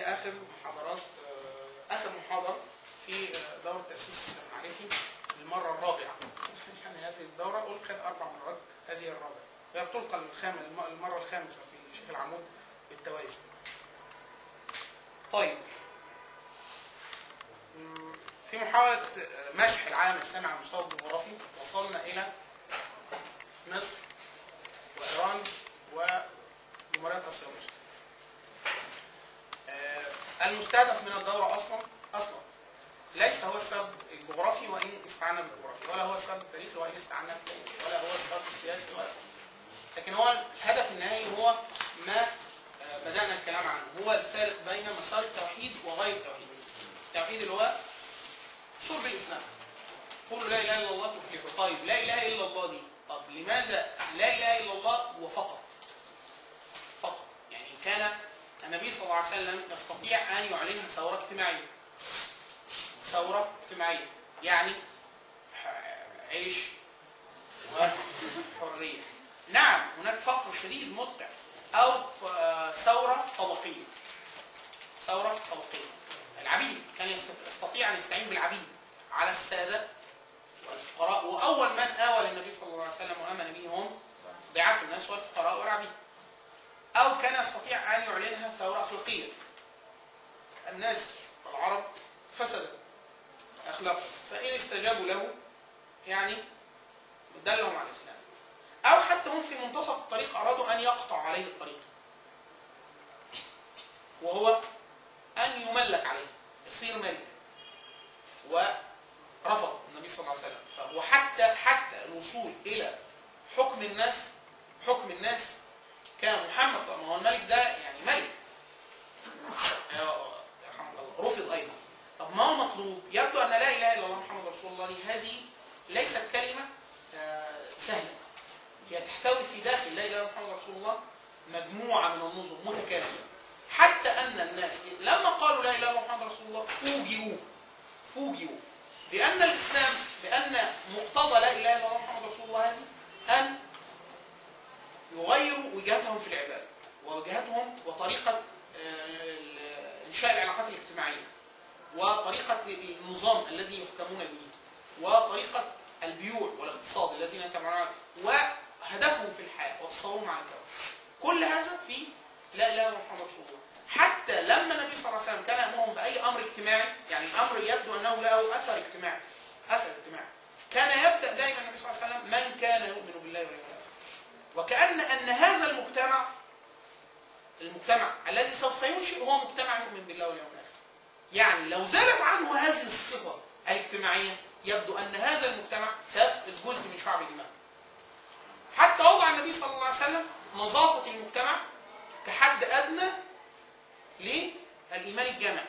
اخر محاضرات آه، اخر محاضره في آه، دوره تاسيس معرفي للمره الرابعه يعني هذه الدوره القت اربع مرات هذه الرابعه هي بتلقى الخام الم- المره الخامسه في شيخ العمود بالتوازي طيب مم، في محاولة آه، مسح العالم الإسلامي على المستوى الجغرافي وصلنا إلى مصر وإيران وجمهورية آسيا الوسطى. آه، المستهدف من الدورة أصلا أصلا ليس هو السبب الجغرافي وإن استعنا بالجغرافي ولا هو السبب التاريخي وإن استعنا بالتاريخ ولا هو السبب السياسي ولا لكن هو الهدف النهائي هو ما آه، بدأنا الكلام عنه هو الفارق بين مسار التوحيد وغير التوحيد التوحيد اللي هو صلب الإسلام قولوا لا إله إلا الله تفلحوا طيب لا إله إلا الله دي طب لماذا لا إله إلا الله وفقط فقط يعني كان النبي صلى الله عليه وسلم يستطيع أن يعلنها ثورة اجتماعية ثورة اجتماعية يعني ح- عيش وحرية نعم هناك فقر شديد مدقع أو ف- ثورة طبقية ثورة طبقية العبيد كان يست- يستطيع أن يستعين بالعبيد على السادة والفقراء وأول من آوى للنبي صلى الله عليه وسلم وآمن به هم ضعاف الناس والفقراء والعبيد أو كان يستطيع أن يعلنها ثورة أخلاقية الناس والعرب فسدت أخلاقهم فإن استجابوا له يعني دلهم على الإسلام أو حتى هم في منتصف الطريق أرادوا أن يقطعوا عليه الطريق وهو أن يملك عليه يصير ملك ورفض النبي صلى الله عليه وسلم فهو حتى حتى الوصول إلى حكم الناس حكم الناس كان محمد صلى الله عليه وسلم هو الملك ده يعني ملك يا- يرحمك الله رفض أيضا طب ما هو المطلوب؟ يبدو أن لا إله إلا الله محمد رسول الله دي هذه ليست كلمة آه، سهلة هي تحتوي في داخل لا اله الا الله محمد رسول الله مجموعه من النظم متكامله حتى ان الناس لما قالوا لا اله الا الله محمد رسول الله فوجئوا فوجئوا بان الاسلام بان مقتضى لا اله الا الله محمد رسول الله هذه ان يغيروا وجهتهم في العباده ووجهتهم وطريقه آه، انشاء العلاقات الاجتماعيه وطريقه النظام الذي يحكمون به وطريقه البيوع والاقتصاد الذين يتبعون وهدفهم في الحياه وتصورهم عن الكون. كل هذا في لا اله الا الله محمد رسول الله. حتى لما النبي صلى الله عليه وسلم كان يامرهم باي امر اجتماعي، يعني امر يبدو انه له اثر اجتماعي. اثر اجتماعي. كان يبدا دائما النبي صلى الله عليه وسلم من كان يؤمن بالله واليوم الاخر. وكان ان هذا المجتمع المجتمع الذي سوف ينشئ هو مجتمع يؤمن بالله واليوم الاخر. يعني لو زالت عنه هذه الصفه الاجتماعيه يبدو ان هذا المجتمع سيفقد جزء من شعب الايمان. حتى وضع النبي صلى الله عليه وسلم نظافه المجتمع كحد ادنى للايمان الجامعي.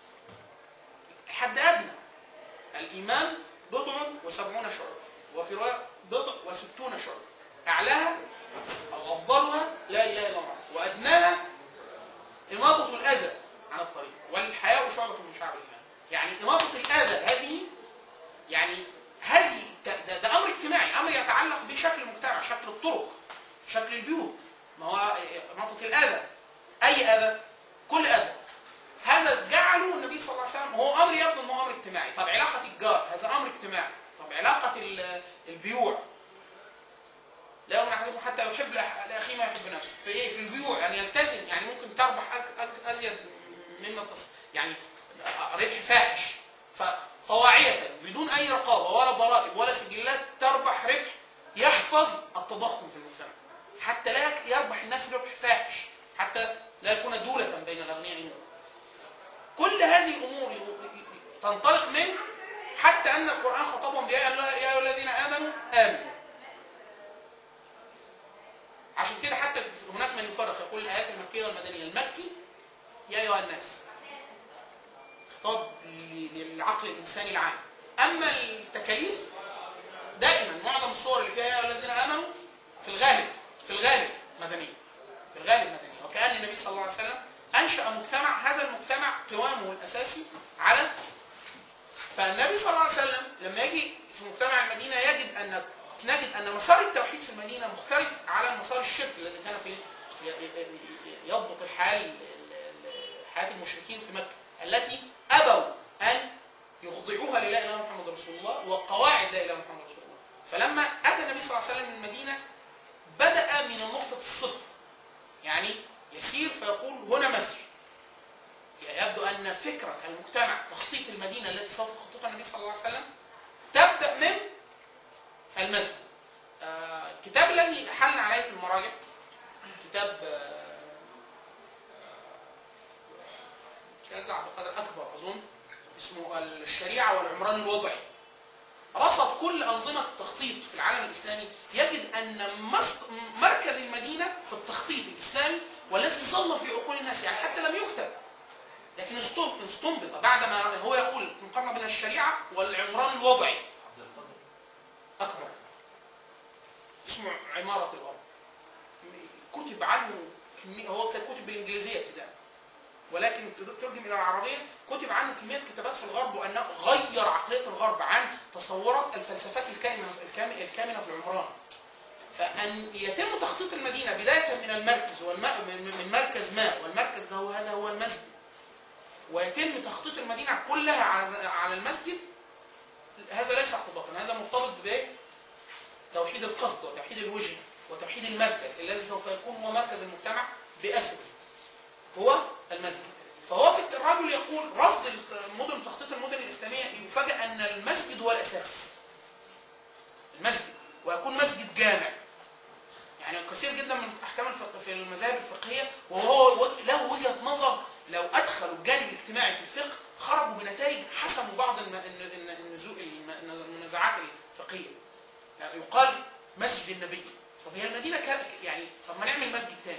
حد ادنى الايمان بضع وسبعون شعبه وفي روايه بضع وستون شعبه. اعلاها او افضلها لا اله الا الله وادناها إماطة الأذى عن الطريق والحياء شعبة من شعب الإيمان يعني إماطة الأذى هذه يعني هذه ده, ده, ده أمر اجتماعي أمر يتعلق بشكل المجتمع شكل الطرق شكل البيوت ما هو إماطة الأذى أي أذى كل أذى هذا جعله النبي صلى الله عليه وسلم هو أمر يبدو أنه أمر اجتماعي طب علاقة الجار هذا أمر اجتماعي طب علاقة ال- البيوع لا يؤمن احدكم حتى يحب لأخ- لاخيه ما يحب نفسه في ايه في البيوع يعني يلتزم يعني ممكن تربح أك- أك- ازيد مما تص... يعني ربح فاحش فطواعية بدون اي رقابه ولا ضرائب ولا سجلات تربح ربح يحفظ التضخم في المجتمع حتى لا يك- يربح الناس ربح فاحش حتى لا يكون دولة بين الاغنياء منهم كل هذه الامور ي- ي- تنطلق من حتى ان القران خطبهم يا أيها- يا ايها الذين امنوا امنوا عشان كده حتى هناك من يفرق يقول الايات المكيه والمدنيه المكي يا ايها الناس خطاب ل- للعقل الانساني العام اما التكاليف دائما معظم الصور اللي فيها يا ايها الذين امنوا في الغالب في الغالب مدنيه في الغالب مدنيه وكان النبي صلى الله عليه وسلم انشا مجتمع هذا المجتمع قوامه الاساسي على فالنبي صلى الله عليه وسلم لما يجي في مجتمع المدينه يجد ان نجد ان مسار التوحيد في المدينه مختلف على مسار الشرك الذي كان في ي- ي- ي- يضبط الحال حياه المشركين في مكه التي ابوا ان يخضعوها للا اله الا محمد رسول الله وقواعد لا اله الا محمد رسول الله فلما اتى النبي صلى الله عليه وسلم من المدينه بدا من النقطه الصفر يعني يسير فيقول هنا مسجد يبدو ان فكره المجتمع تخطيط المدينه التي سوف يخططها النبي صلى الله عليه وسلم تبدا من المسجد آه، الكتاب الذي حلنا عليه في المراجع كتاب آه، آه، كذا بقدر اكبر اظن اسمه الشريعه والعمران الوضعي رصد كل انظمه التخطيط في العالم الاسلامي يجد ان مص- مركز المدينه في التخطيط الاسلامي والذي ظل في عقول الناس يعني حتى لم يكتب لكن استنبط استنبط بعدما هو يقول مقارنه بين الشريعه والعمران الوضعي اكبر اسمه عماره الارض كتب عنه كمية هو كان كتب بالانجليزيه ابتداء ولكن ترجم الى العربيه كتب عنه كميه كتابات في الغرب وانه غير عقليه الغرب عن تصورات الفلسفات الكامنه الكام- الكامنه في العمران فان يتم تخطيط المدينه بدايه من المركز والم- من من مركز ما والمركز ده هو هذا هو المسجد ويتم تخطيط المدينه كلها على على المسجد هذا ليس اعتباطا هذا مرتبط بايه؟ توحيد القصد وتوحيد الوجه وتوحيد المركز الذي سوف يكون هو مركز المجتمع بأسره هو المسجد فهو في الرجل يقول رصد المدن تخطيط المدن الإسلامية يفاجأ أن المسجد هو الأساس المسجد ويكون مسجد جامع يعني كثير جدا من احكام الفقه في المذاهب الفقهيه وهو وجه- له وجهه نظر لو ادخلوا الجانب الاجتماعي في الفقه خرجوا بنتائج حسموا بعض الم- الن- الن- النزو- الم- النزاعات الفقهيه يعني يقال مسجد النبي طب هي المدينه كا- يعني طب ما نعمل مسجد تاني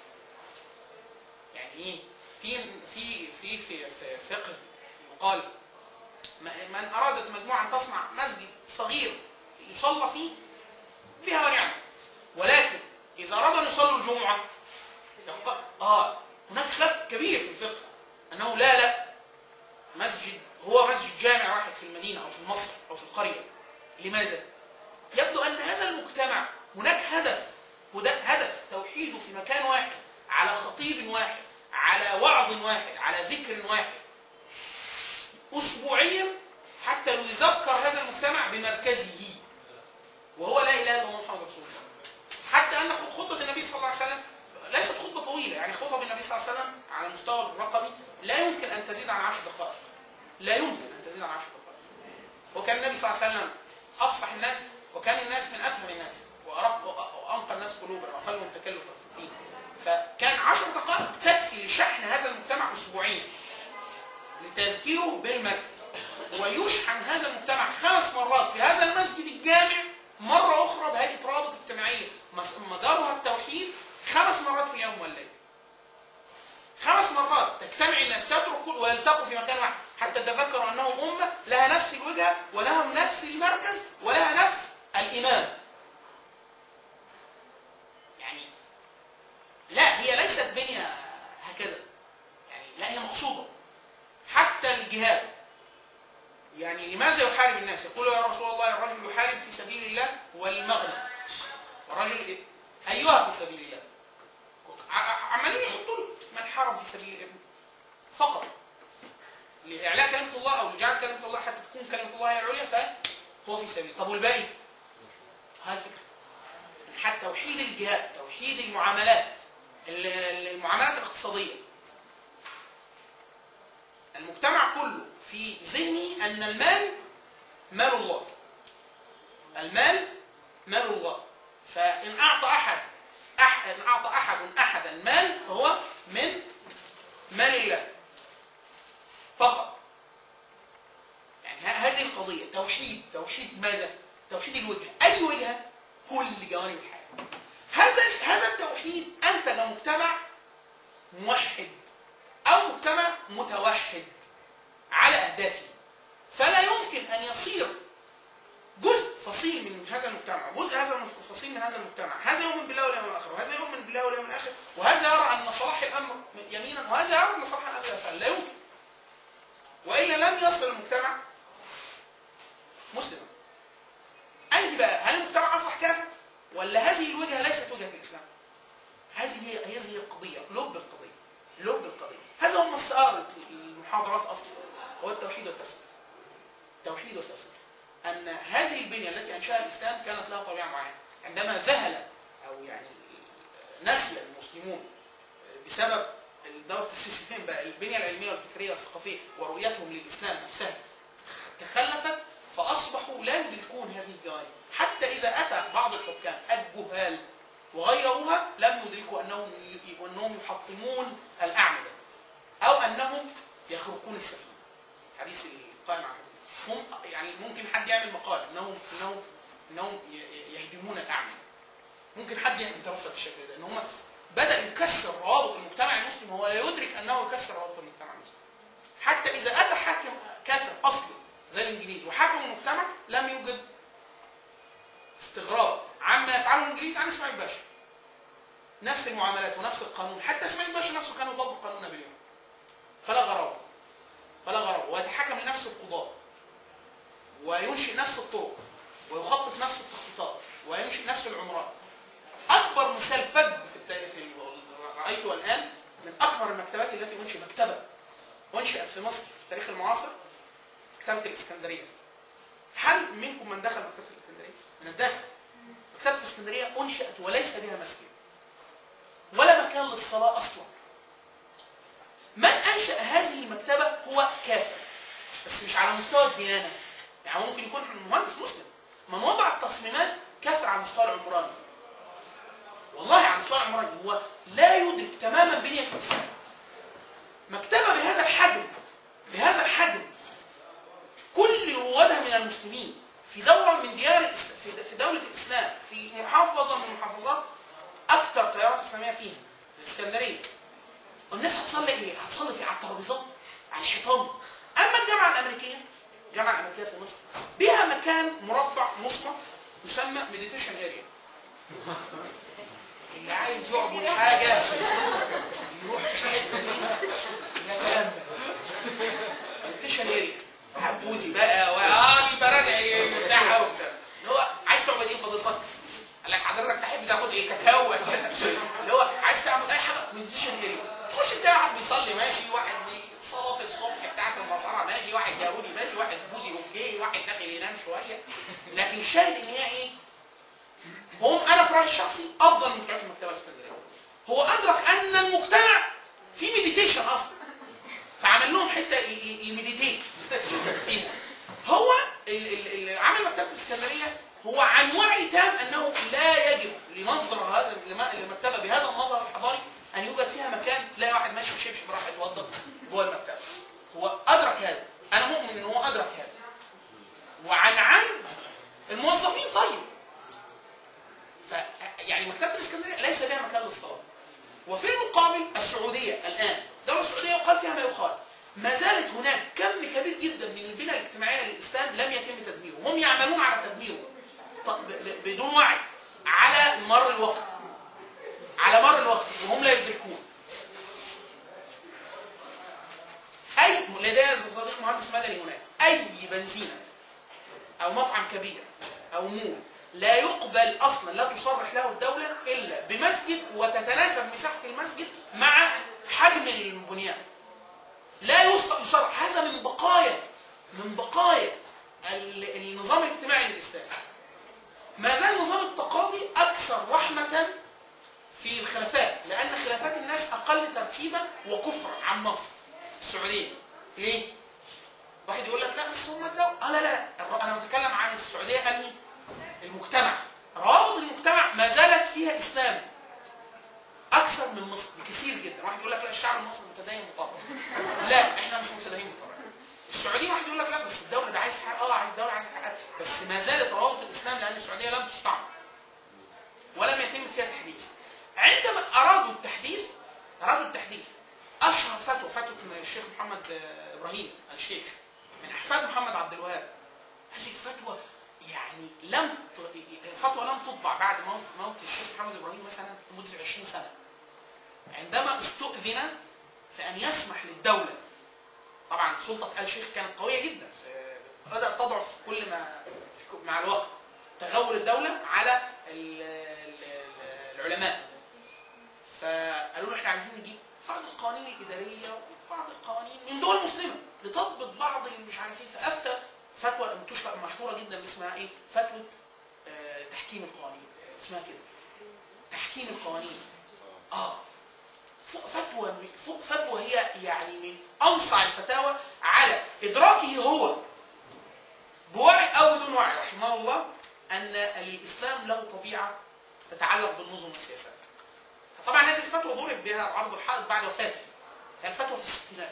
يعني ايه في في في في, في فقه يقال م- من ارادت مجموعه ان تصنع مسجد صغير يصلى فيه بها ونعم ولكن اذا ارادوا ان يصلوا الجمعه يقال اه هناك خلاف كبير في الفقه انه لا لا مسجد هو مسجد جامع واحد في المدينه او في مصر او في القريه لماذا؟ يبدو ان هذا المجتمع هناك هدف وده هدف توحيده في مكان واحد على خطيب واحد على وعظ واحد على ذكر واحد اسبوعيا حتى يذكر هذا المجتمع بمركزه وهو لا اله الا الله محمد رسول الله حتى ان خطبه النبي صلى الله عليه وسلم ليست خطبه طويله يعني خطب النبي صلى الله عليه وسلم على المستوى الرقمي لا يمكن ان تزيد عن عشر دقائق لا يمكن ان تزيد عن عشر دقائق وكان النبي صلى الله عليه وسلم افصح الناس وكان الناس من افهم الناس وأرق وانقى الناس قلوبا واقلهم تكلفا في الدين فكان عشر دقائق تكفي لشحن هذا المجتمع اسبوعيا لتذكيره بالمركز ويشحن هذا المجتمع خمس مرات في هذا المسجد الجامع مرة أخرى بهيئة رابط اجتماعية مس- مدارها التوحيد خمس مرات في اليوم والليل خمس مرات تجتمع الناس تترك كل ويلتقوا في مكان واحد حتى تذكروا أنهم أمة لها نفس الوجهة ولهم نفس المركز ولها نفس الإمام يعني لا هي ليست بنية هكذا يعني لا هي مقصودة حتى الجهاد يعني لماذا يحارب الناس؟ يقول يا رسول الله الرجل يحارب في سبيل الله والمغنم. الرجل إيه؟ ايها في سبيل الله. ع- ع- عمالين يحطوا له من حارب في سبيل الله فقط. لاعلاء كلمه الله او لجعل كلمه الله حتى تكون كلمه الله هي العليا فهو في سبيل طب والباقي؟ هذه الفكره. يعني حتى توحيد الجهاد، توحيد المعاملات ال- ال- المعاملات الاقتصاديه المجتمع كله في ذهني ان المال مال الله المال مال الله فان اعطى احد أح ان اعطى احد احدا مال فهو من مال الله فقط يعني ه- هذه القضيه توحيد توحيد ماذا توحيد الوجهه اي وجهه كل جوانب الحياه هذا هذا التوحيد انتج مجتمع موحد او مجتمع متوحد على اهدافه فلا يمكن ان يصير جزء فصيل من هذا المجتمع جزء هذا الفصيل من هذا المجتمع هذا يؤمن بالله واليوم الاخر وهذا يؤمن بالله واليوم الاخر وهذا يرى ان صلاح الامر يمينا وهذا يرى ان صلاح الامر يسارا لا يمكن والا لم يصل المجتمع مسلما انهي بقى هل المجتمع اصبح كافر ولا هذه الوجهه ليست وجهه الاسلام هذه هي هذه هي القضيه لب القضيه لب القضيه هذا هو مسار المحاضرات اصلا هو التوحيد والتفسير التوحيد والتفسير ان هذه البنيه التي انشاها الاسلام كانت لها طبيعه معينه عندما ذهل او يعني نسي المسلمون بسبب الدور التاسيسيين بقى البنيه العلميه والفكريه والثقافيه ورؤيتهم للاسلام نفسها تخلفت فاصبحوا لا يدركون هذه الجوانب حتى اذا اتى بعض الحكام الجهال وغيروها لم يدركوا انهم انهم يحطمون الاعمده او انهم يخرقون السفينه حديث القائم عن هم يعني ممكن حد يعمل مقال انهم انهم انهم ي- يهدمون الاعمده ممكن حد يعمل دراسه بالشكل ده ان هم بدا يكسر روابط المجتمع المسلم وهو لا يدرك انه يكسر روابط المجتمع المسلم حتى اذا اتى حاكم كافر اصلي زي الانجليز وحكم المجتمع لم يوجد استغراب عما يفعله الانجليز عن اسماعيل باشا نفس المعاملات ونفس القانون حتى اسماعيل باشا نفسه كان يطبق قانون نابليون فلا غرابه فلا غرابه ويتحكم لنفس القضاء وينشئ نفس الطرق ويخطط نفس التخطيطات وينشئ نفس العمران اكبر مثال فج في التاريخ في رايته الان من اكبر المكتبات التي انشئ مكتبه انشئت في مصر في التاريخ المعاصر مكتبه الاسكندريه هل منكم من دخل مكتبه الاسكندريه؟ من الداخل مكتبه الاسكندريه انشئت وليس بها مسجد ولا مكان للصلاه اصلا من انشا هذه المكتبه هو كافر بس مش على مستوى الديانه يعني ممكن يكون مهندس مسلم من وضع التصميمات كافر على المستوى العمراني والله على المستوى العمراني هو لا يدرك تماما بنيه الاسلام مكتبه بهذا الحجم بهذا الحجم كل روادها من المسلمين في دوله من ديار الإس- في في دوله الاسلام في محافظه من المحافظات اكثر تيارات اسلاميه فيها الاسكندريه الناس هتصلي ايه؟ هتصلي في على الترابيزات على الحيطان اما الجامعه الامريكيه الجامعه الامريكيه في مصر بها مكان مربع مصمت يسمى مديتيشن اريا اللي عايز يعبد حاجه يروح في الحته دي يتامل مديتيشن اريا عبوزي بقى واه البرادع بتاعها وبتاع اللي هو عايز تعبد ايه فضيلتك؟ قال لك حضرتك تحب تعبد ايه كاكاو ولا اللي هو عايز تعمل اي حاجه مديتيشن اريا تخش تلاقي واحد بيصلي ماشي واحد بي- صلاه الصبح بتاعت النصارى ماشي واحد يهودي ماشي واحد بوذي اوكي واحد داخل ينام شويه لكن الشاهد ان هي ايه؟ هم انا في رايي الشخصي افضل من بتوع المكتبه الاسكندريه هو ادرك ان المجتمع في مديتيشن اصلا فعمل لهم حته ي- ي- يمديتيت فيها هو ال- ال- ال- عمل مكتبه الاسكندريه هو عن وعي تام انه لا يجب لمنظر هذا لم- لمكتبه بهذا المظهر الحضاري ان يوجد فيها مكان تلاقي واحد ماشي بشبشب راح يتوضا جوه المكتبه هو ادرك هذا انا مؤمن ان هو ادرك هذا وعن عن الموظفين طيب ف يعني مكتبه الاسكندريه ليس بها مكان للصلاه وفي المقابل السعوديه الان الدوله السعوديه يقال فيها ما يقال ما زالت هناك كم كبير جدا من البنى الاجتماعيه للاسلام لم يتم تدميره هم يعملون على تدميره ط- ب- ب- بدون وعي على مر الوقت على مر الوقت وهم لا يدركون اي لدي صديق مهندس مدني هناك اي بنزينه او مطعم كبير او مول لا يقبل اصلا لا تصرح له الدوله الا بمسجد وتتناسب مساحه المسجد مع حجم البنيان لا يص- يصرح هذا من بقايا من بقايا ال- النظام الاجتماعي للاسلام ما زال نظام التقاضي اكثر رحمه في الخلافات لان خلافات الناس اقل ترتيبا وكفرا عن مصر السعوديه ليه؟ واحد يقول لك لا بس هم الدولة اه لا لا الر- انا بتكلم عن السعوديه انهي؟ المجتمع روابط المجتمع ما زالت فيها اسلام اكثر من مصر بكثير جدا واحد يقول لك لا الشعب المصري متدين مطبق لا احنا مش متدين مطبق السعوديين واحد يقول لك لا بس الدوله ده عايز حق اه عايز الدوله عايز حق بس ما زالت روابط الاسلام لان السعوديه لم تستعمر ولم يتم فيها تحديث عندما ارادوا التحديث ارادوا التحديث اشهر فتوى فتوى من الشيخ محمد آه، ابراهيم الشيخ من احفاد محمد عبد الوهاب هذه الفتوى يعني لم ت- الفتوى لم تطبع بعد موت موت الشيخ محمد ابراهيم مثلا لمده 20 سنه عندما استؤذن في ان يسمح للدوله طبعا سلطه ال شيخ كانت قويه جدا آه، بدات تضعف كل ما في ك- مع الوقت تغول الدوله على ال- ال- ال- العلماء فقالوا له احنا عايزين نجيب بعض القوانين الاداريه وبعض القوانين من دول مسلمه لتضبط بعض اللي مش عارف ايه فافتى فتوى تشهر مشهوره جدا اسمها ايه؟ فتوى آه تحكيم القوانين اسمها كده تحكيم القوانين اه فوق فتوى فوق فتوى هي يعني من انصع الفتاوى على ادراكه هو بوعي او بدون وعي رحمه الله ان للاسلام له طبيعه تتعلق بالنظم والسياسات. طبعا هذه الفتوى ضرب بها عرض الحائط بعد وفاته. هي الفتوى في الستينات.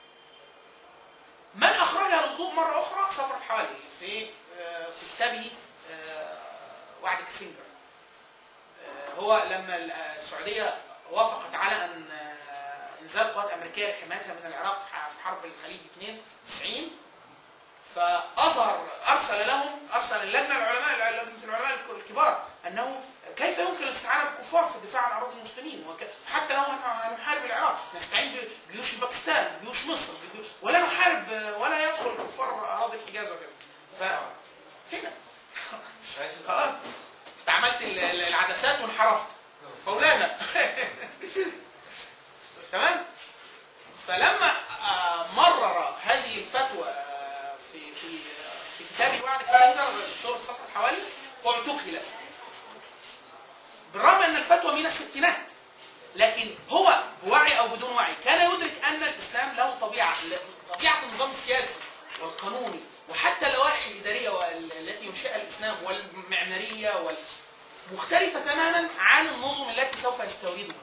من اخرجها للضوء مره اخرى صفر الحوالي في آه، في كتابه آه، وعد كسنجر. آه، هو لما السعوديه وافقت على ان آه، انزال قوات امريكيه لحمايتها من العراق في ح- في حرب الخليج 92 فاظهر ارسل لهم ارسل اللجنه العلماء لجنه العلماء الكبار انه كيف يمكن الاستعانه بالكفار في الدفاع عن اراضي المسلمين وك- حتى لو هن- هنحارب العراق نستعين بجيوش باكستان جيوش مصر بجيوش- ولا نحارب ولا يدخل الكفار اراضي الحجاز وكذا ف هنا خلاص انت عملت ال- ال- العدسات وانحرفت مولانا تمام فلما آه، مرر هذه الفتوى آه، في في في كتاب وعد كسندر الدكتور صفر الحوالي اعتقل بالرغم ان الفتوى من الستينات لكن هو بوعي او بدون وعي كان يدرك ان الاسلام له طبيعه طبيعه النظام السياسي والقانوني وحتى اللوائح الاداريه وال- التي ينشئها الاسلام والمعماريه وال مختلفه تماما عن النظم التي سوف يستوردها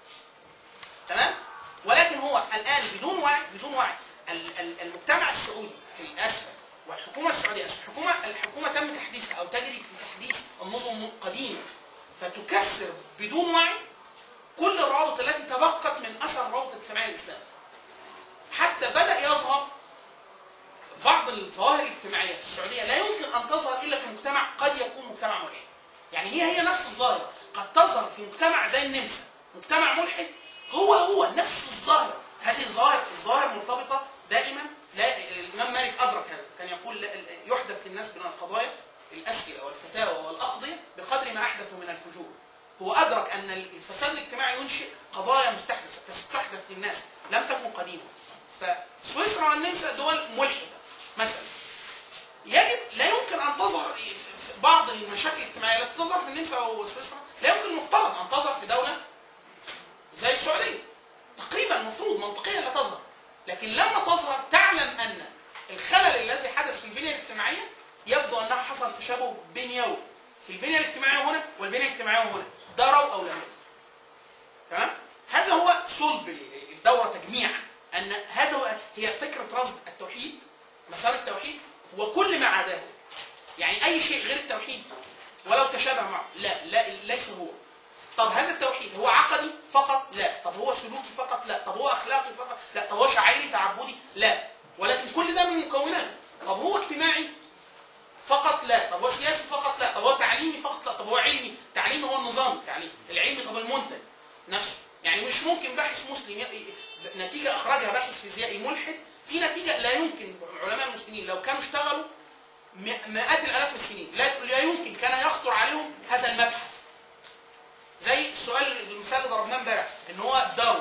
تمام ولكن هو الان بدون وعي بدون وعي ال- ال- المجتمع السعودي في الاسفل والحكومه السعوديه الحكومه الحكومه تم تحديثها او تجري في تحديث النظم القديمه فتكسر بدون وعي كل الروابط التي تبقت من اثر الروابط الاجتماعيه الاسلاميه حتى بدا يظهر بعض الظواهر الاجتماعيه في السعوديه لا يمكن ان تظهر الا في مجتمع قد يكون مجتمع ملحد يعني هي هي نفس الظاهره قد تظهر في مجتمع زي النمسا مجتمع ملحد هو هو نفس الظاهره هذه الظاهر الظاهر مرتبطه دائما لا الامام مالك ادرك هذا كان يقول لا- يحدث في الناس من القضايا الاسئله والفتاوى والاقضيه بقدر ما احدثوا من الفجور هو ادرك ان الفساد الاجتماعي ينشئ قضايا مستحدثه تستحدث للناس لم تكن قديمه فسويسرا والنمسا دول ملحده مثلا يجب لا يمكن ان تظهر في في بعض المشاكل الاجتماعيه التي تظهر في النمسا وسويسرا لا يمكن المفترض ان تظهر في دوله زي السعوديه تقريبا المفروض منطقيا لا تظهر لكن لما تظهر تعلم ان الخلل الذي حدث في البنيه الاجتماعيه يبدو انه حصل تشابه بنيوي في البنيه الاجتماعيه هنا والبنيه الاجتماعيه هنا دروا او لم يدروا تمام هذا هو صلب الدوره تجميعا ان هذا هو هي فكره رصد التوحيد مسار التوحيد وكل ما عداه يعني اي شيء غير التوحيد ولو تشابه معه لا لا ليس هو طب هذا التوحيد هو عقدي فقط لا طب هو سلوكي فقط لا طب هو اخلاقي فقط لا طب هو شعائري تعبدي لا ولكن كل ده من مكوناته طب هو اجتماعي فقط لا طب هو سياسي فقط لا طب هو تعليمي فقط لا طب هو علمي تعليمي هو النظام التعليمي العلمي طب المنتج نفسه يعني مش ممكن باحث مسلم ي- ي- نتيجه اخرجها باحث فيزيائي ملحد في نتيجه لا يمكن علماء المسلمين لو كانوا اشتغلوا م- مئات الالاف من السنين لا لا يمكن كان يخطر عليهم هذا المبحث زي السؤال المثال اللي ضربناه امبارح ان هو داروين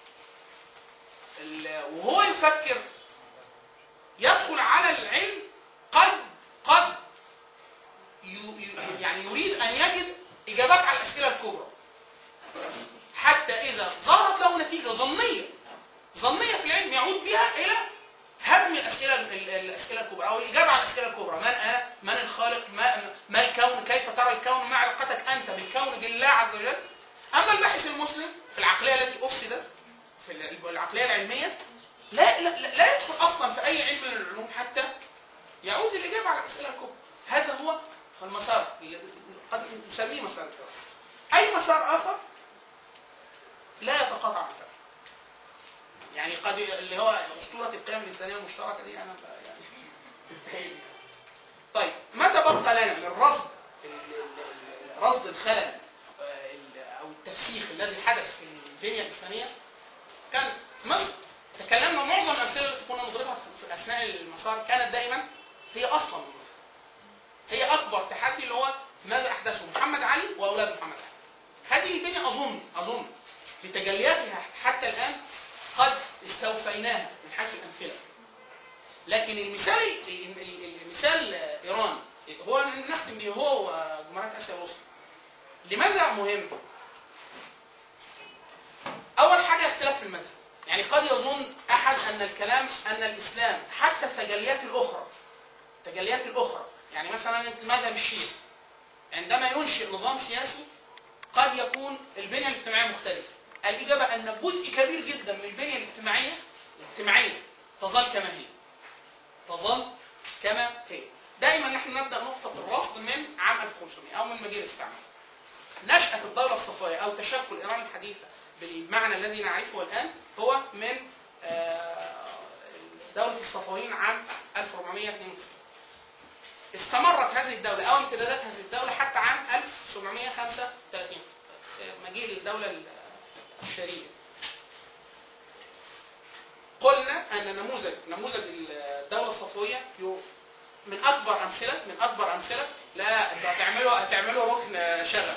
ال- وهو يفكر يدخل على العلم قد قد يو- يو- يعني يريد ان يجد اجابات على الاسئله الكبرى حتى اذا ظهرت له نتيجه ظنيه ظنيه في العلم يعود بها الى هدم الاسئله ال- الاسئله الكبرى او الاجابه على الاسئله الكبرى من انا من الخالق ما, ما الكون كيف ترى الكون ما علاقتك انت بالكون بالله عز وجل اما الباحث المسلم في العقليه التي افسدت في ال- العقليه العلميه لا لا, لا, لا يدخل اصلا في اي علم من العلوم حتى يعود الاجابه على الاسئله الكبرى هذا هو المسار اللي قد نسميه مسار التوحيد اي مسار اخر لا يتقاطع مع التوحيد يعني قد اللي هو اسطوره القيم الانسانيه المشتركه دي انا ب- يعني انتهينا. طيب متى بقى لنا من رصد ال- ال- ال- رصد الخلل آه، ال- او التفسيخ الذي حدث في البنيه الاسلاميه كان مصر تكلمنا معظم الامثله اللي كنا نضربها في- في اثناء المسار كانت دائما هي اصلا من مصر هي اكبر تحدي اللي هو ماذا احدثه محمد علي واولاد محمد علي هذه البنيه اظن اظن بتجلياتها حتى الان قد استوفيناها من حيث الامثله لكن المثال ال- ال- المثال ايران هو نختم به هو وجمهوريه اسيا الوسطى لماذا مهم؟ اول حاجه اختلاف في المذهب يعني قد يظن احد ان الكلام ان الاسلام حتى التجليات الاخرى التجليات الاخرى يعني مثلا انت المذهب الشيعي عندما ينشئ نظام سياسي قد يكون البنيه الاجتماعيه مختلفه الاجابه ان جزء كبير جدا من البنيه الاجتماعيه الاجتماعيه تظل كما هي تظل كما هي دائما نحن نبدا نقطه الرصد من عام 1500 او من مجيء الاستعمار نشأة الدولة الصفوية أو تشكل إيران الحديثة بالمعنى الذي نعرفه الآن هو من آه، دولة الصفويين عام 1492 استمرت هذه الدولة أو امتدادات هذه الدولة حتى عام 1735 آه، مجيء الدولة الشريفة قلنا أن نموذج نموذج الدولة الصفوية يو- من أكبر أمثلة من أكبر أمثلة لا أنتوا هتعملوا هتعملوا ركن شغب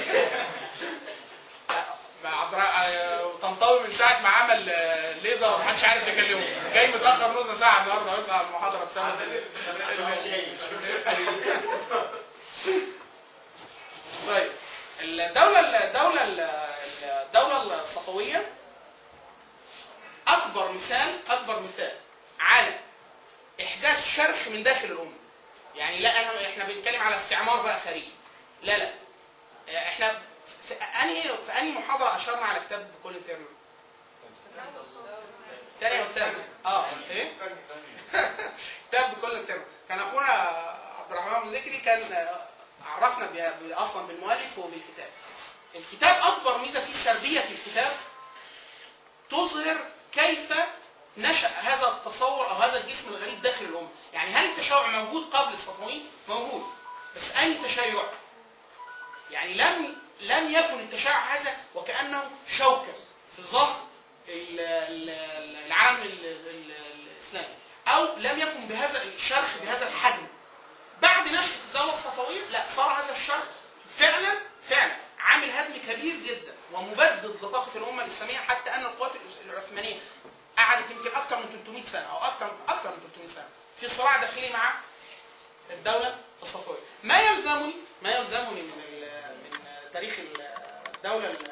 عبد الر- طنطاوي من ساعة ما عمل آه، ليزر محدش عارف يكلمه جاي متأخر نص ساعة النهارده بس على المحاضرة بسبب طيب الدولة الدولة الدولة الصفوية أكبر مثال أكبر مثال على إحداث شرخ من داخل الأمة. يعني لا أنا إحنا بنتكلم على استعمار بقى خارجي. لا لا إحنا في أنهي في أنهي محاضرة أشرنا على كتاب كل ترم؟ تاني أو التالت؟ أه إيه؟ كتاب بكل ترم كان أخونا عبد الرحمن أبو ذكري كان عرفنا ب- أصلا بالمؤلف وبالكتاب. الكتاب أكبر ميزة فيه سردية الكتاب تظهر كيف نشأ هذا التصور أو هذا الجسم الغريب داخل الأمة يعني هل التشيع موجود قبل الصفويين؟ موجود بس أي تشيع؟ يعني لم لم يكن التشيع هذا وكأنه شوكة في ظهر ال- ال- العالم ال- ال- الإسلامي أو لم يكن بهذا الشرخ بهذا الحجم بعد نشأة الدولة الصفوية لا صار هذا الشرخ فعلا فعلا عامل هدم كبير جدا ومبدد لطاقة الأمة الإسلامية حتى أن القوات العثمانية قعدت يمكن أكثر من 300 سنة أو أكثر أكثر من 300 سنة في صراع داخلي مع الدولة الصفوية ما يلزمني ما يلزمني من ال- من تاريخ الدولة ال-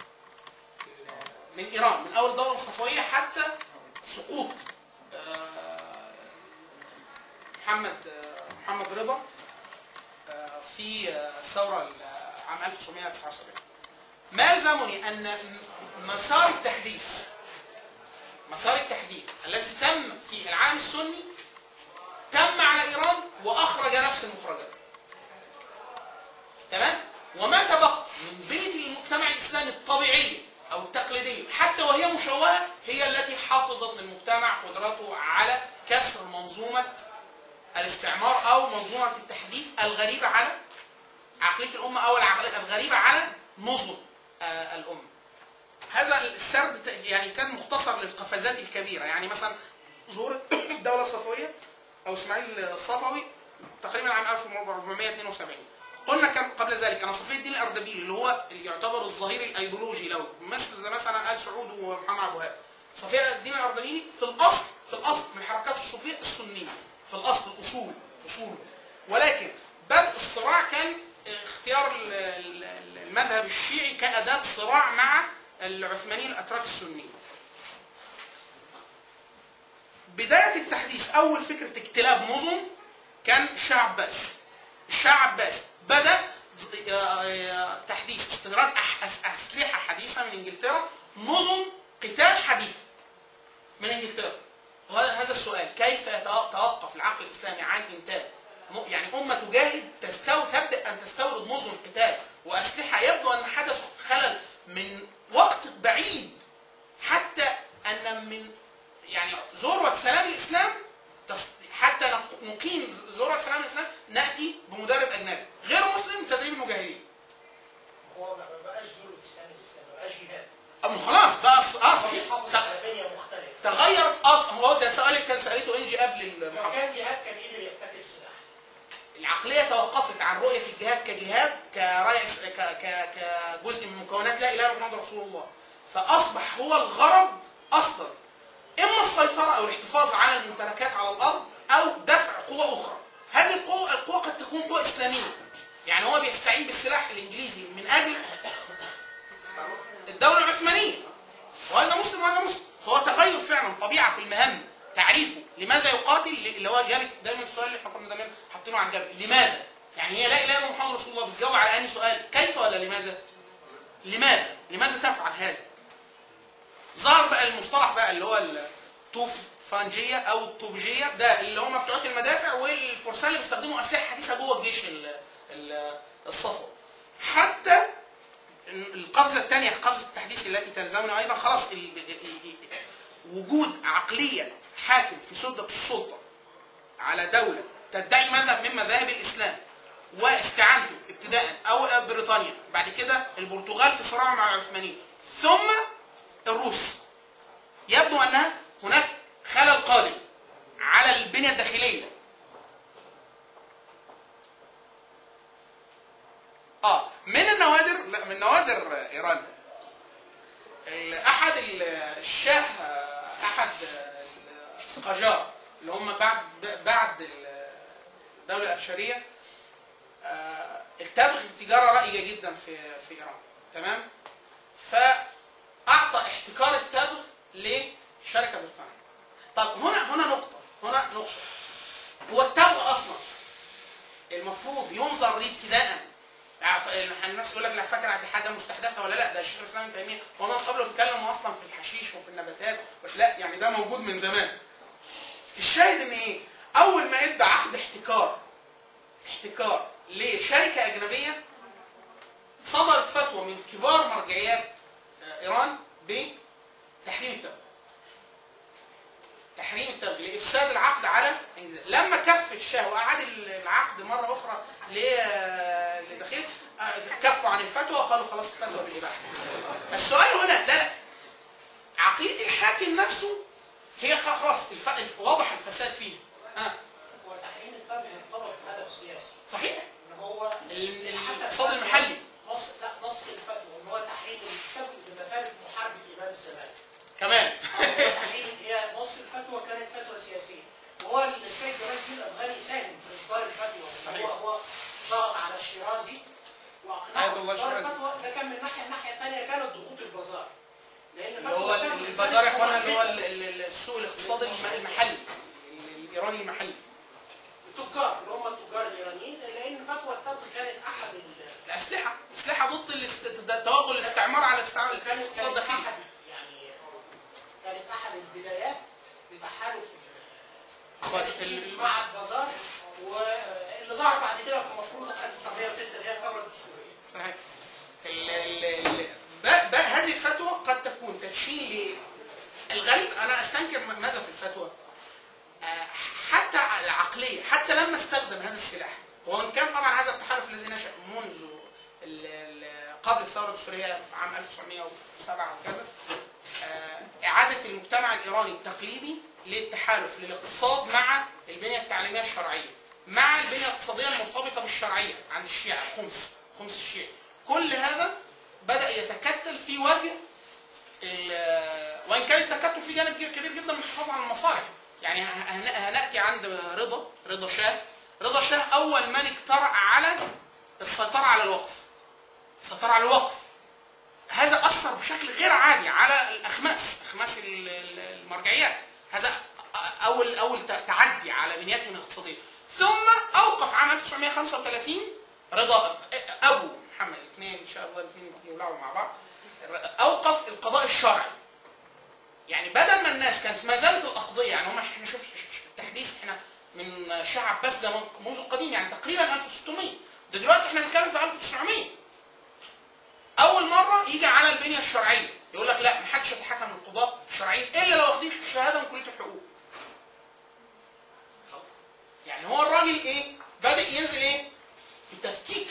من إيران من أول الدولة الصفوية حتى سقوط آه، محمد آه، محمد رضا آه، في آه، الثورة ال- عام 1979 ما يلزمني أن م- مسار التحديث مسار التحديث الذي تم في العالم السني تم على إيران وأخرج نفس المخرجات تمام وما تبقى من بنية المجتمع الإسلامي الطبيعية أو التقليدية حتى وهي مشوهة هي التي حافظت للمجتمع قدرته على كسر منظومة الاستعمار أو منظومة التحديث الغريبة على عقلية الأمة أو العقلية الغريبة على نظم آه، الأمة هذا السرد ت- يعني كان مختصر للقفزات الكبيرة يعني مثلا ظهور الدولة الصفوية أو إسماعيل الصفوي تقريبا عام 1472 قلنا كم قبل ذلك أنا صفي الدين الأردبيلي اللي هو اللي يعتبر الظهير الأيديولوجي له مثل زي مثلا آل سعود ومحمد عبد الوهاب صفي الدين الأردبيلي في الأصل في الأصل من حركات الصوفية السنية في الأصل الأصول أصول ولكن بدء الصراع كان اختيار ال- ال- المذهب الشيعي كأداة صراع مع العثمانيين الأتراك السنيين بداية التحديث أول فكرة اكتلاب نظم كان الشاه عباس الشاه عباس بدأ آه، تحديث استيراد أح- أس- أسلحة حديثة من إنجلترا نظم قتال حديث من إنجلترا وهذا هذا السؤال كيف يتوقف العقل الإسلامي عن إنتاج م- يعني أمة تجاهد تستورد تبدأ أن تستورد نظم قتال وأسلحة يبدو أن حدث خلل من وقت بعيد حتى أن من يعني ذروة سلام الإسلام تس- حتى نق- نقيم ذروة سلام الإسلام نأتي بمدرب أجنبي غير مسلم تدريب المجاهدين هو ما ما بقاش ذروة اسلام الاسلام ما بقاش جهاد أم خلاص بقى ص- اه صحيح بيحافظ ت- على بنية مختلفة تغير اصلا هو ده سؤال كان سالته انجي قبل لو المحاضره كان جهاد كان قدر يبتكر سلاح العقليه توقفت عن رؤيه الجهاد كجهاد كرأي ك- ك- كجزء من مكونات لا اله الا محمد رسول الله فاصبح هو الغرض اصلا اما السيطره او الاحتفاظ على الممتلكات على الارض او دفع قوى اخرى هذه القوى القوى قد تكون قوى اسلاميه يعني هو بيستعين بالسلاح الانجليزي من اجل الدوله العثمانيه وهذا مسلم وهذا مسلم فهو تغير فعلا طبيعه في المهام تعريفه لماذا يقاتل اللي هو جابت دايما السؤال اللي احنا كنا دايما حاطينه على الجبل لماذا؟ يعني هي لا اله الا محمد رسول الله بتجاوب على انهي سؤال كيف ولا لماذا؟ لماذا؟ لماذا تفعل هذا؟ ظهر بقى المصطلح بقى اللي هو التوفانجيه او الطوبجيه ده اللي هم بتوع المدافع والفرسان اللي بيستخدموا اسلحه حديثه جوه الجيش ال- ال- الصفوي حتى القفزه الثانيه القفزه التحديث التي تلزمنا ايضا خلاص ال- ال- ال- وجود عقليه حاكم في سده السلطه على دوله تدعي مذهب من مذاهب الاسلام واستعانته ابتداء او بريطانيا بعد كده البرتغال في صراع مع العثمانيين ثم الروس يبدو ان هناك خلل قادم على البنيه الداخليه اه من النوادر لا من نوادر ايران ال- احد ال- الشاه آه، احد آه، القجار اللي هم بعد بعد الدوله الافشاريه آه، التبغ التجاره رائجه جدا في في ايران تمام فاعطى احتكار التبغ لشركه بريطانيه طب هنا هنا نقطه هنا نقطه هو التبغ اصلا المفروض ينظر ليه ابتداء عارف- الناس يقول لك لا فاكر دي حاجه مستحدثه ولا لا ده الشيخ الاسلام ابن تيميه ومن قبله بيتكلم اصلا في الحشيش وفي النباتات لا يعني ده موجود من زمان الشاهد ان ايه اول ما يبدا عقد احتكار احتكار لشركه اجنبيه صدرت فتوى من كبار مرجعيات آه، ايران بتحريم التبغ تحريم التبغ لافساد العقد على الإنجليز. لما كف الشاه واعاد العقد مره اخرى ل- لداخل آه، كفوا عن الفتوى وقالوا خلاص الفتوى بالاباحه السؤال هنا لا لا عقليه الحاكم نفسه هي خلاص الف... الف... واضح الفساد فيه ها هو تحريم التبع يرتبط بهدف سياسي صحيح ان هو ال- ال- حتى الاقتصاد المحلي نص لا نص الفتوى ان هو تحريم التبع بمثابه محاربه امام الزمان كمان هو تحريم هي نص الفتوى كانت فتوى سياسيه وهو السيد جمال الدين الافغاني ساهم في اصدار الفتوى صحيح. هو هو ضغط على الشيرازي واقنعه آية الله باصدار الشيرازي. الفتوى ده كان من ناحيه الناحيه الثانيه كانت ضغوط البازار لان اللي هو فتوى ال- كانت- البازار يا كانت اخوانا اللي هو محددة. ال- ال- السوق الاقتصادي الم- المحلي ال- الايراني المحلي التجار اللي هم التجار الايرانيين لان فتوى التبغ كانت احد ال- الاسلحه اسلحه ضد الاست... توغل الاستعمار على الاستع- كانت الاقتصاد كانت الداخلي احد يعني كانت احد البدايات لتحالف بس ال- مع البازار واللي ظهر بعد كده في مشروع في 1906 اللي هي ثوره السوريه. صحيح ال ال ال ب- ب- هذه الفتوى قد تكون تدشين ل الغريب انا استنكر م- ماذا في الفتوى آه، حتى العقليه حتى لما استخدم هذا السلاح وان كان طبعا هذا التحالف الذي نشا منذ ال- ال- قبل الثوره السوريه عام 1907 وكذا آه، اعاده المجتمع الايراني التقليدي للتحالف للاقتصاد مع البنيه التعليميه الشرعيه مع البنيه الاقتصاديه المرتبطه بالشرعيه عند الشيعه الخمس خمس الشيعي كل هذا بدا يتكتل في وجه ال- وان كان التكتل في جانب كبير جدا من الحفاظ على المصالح يعني هن- هناتي عند رضا رضا شاه رضا شاه اول من اجترأ على السيطره على الوقف السيطره على الوقف هذا اثر بشكل غير عادي على الاخماس اخماس ال- ال- المرجعيات هذا أ- اول اول ت- تعدي على بنياتهم الاقتصاديه ثم اوقف عام 1935 رضا ابو محمد الاثنين ان شاء الله الاثنين يولعوا مع بعض اوقف القضاء الشرعي يعني بدل ما الناس كانت ما زالت الاقضيه يعني هم احنا شوف التحديث احنا من شاه عباس ده من- منذ القديم يعني تقريبا 1600 ده دلوقتي احنا بنتكلم في 1900 اول مره يجي على البنيه الشرعيه يقول لك لا ما حدش يتحكم القضاة الشرعيين الا لو واخدين شهاده من كليه الحقوق يعني هو الراجل ايه بدا ينزل ايه في تفكيك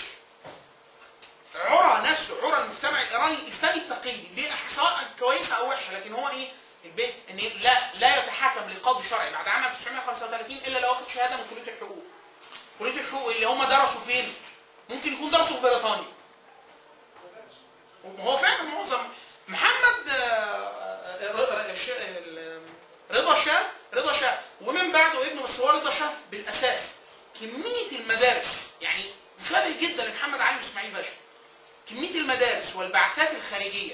عرى نفسه عرى المجتمع الايراني الاسلامي التقليدي دي سواء كويسه او وحشه لكن هو ايه البيت ان لا لا يتحكم لقاضي شرعي بعد عام 1935 الا لو واخد شهاده من كليه الحقوق كليه الحقوق اللي هم درسوا فين ممكن يكون درسوا في بريطانيا هو فعلا معظم محمد آه، ر- ر- ش- ال- رضا شاه رضا شاه ومن بعده ابنه بس هو رضا شاه بالاساس كميه المدارس يعني مشابه جدا لمحمد علي واسماعيل باشا كميه المدارس والبعثات الخارجيه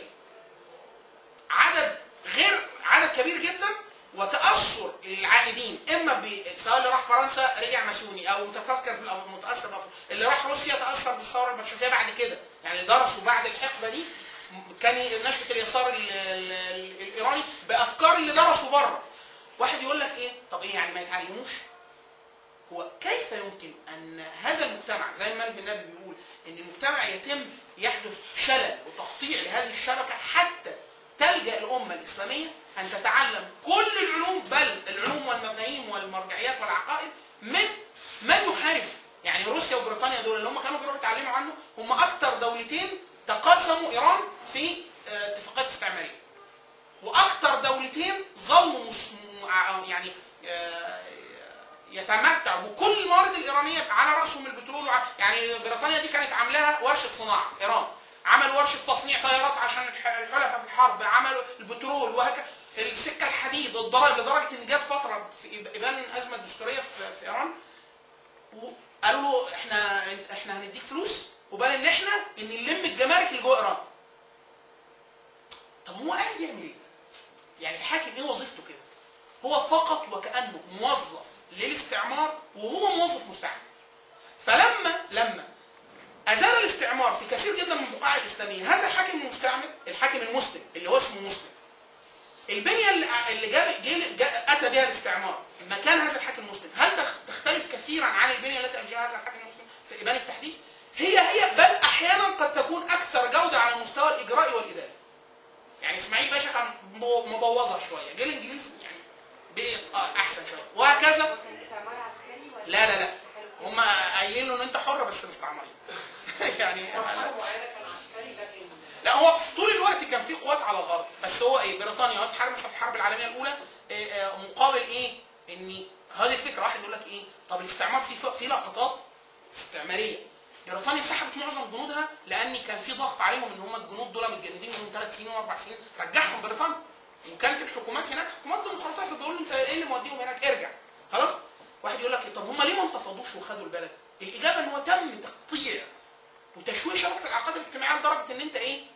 عدد غير عدد كبير جدا وتاثر العائدين اما ب سواء اللي راح فرنسا رجع ماسوني او متفكر أو متاثر بأف- اللي راح روسيا تاثر بالثوره البلشفيه بعد كده يعني اللي درسوا بعد الحقبه دي م- كان نشأة اليسار ال- ال- ال- الايراني بافكار اللي درسوا بره واحد يقول لك ايه طب ايه يعني ما يتعلموش هو كيف يمكن ان هذا المجتمع زي ما مالك بن نبي بيقول ان المجتمع يتم يحدث شلل وتقطيع لهذه الشبكه حتى تلجا الامه الاسلاميه ان تتعلم كل العلوم بل العلوم والمفاهيم والمرجعيات والعقائد من من يحارب يعني روسيا وبريطانيا دول اللي هم كانوا بيروحوا يتعلموا عنه هم اكثر دولتين تقاسموا ايران في آه، اتفاقات استعماريه واكثر دولتين ظلوا مس- م- يعني آه، يتمتع بكل الموارد الايرانيه على راسهم البترول وع- يعني بريطانيا دي كانت عاملاها ورشه صناعه ايران عملوا ورشه تصنيع طيارات عشان الح- الحلفاء في الحرب عملوا البترول وهكذا السكه الحديد الضرائب لدرجه ان جت فتره في ابان ازمه دستوريه في, في ايران وقالوا له احنا احنا هنديك فلوس وبال ان احنا ان نلم الجمارك اللي جوه ايران طب هو قاعد يعمل ايه؟ يعني الحاكم ايه وظيفته كده؟ هو فقط وكانه موظف للاستعمار وهو موظف مستعمر. فلما لما ازال الاستعمار في كثير جدا من البقاع الاسلاميه هذا الحاكم المستعمر الحاكم المسلم اللي هو اسمه مسلم البنيه اللي اللي جاب جي- جا- اتى بها الاستعمار مكان هذا الحاكم المسلم هل تخ- تختلف كثيرا عن البنيه التي انشاها هذا الحاكم المسلم في ابان التحديث؟ هي هي بل احيانا قد تكون اكثر جوده على المستوى الاجرائي والاداري. يعني اسماعيل باشا كان مبو- مبوظها شويه، جه الانجليز يعني بقي احسن شويه وهكذا هو كان استعمار عسكري ولا لا لا لا تحالف هم قايلين له ان انت حر بس مستعمرين يعني مرحلة معينة كان عسكري لكن لا هو في طول الوقت كان في قوات على الارض بس هو ايه بريطانيا وقت حرب مثلا في الحرب العالميه الاولى إيه آه، مقابل ايه ان هذه الفكره واحد يقول لك ايه طب الاستعمار في في لقطات استعماريه بريطانيا سحبت معظم جنودها لان كان في ضغط عليهم ان هم الجنود دول متجندين من ثلاث سنين واربع سنين رجعهم بريطانيا وكانت الحكومات هناك حكومات ديمقراطيه فبيقول له انت ايه اللي موديهم هناك ارجع خلاص واحد يقول لك إيه طب هم ليه ما انتفضوش وخدوا البلد الاجابه ان هو تم تقطيع وتشويه شبكه العلاقات الاجتماعيه لدرجه ان انت ايه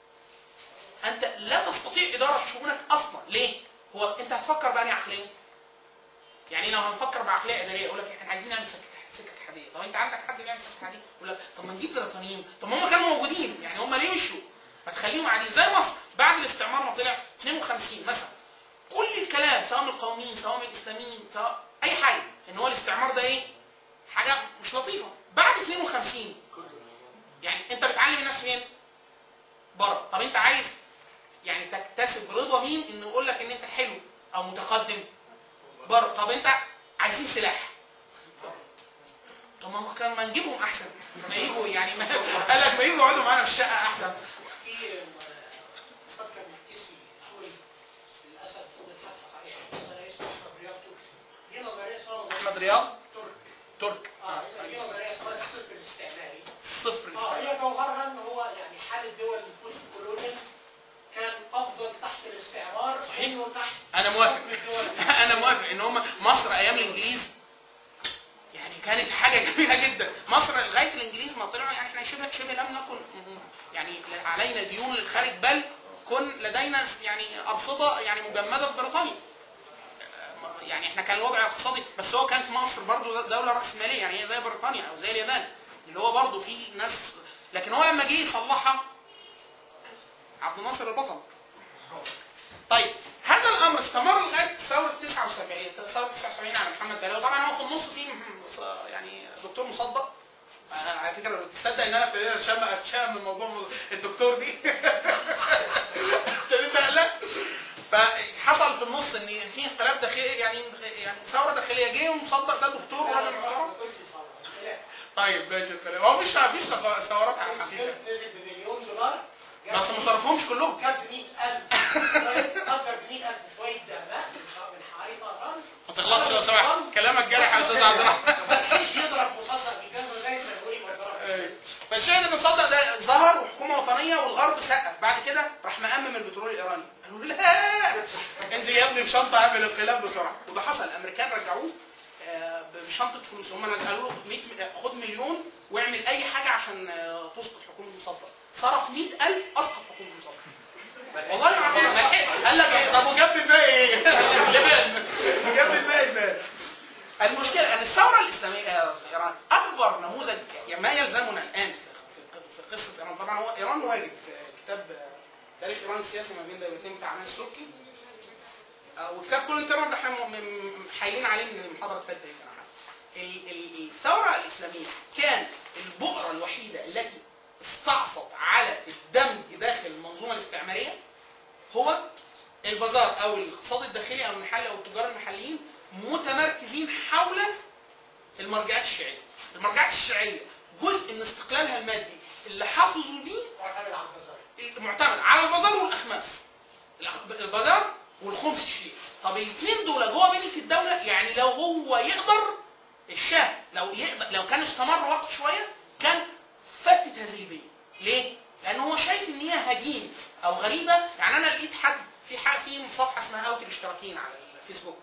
انت لا تستطيع اداره شؤونك اصلا ليه هو انت هتفكر بأنهي عقليه يعني لو هنفكر بعقليه اداريه يقول لك احنا عايزين نعمل سكك سكك حديد طب انت عندك حد بيعمل سكك حديد يقول لك طب ما نجيب بريطانيين طب ما هم كانوا موجودين يعني هم ليه مشوا ما تخليهم قاعدين زي مصر بعد الاستعمار ما طلع 52 مثلا كل الكلام سواء من القوميين سواء من الاسلاميين سواء اي حاجه ان هو الاستعمار ده ايه حاجه مش لطيفه بعد 52 يعني انت بتعلم الناس فين بره طب انت عايز يعني تكتسب رضا مين انه يقول لك ان انت حلو او متقدم بره طب انت عايزين سلاح طب ما هو كان ما نجيبهم احسن ما يجوا يعني ما قال لك ما يجوا يقعدوا معانا في الشقه احسن في فكر مكسي سوري للاسف فضل حفظ يعني مثلا اسمه احمد رياض تركي دي نظريه اسمها نظريه احمد رياض ترك ترك اه دي نظريه اسمها الصفر الاستعماري صفر اه الاستعمار هي جوهرها ان هو يعني حال الدول البوست كولونيال كان افضل تحت الاستعمار صحيح. منه تحت انا موافق حكم الدول. انا موافق ان هم مصر ايام الانجليز يعني كانت حاجه جميله جدا مصر لغايه الانجليز ما طلعوا يعني احنا شبه شبه لم نكن يعني علينا ديون للخارج بل كن لدينا يعني ارصده يعني مجمده في بريطانيا يعني احنا كان الوضع الاقتصادي بس هو كانت مصر برضو دوله راسماليه يعني هي زي بريطانيا او زي اليابان اللي هو برضو في ناس لكن هو لما جه يصلحها عبد الناصر البطل طيب هذا الامر استمر لغايه ثوره 79 ثوره 79 على محمد بلاوي طبعا هو في النص في م- يعني دكتور مصدق انا على فكره لو تصدق ان انا ابتديت اتشام اتشام من موضوع الدكتور دي ابتديت اقلق فحصل في النص ان في انقلاب داخلي يعني يعني ثوره داخليه جه ومصدق ده دكتور وراجل محترم ما كنتش صعب لا طيب ماشي الكلام هو مفيش مفيش ثورات على الحقيقه السجل نزل بمليون دولار بس ما صرفهمش كلهم جاب ب 100000 قدر ب 100000 شويه دهمات من حوالي طهران ما تغلطش لو سمحت كلامك جارح يا استاذ عبد الرحمن ما لحقش يضرب مصدق بالجزمه زي السنوري ما ضرب أيوة. فالشاهد ان صدق ده ظهر وحكومه وطنيه والغرب سقف بعد كده راح مأمم البترول الايراني قالوا لا انزل يا ابني بشنطه اعمل انقلاب بسرعه وده حصل الامريكان رجعوه آه، بشنطه فلوس هم نزلوا له 100 خد مليون واعمل اي حاجه عشان آه، تسقط حكومه مصدق صرف 100000 اسقط حكومه مصدق والله العظيم قال لك ايه طب وجاب الباقي ايه؟ لبان وجاب الباقي لبان المشكله ان الثوره الاسلاميه في ايران اكبر نموذج يعني ما يلزمنا الان في في- في قصه ايران طبعا هو ايران واجد في كتاب آه، تاريخ ايران السياسي ما بين دولتين بتاع عمان السبكي آه، وكتاب كل انترنت ده احنا م- م- حايلين عليه من المحاضره اللي فاتت يمكن أو حاجة. ال- ال- الثوره الاسلاميه كان البؤره الوحيده التي استعصت على الدمج داخل المنظومه الاستعماريه هو البازار او الاقتصاد الداخلي او المحلي او التجار المحليين متمركزين حول المرجعات الشيعيه. المرجعات الشيعيه جزء من استقلالها المادي اللي حافظوا بيه معتمد على البازار معتمد على البازار والاخماس. الأخ- البازار والخمس الشيعي. طب الاثنين دول جوه بنيه الدوله يعني لو هو يقدر الشاه لو يقدر لو كان استمر وقت شويه كان فتت هذه البنيه. ليه؟ لان هو شايف ان هي هجين او غريبه يعني انا لقيت حد في حق في صفحه اسمها اوت الاشتراكيين على الفيسبوك.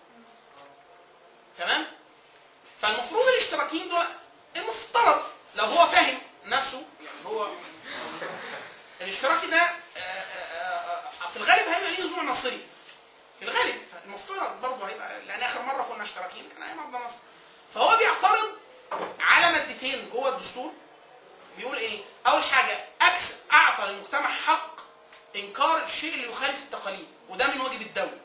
تمام؟ فالمفروض الاشتراكيين دول المفترض لو هو فاهم نفسه يعني هو الاشتراكي ده آه، آه، آه، في الغالب هيبقى ليه نزوع نصري في الغالب المفترض برضه هيبقى لان اخر مره كنا اشتراكيين كان ايام عبد الناصر فهو بيعترض على مادتين جوه الدستور بيقول ايه؟ اول حاجه اكس اعطى للمجتمع حق انكار الشيء اللي يخالف التقاليد وده من واجب الدوله.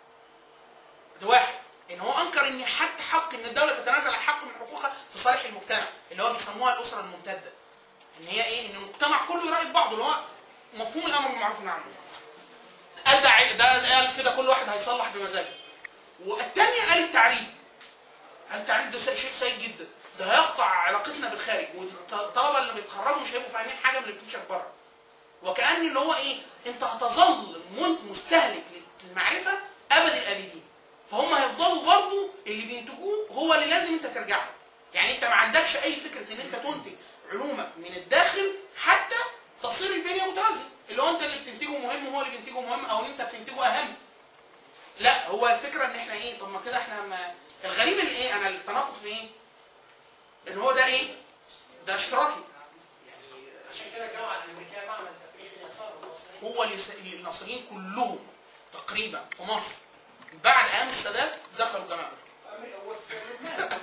ده واحد ان هو انكر ان حتى حق ان الدوله تتنازل عن حق من حقوقها في صالح المجتمع اللي هو بيسموها الاسره الممتده. ان هي ايه؟ ان المجتمع كله يراقب بعضه اللي هو مفهوم الامر بالمعروف والنهي عن المنكر. قال ده عي- ده قال كده كل واحد هيصلح بمزاجه. والثانيه قال التعريب. قال التعريب ده شيء سيء جدا. ده هيقطع علاقتنا بالخارج والطلبه اللي بيتخرجوا مش هيبقوا فاهمين حاجه من اللي بتنشر بره. وكأن اللي هو ايه انت هتظل من- مستهلك للمعرفه ابد الابدين فهم هيفضلوا برضه اللي بينتجوه هو اللي لازم انت ترجع له يعني انت ما عندكش اي فكره ان انت تنتج علومك من الداخل حتى تصير البنيه متوازنه اللي هو انت اللي بتنتجه مهم وهو اللي بينتجه مهم او ان انت بتنتجه اهم لا هو الفكره ان احنا ايه طب ما كده احنا ما الغريب اللي ايه انا التناقض في ايه ان هو ده ايه ده اشتراكي يعني عشان كده الجامعه الامريكيه معمل تفريغ اليسار والمصريين هو اليس- الناصريين كلهم تقريبا في مصر بعد ايام السادات دخلوا جماعه في أمريكا وفي لبنان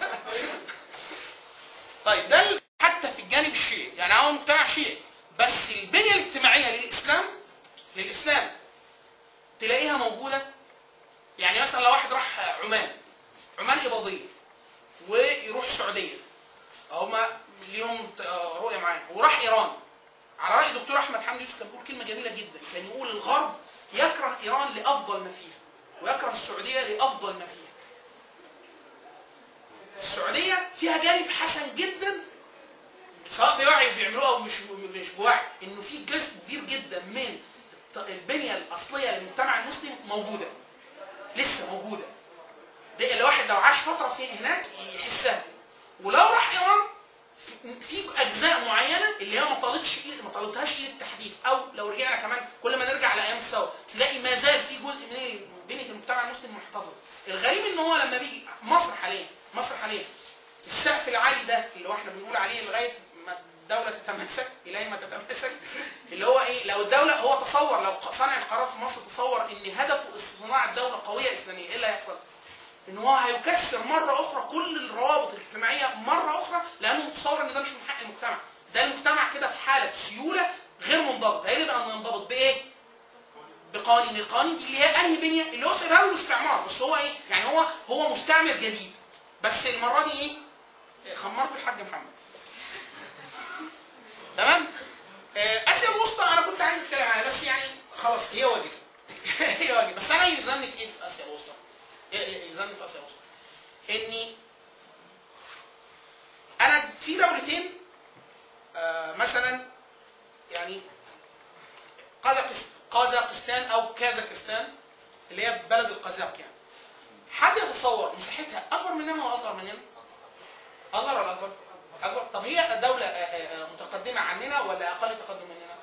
طيب ده ال- حتى في الجانب الشيعي يعني هو مجتمع شيعي بس البنيه الاجتماعيه للاسلام للاسلام تلاقيها موجوده يعني مثلا لو واحد راح عمان عمان اباضيه ويروح السعوديه هما ليهم ت- رؤيه معانا وراح ايران على راي دكتور احمد حمدي يوسف كان بيقول كلمه جميله جدا كان يقول الغرب يكره ايران لافضل ما فيها ويكره السعوديه لافضل ما فيها السعوديه فيها جانب حسن جدا سواء بوعي بيعملوه او مش مش بوعي انه في جزء كبير جدا من الت- البنيه الاصليه للمجتمع المسلم موجوده لسه موجوده ده الواحد لو عاش فتره في هناك يحسها ولو راح ايران في- في اجزاء معينه اللي هي ما طالتش ايد ما طالتهاش ايد التحديث او لو رجعنا كمان كل ما نرجع لايام الثوره تلاقي ما زال في جزء من بنيه المجتمع المسلم محتفظ الغريب ان هو لما بيجي مصر حاليا مصر حاليا السقف العالي ده اللي هو احنا بنقول عليه لغايه ما الدوله تتماسك الى ما تتماسك اللي هو ايه لو الدوله هو تصور لو صانع القرار في مصر تصور ان هدفه صناعه دوله قويه اسلاميه ايه اللي هيحصل؟ ان هو هيكسر مره اخرى كل الروابط الاجتماعيه مره اخرى لانه متصور ان ده مش من حق المجتمع ده المجتمع كده في حاله سيوله غير منضبط هيجب ان ينضبط بايه؟ بقوانين القوانين دي اللي هي انهي بنيه اللي هو سايبها له الاستعمار بس هو ايه يعني هو هو مستعمر جديد بس المره دي ايه إيه، خمرت الحاج محمد تمام آه، اسيا الوسطى انا كنت عايز اتكلم عنها بس يعني خلاص هي واجب هي واجب بس انا اللي يلزمني في ايه في اسيا الوسطى إيه اللي يلزمني في اسيا الوسطى اني انا في دولتين آه، مثلا يعني قازقست- قازقستان او كازاخستان اللي هي بلد القزاق يعني حد يتصور مساحتها اكبر مننا ولا اصغر مننا؟ اصغر ولا اكبر؟ اكبر طب هي دوله آه، آه، آه، متقدمه عننا ولا اقل تقدم مننا؟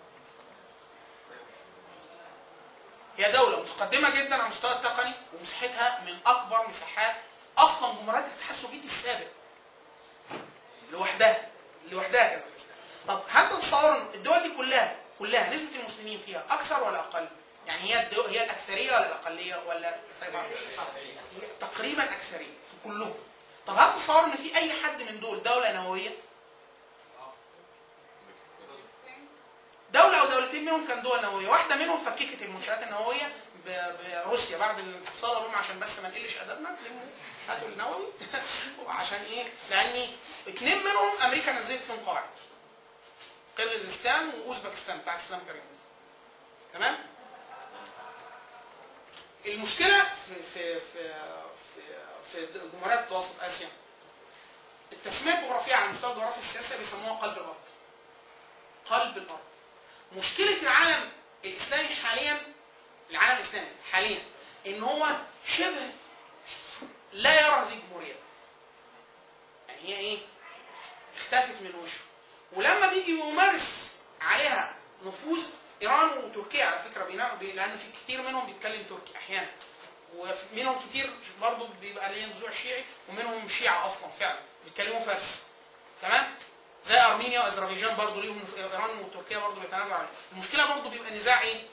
هي دوله متقدمه جدا على المستوى التقني ومساحتها من اكبر مساحات اصلا جمهوريات الاتحاد السوفيتي السابق لوحدها لوحدها كازاخستان طب هل تتصور إن الدول دي كلها كلها نسبه المسلمين فيها اكثر ولا اقل؟ يعني هي الدو... هي الاكثريه ولا الاقليه ولا زي بعض؟ هي تقريبا اكثريه في كلهم طب هل تتصور ان في اي حد من دول دوله نوويه؟ دولة أو دولتين منهم كان دول نووية، واحدة منهم فككت المنشآت النووية ب- بروسيا بعد الانفصال قالوا لهم عشان بس ما نقلش أدبنا تلموا هاتوا النووي وعشان إيه؟ لأن اثنين منهم أمريكا نزلت فيهم قواعد. قرغيزستان وأوزبكستان بتاعت إسلام كريم. تمام؟ المشكلة في في في في في جمهوريات وسط آسيا التسمية الجغرافية على المستوى الجغرافي السياسي بيسموها قلب الأرض. قلب الأرض. مشكلة العالم الإسلامي حاليا العالم الإسلامي حاليا إن هو شبه لا يرى هذه الجمهورية. يعني هي إيه؟ اختفت من وشه. ولما بيجي يمارس عليها نفوذ إيران وتركيا على فكرة بينا- بي- لأن في كتير منهم بيتكلم تركي أحيانا. ومنهم كتير برضه بيبقى ليه نزوع شيعي ومنهم شيعة أصلا فعلا بيتكلموا فارسي. تمام؟ زي ارمينيا واذربيجان برضه ليهم في ايران وتركيا برضه بيتنازعوا عليه المشكله برضه بيبقى نزاع ايه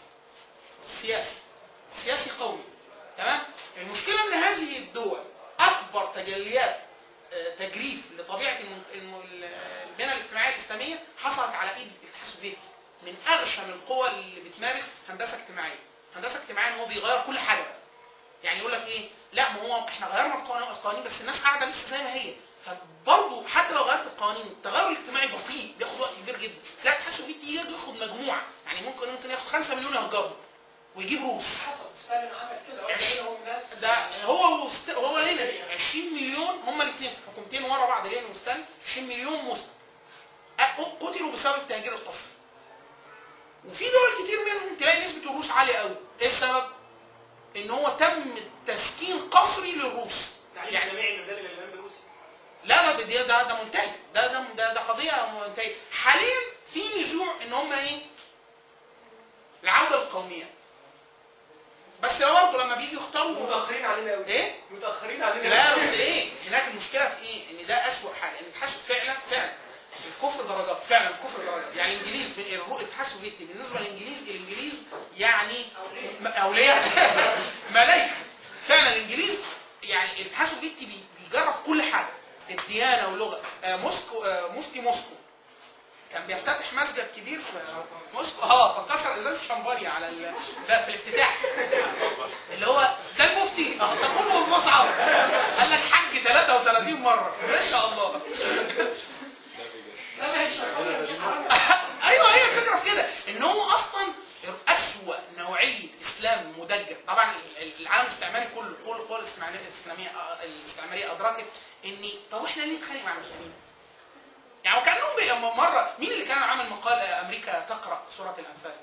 سياسي سياسي قومي تمام المشكله ان هذه الدول اكبر تجليات آه، تجريف لطبيعه الم- الم- البنى الاجتماعيه الاسلاميه حصلت على ايد الاتحاد السوفيتي من اغشم القوى اللي بتمارس هندسه اجتماعيه هندسه اجتماعيه ان هو بيغير كل حاجه بقى يعني يقول لك ايه لا ما هو احنا غيرنا القوانين القوانين بس الناس قاعده لسه زي ما هي فبرضه حتى لو غيرت القوانين التغير الاجتماعي بطيء بياخد وقت كبير جدا لا الاتحاد السوفيتي يجي ياخد مجموعه يعني ممكن ممكن ياخد 5 مليون يهجروا ويجيب روس حصل ستالين عمل كده وقال منهم ناس ده هو وست... هو لينين 20 مليون هما الاثنين في حكومتين ورا بعض لينين وستالين 20 مليون مسلم أ- قتلوا بسبب التهجير القسري وفي دول كتير منهم تلاقي نسبه الروس عاليه قوي ايه السبب؟ ان هو تم تسكين قسري للروس تعليم يعني جميع النزال الالمان بروسيا لا لا ده ده ده, ده منتهي ده ده ده, ده قضيه منتهيه حاليا في نزوع ان هم ايه العوده للقوميات بس برضه لما بيجي يختاروا متاخرين علينا قوي ايه متاخرين علينا لا قوي. بس ايه هناك المشكله في ايه ان ده اسوء حاجه ان الاتحاد فعلا فعلا الكفر درجات فعلا الكفر درجات يعني الانجليز بال- الرو- الاتحاد السوفيتي بالنسبه للانجليز الانجليز يعني م- اولياء ملائكه فعلا الانجليز يعني الاتحاد السوفيتي بي- بيجرب كل حاجه الديانه واللغه آه موسكو آه مفتي موسكو كان بيفتتح مسجد كبير في موسكو اه فكسر ازاز شمبانيا على ال... ده في الافتتاح اللي هو ده المفتي اه تقوم المصعب قال لك حج 33 مره ما شاء الله لا ما هي شغاله مش حرام ايوه هي الفكره في كده ان هو اصلا اسوأ نوعيه اسلام مدجر طبعا ال- ال- العالم الاستعماري كله كل القوى الاستعماريه الاسلاميه آه، الاستعماريه ادركت ان طب احنا ليه نتخانق مع المسلمين؟ يعني وكانهم بي- أما مره مين اللي كان عامل مقال آه، امريكا تقرا سوره الانفال؟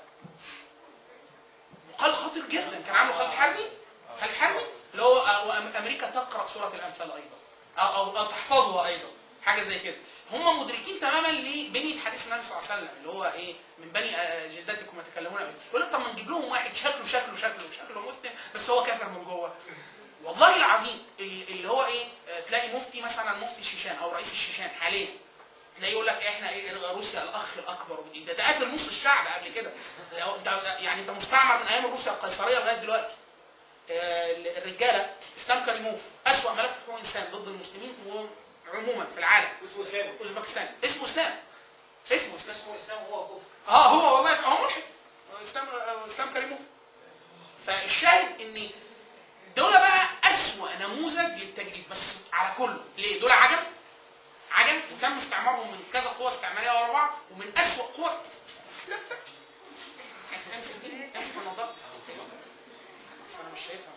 مقال خطير جدا كان عامله خالد حربي خالد حربي اللي هو آه، وأم- امريكا تقرا سوره الانفال ايضا او او, أو تحفظها ايضا حاجه زي كده هم مدركين تماما لبنيه حديث النبي صلى الله عليه وسلم اللي هو ايه من بني آه، جلدتكم يتكلمون به يقول لك طب ما نجيب لهم واحد شكله شكله شكله شكله مسلم بس هو كافر من جوه والله العظيم ال- اللي هو ايه آه، تلاقي مفتي مثلا مفتي الشيشان او رئيس الشيشان حاليا تلاقيه يقول لك احنا ايه روسيا الاخ الاكبر ده ده قتل نص الشعب قبل كده لو انت يعني انت مستعمر من ايام روسيا القيصريه لغايه دلوقتي آه، الرجاله اسلام كريموف اسوأ ملف حقوق انسان ضد المسلمين وعموما في العالم اسمه اسلام اوزبكستان اسمه اسلام اسمه اسلام اسمه اسلام وهو كفر اه هو والله هو ملحد اسلام آه، اسلام كريموف فالشاهد ان دول بقى اسوأ نموذج للتجريف بس على كله ليه دول عجم عجم وتم استعمارهم من كذا قوة استعمارية ورا بعض ومن اسوأ قوة لا لا امسك دي امسك النظارة بس انا مش شايفها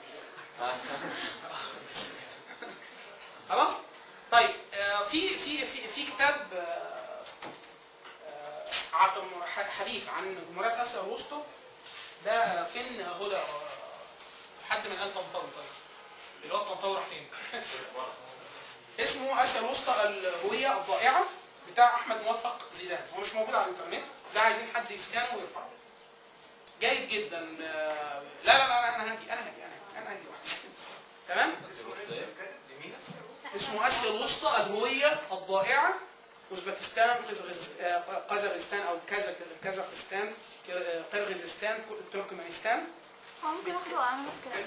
مش شايفها خلاص طيب آه، في في في في كتاب آه، آه، ع- ح- حديث عن جمهورية اسيا الوسطى ده فين هدى آه، حد من آل طنطاوي طيب اللي هو الطنطاوي راح فين؟ اسمه اسيا الوسطى الهويه الضائعه بتاع احمد موفق زيدان هو مش موجود على الانترنت ده عايزين حد يسكانه ويرفعه جيد جدا آه، لا لا لا انا هاجي انا هاجي انا هاجي انا هاجي لوحدي. تمام اسمه اسيا الوسطى الهويه الضائعه اوزبكستان قزغز- آه، قزاقستان او كازا كازاقستان ك- قرغيزستان تركمانستان هو ممكن اخده على نفس كده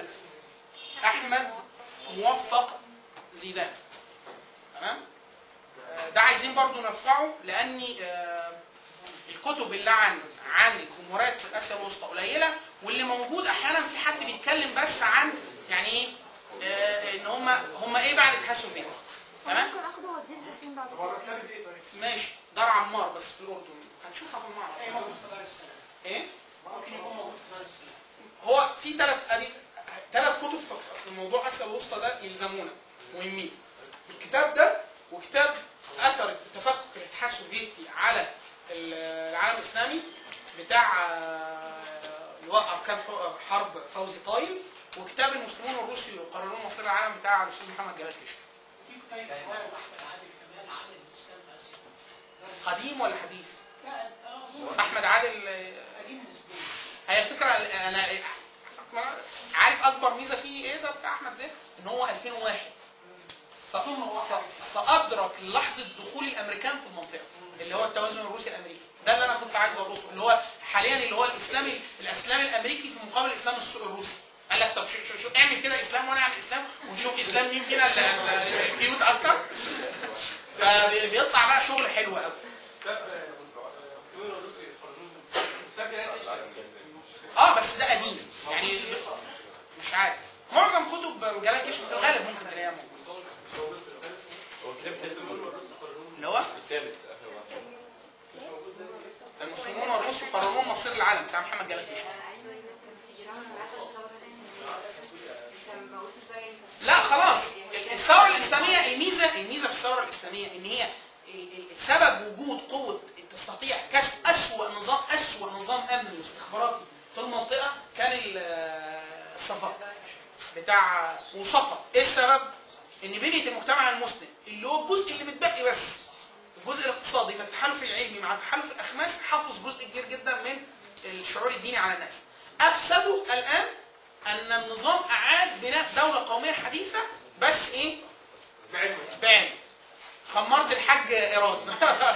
احمد موفق زيدان تمام آه، ده عايزين برضو نرفعه لان آه، الكتب اللي عن عن جمهوريات اسيا الوسطى قليله واللي موجود احيانا في حد بيتكلم بس عن يعني ايه آه، ان هم هم ايه بعد الاتحاد السوفيتي هو تمام ممكن اخده واديه لتسليم بعد هو كده كتاب ايه طيب؟ ماشي دار عمار بس في الاردن هنشوفها في ايه المعرض موجود في دار السلام ايه ممكن يكون موجود في دار السلام هو في ثلاث ادي ثلاث كتب في- في موضوع اسيا الوسطى ده يلزمونا مهمين الكتاب ده وكتاب اثر تفكك الاتحاد السوفيتي على ال- العالم الاسلامي بتاع آه، لواء اركان ح- حرب فوزي طايل وكتاب المسلمون والروس يقررون مصير العالم بتاع الاستاذ محمد جلال كشك في كتاب صغير لاحمد عادل كمان عن الاسلام في اسيا دار قديم ولا حديث؟ لا اظن احمد عادل آه، قديم نسبيا هي الفكره انا عارف اكبر ميزه فيه ايه ده بتاع احمد زاهر ان هو 2001 ف... ف... فادرك لحظه دخول الامريكان في المنطقه اللي هو التوازن الروسي الامريكي ده اللي انا كنت عايز اربطه اللي هو حاليا اللي هو الاسلامي الاسلام الامريكي في مقابل الاسلام الس- الروسي قال لك طب شو شو شو اعمل كده اسلام وانا اعمل اسلام ونشوف اسلام مين فينا اللي- اللي كيوت اكتر فبيطلع بقى شغل حلو قوي كتاب مسلمين والروسي يخرجون كتاب يعني اه بس ده قديم يعني مش عارف معظم كتب جلال كشك في الغالب ممكن تلاقيها موجوده هو كتاب تالت اللي هو التالت اخر واحد المسلمون والروس يقررون مصير العالم بتاع محمد جلال كشك ايوه ايوه كان في ايران بعد الثوره الاسلاميه انت ما قلتش بقى انت لا خلاص الثوره الاسلاميه الميزه الميزه في الثوره الاسلاميه ان هي ال- ال- سبب وجود قوه تستطيع كسب اسوأ نظام اسوأ نظام امني واستخباراتي في المنطقه كان ال- الصفاق بتاع وسقط ايه السبب؟ ان بنيه المجتمع المسلم اللي هو الجزء اللي متبقي بس الجزء الاقتصادي من التحالف العلمي مع تحالف الاخماس حافظ جزء كبير جدا من الشعور الديني على الناس افسدوا الان ان النظام اعاد بناء دوله قوميه حديثه بس ايه بعلمه بعلم خمرت الحاج ايران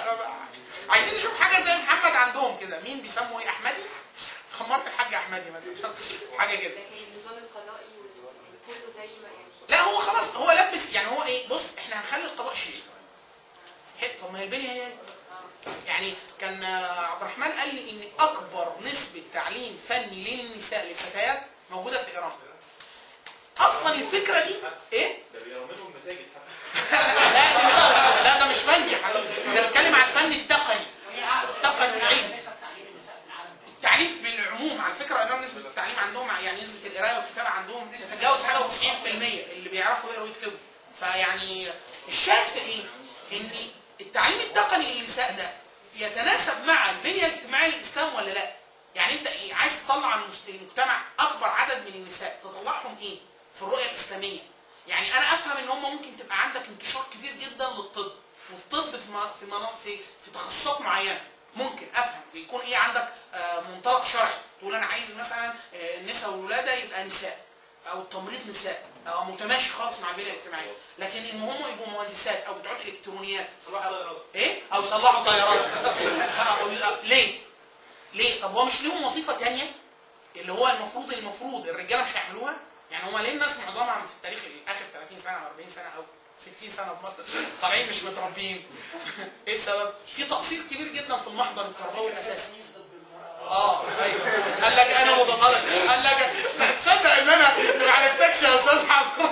عايزين نشوف حاجه زي محمد عندهم كده مين بيسموا ايه احمدي خمرت الحاج احمدي مثلا حاجه كده لكن النظام القضائي وال- كله زي ما يعني لا هو خلاص هو لبس يعني هو ايه بص احنا هنخلي القضاء شيعي حلو، طب ما هي البنيه هي هي. يعني كان آه، عبد الرحمن قال لي ان اكبر نسبه تعليم فني للنساء للفتيات موجوده في ايران اصلا الفكره دي ايه ده بيرمموا المساجد لا ده مش لا ده مش فني يا حبيبي انا بتكلم عن الفن التقني التقني والعلمي نسب تعليم النساء في العالم التعليم بالعموم على فكره ايران نسبه التعليم عندهم يعني نسبه القرايه والكتابه عندهم تتجاوز حاجه و90% اللي بيعرفوا يقروا ويكتبوا فيعني الشاهد في ايه؟ ان التعليم التقني للنساء ده يتناسب مع البنيه الاجتماعيه للاسلام ولا لا؟ يعني انت ايه عايز تطلع من المجتمع اكبر عدد من النساء تطلعهم ايه؟ في الرؤيه الاسلاميه يعني انا افهم ان هم ممكن تبقى عندك انتشار كبير جدا للطب والطب في م- في منا- في, في تخصصات معينه ممكن افهم يكون ايه عندك آه، منطلق شرعي تقول انا عايز مثلا آه، النساء والولاده يبقى نساء او التمريض نساء او متماشي خالص مع البنيه الاجتماعيه لكن ان هم يبقوا مهندسات او بتوع الكترونيات صلاح طيران ايه او يصلحوا طيارات أو- ليه ليه طب هو مش ليهم وظيفه تانية اللي هو المفروض المفروض الرجاله مش هيعملوها يعني هم ليه الناس معظمها في التاريخ اخر 30 سنه او 40 سنه او 60 سنه في مصر طالعين مش متربيين ايه السبب في تقصير كبير جدا في المحضر التربوي الاساسي تمييز ضد المرأة اه ايوه قال لك انا متطرف قال لك تصدق ان انا ما عرفتكش يا استاذ حمد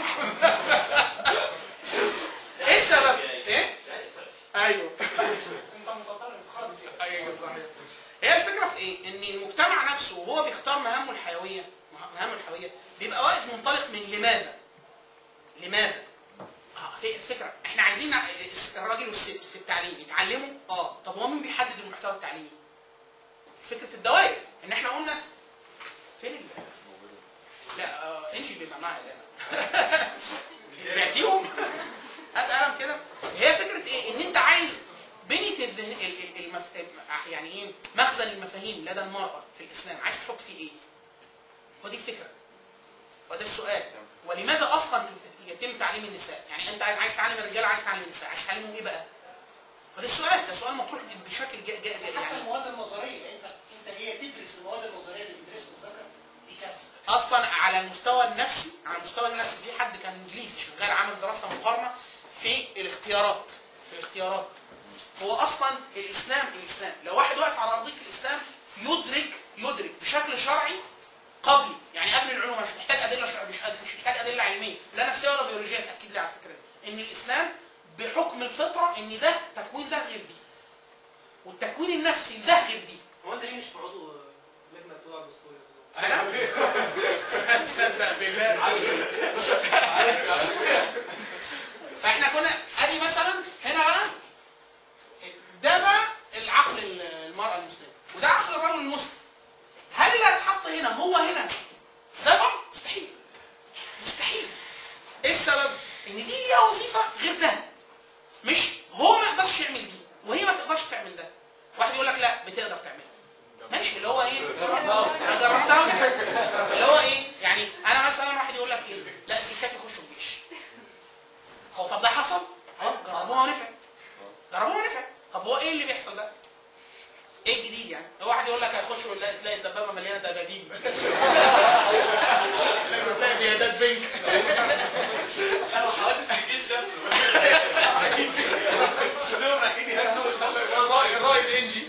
ايه السبب ايه ايوه انت متطرف خالص يعني ايوه صحيح هي الفكره في ايه؟ ان المجتمع نفسه وهو بيختار مهامه الحيويه مهامه الحيويه بيبقى واقف منطلق من لماذا؟ لماذا؟ آه، في فكره احنا عايزين نع- الراجل والست في التعليم يتعلموا اه طب هو مين بيحدد المحتوى التعليمي؟ فكره الدوائر ان احنا قلنا فين ال لا آه انت اللي معاها هنا بعتيهم هات قلم ايه مخزن المفاهيم لدى المراه في الاسلام عايز تحط فيه ايه؟ هو دي الفكره هو ده السؤال ولماذا اصلا يتم تعليم النساء؟ يعني انت عايز تعلم الرجال عايز تعلم النساء عايز تعلمهم ايه بقى؟ هو ده السؤال ده سؤال مطروح بشكل جا جا حتى يعني المواد النظريه انت انت هي تدرس المواد النظريه اللي بيدرسها الذكر دي كارثه اصلا على المستوى النفسي على المستوى النفسي في حد كان انجليزي شغال عامل دراسه مقارنه في الاختيارات في الاختيارات هو اصلا الاسلام الاسلام لو واحد واقف على ارضيه الاسلام يدرك يدرك بشكل شرعي قبلي يعني قبل العلوم مش محتاج ادله شرع مش مش محتاج ادله علميه لا نفسيه ولا بيولوجيه تاكد لي على فكره ان الاسلام بحكم الفطره ان ده تكوين ده غير دي والتكوين النفسي ده غير دي هو انت ليه مش في عضو لجنه بتوع الدستور انا تصدق بالله فاحنا كنا ادي مثلا هنا بقى ده بقى العقل المراه المسلمه وده عقل الرجل المسلم هل اللي هيتحط هنا هو هنا زي بعض مستحيل مستحيل ايه السبب ان دي ليها وظيفه غير ده مش هو ما يقدرش يعمل دي وهي ما تقدرش تعمل ده واحد يقول لك لا بتقدر تعملها ماشي اللي هو ايه أنا جربتها اللي هو ايه يعني انا مثلا واحد يقول لك ايه لا الستات يخشوا الجيش هو طب ده حصل اه جربوها ونفع جربوها ونفع طب هو ايه اللي بيحصل بقى ايه الجديد يعني هو واحد يقول لك هيخش ولا تلاقي الدبابه مليانه دباديب تلاقي بيادات بنك حوادث الجيش نفسه كلهم رايحين يهاجموا الرائد الرائد انجي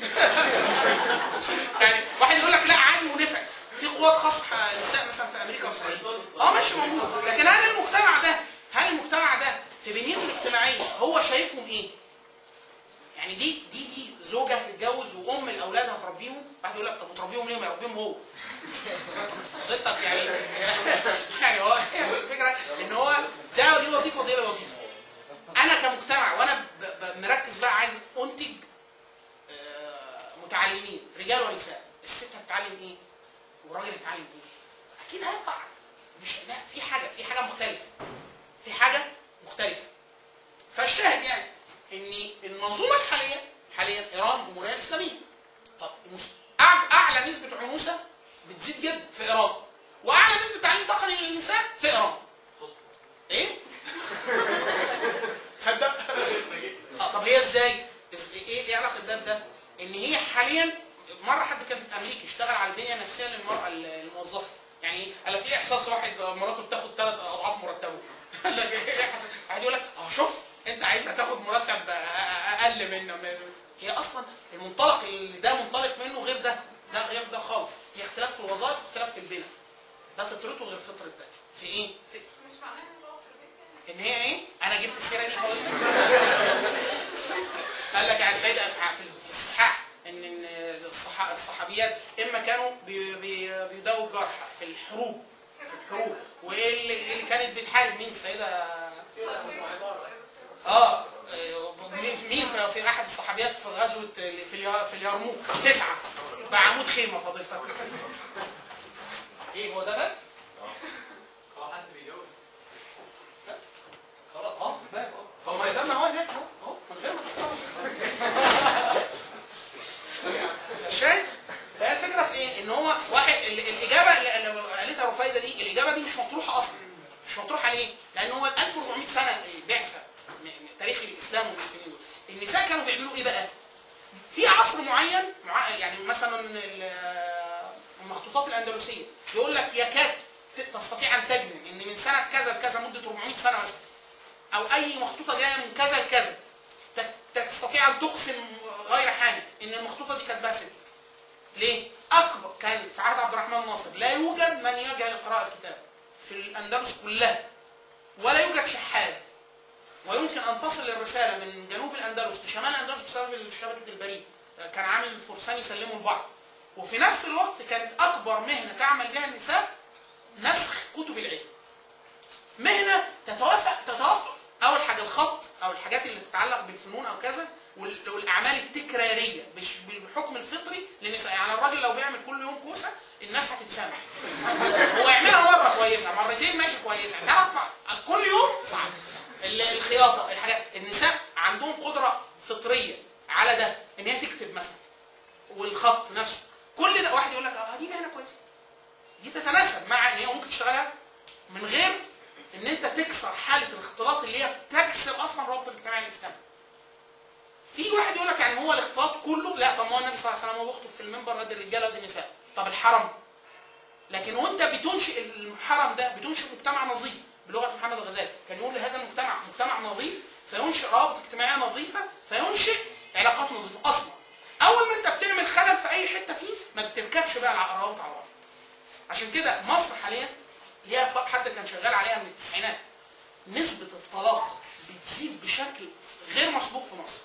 يعني واحد يقول لك لا عادي ونفع في قوات خاصه نساء مثلا في امريكا واسرائيل اه ماشي موجود لكن هل المجتمع ده هل المجتمع ده في بنيته الاجتماعيه هو شايفهم ايه؟ يعني دي دي دي زوجه تتجوز وام الاولاد هتربيهم واحد يقول لك طب وتربيهم ليه ما يربيهم هو حضرتك يعني يعني هو الفكره ان هو ده ليه وظيفه ودي له وظيفه انا كمجتمع وانا ب- ب- مركز بقى عايز انتج آه، متعلمين رجال ونساء الست هتتعلم ايه والراجل هيتعلم ايه اكيد هيطلع مش لا في حاجه في حاجه مختلفه في حاجه مختلفه فالشاهد يعني ان المنظومه الحاليه حاليا ايران جمهوريه اسلاميه طب المس- أع- اعلى نسبه عنوسه بتزيد جدا في ايران واعلى نسبه تعليم تقني للنساء في ايران ايه تصدق اه طب هي ازاي إز- ايه ايه علاقه ده بده ان هي حاليا مره حد كان امريكي اشتغل على البنيه النفسيه للمراه الموظفه يعني ايه؟ قال لك ايه احساس واحد مراته بتاخد ثلاث اضعاف مرتبه قال لك ايه احساس واحد يقول لك اه شوف انت عايزها تاخد مرتب اقل منه من- هي اصلا المنطلق اللي ده منطلق منه غير ده ده غير ده خالص هي اختلاف في الوظائف واختلاف في البنى ده فطرته غير فطره ده في ايه؟ في بس مش معناها ان هو في البيت يعني ان هي ايه؟ انا جبت السيره دي فقلت قال لك عن السيدة في في الصحاح ان إن الصح- الصحابيات اما كانوا بي- بي- بيداووا الجرحى في الحروب في الحروب وايه اللي, اللي كانت بتحارب مين السيده اه مين- مين في- في احد الصحابيات في غزوه في اليا- في اليرموك تسعه بعمود خيمه فضيلتك ايه هو ده ده؟ هو حد بيجاوب خلاص اه فاهم اه طب ما يبقى ما هو هناك اهو اهو من غير ما تتصور شايف؟ فهي الفكره في ايه؟ ان هو واحد ال- الاجابه اللي اللي قالتها رفايده دي الاجابه دي مش مطروحه اصلا مش مطروحه ليه؟ لان هو ال 1400 سنه البعثه م- م- تاريخ الاسلام والمسلمين دول النساء كانوا بيعملوا ايه بقى؟ في عصر معين مع يعني مثلا ال- المخطوطات الاندلسيه يقول لك يكاد ت- تستطيع ان تجزم ان من سنه كذا لكذا مده 400 سنه مثلا او اي مخطوطه جايه من كذا لكذا ت- تستطيع ان تقسم غير حادث ان المخطوطه دي كاتباها ست ليه؟ اكبر كان في عهد عبد الرحمن الناصر لا يوجد من يجهل قراءه الكتاب في الاندلس كلها ولا يوجد شحاذ ويمكن ان تصل الرساله من جنوب الاندلس لشمال الاندلس بسبب شبكه البريد كان عامل الفرسان يسلموا لبعض وفي نفس الوقت كانت اكبر مهنه تعمل بها النساء نسخ كتب العلم مهنه تتوافق تتوقف اول حاجه الخط او الحاجات اللي تتعلق بالفنون او كذا وال- والاعمال التكراريه مش بالحكم الفطري للنساء يعني الراجل لو بيعمل كل يوم كوسه الناس هتتسامح هو يعملها مره كويسه مرتين ماشي كويسه ثلاث مرات كل يوم صعب ال- الخياطه الحاجات النساء عندهم قدره فطريه على ده ان هي تكتب مثلا والخط نفسه كل ده واحد يقول لك اه دي مهنه كويسه دي تتناسب مع ان هي ممكن تشتغلها من غير ان انت تكسر حاله الاختلاط اللي هي تكسر اصلا رابط الاجتماع الاسلامي في واحد يقول لك يعني هو الاختلاط كله لا طب ما هو النبي صلى الله عليه وسلم هو بيخطب في المنبر قد الرجاله وقد النساء طب الحرم لكن وانت بتنشئ الحرم ده بتنشئ مجتمع نظيف بلغه محمد الغزالي كان يقول لهذا المجتمع مجتمع نظيف فينشئ روابط اجتماعيه نظيفه فينشئ علاقات نظيفه اصلا اول ما انت بتعمل خلل في اي حته فيه ما بتركبش بقى الروابط على بعض عشان كده مصر حاليا ليها ف- حد كان شغال عليها من التسعينات نسبه الطلاق بتزيد بشكل غير مسبوق في مصر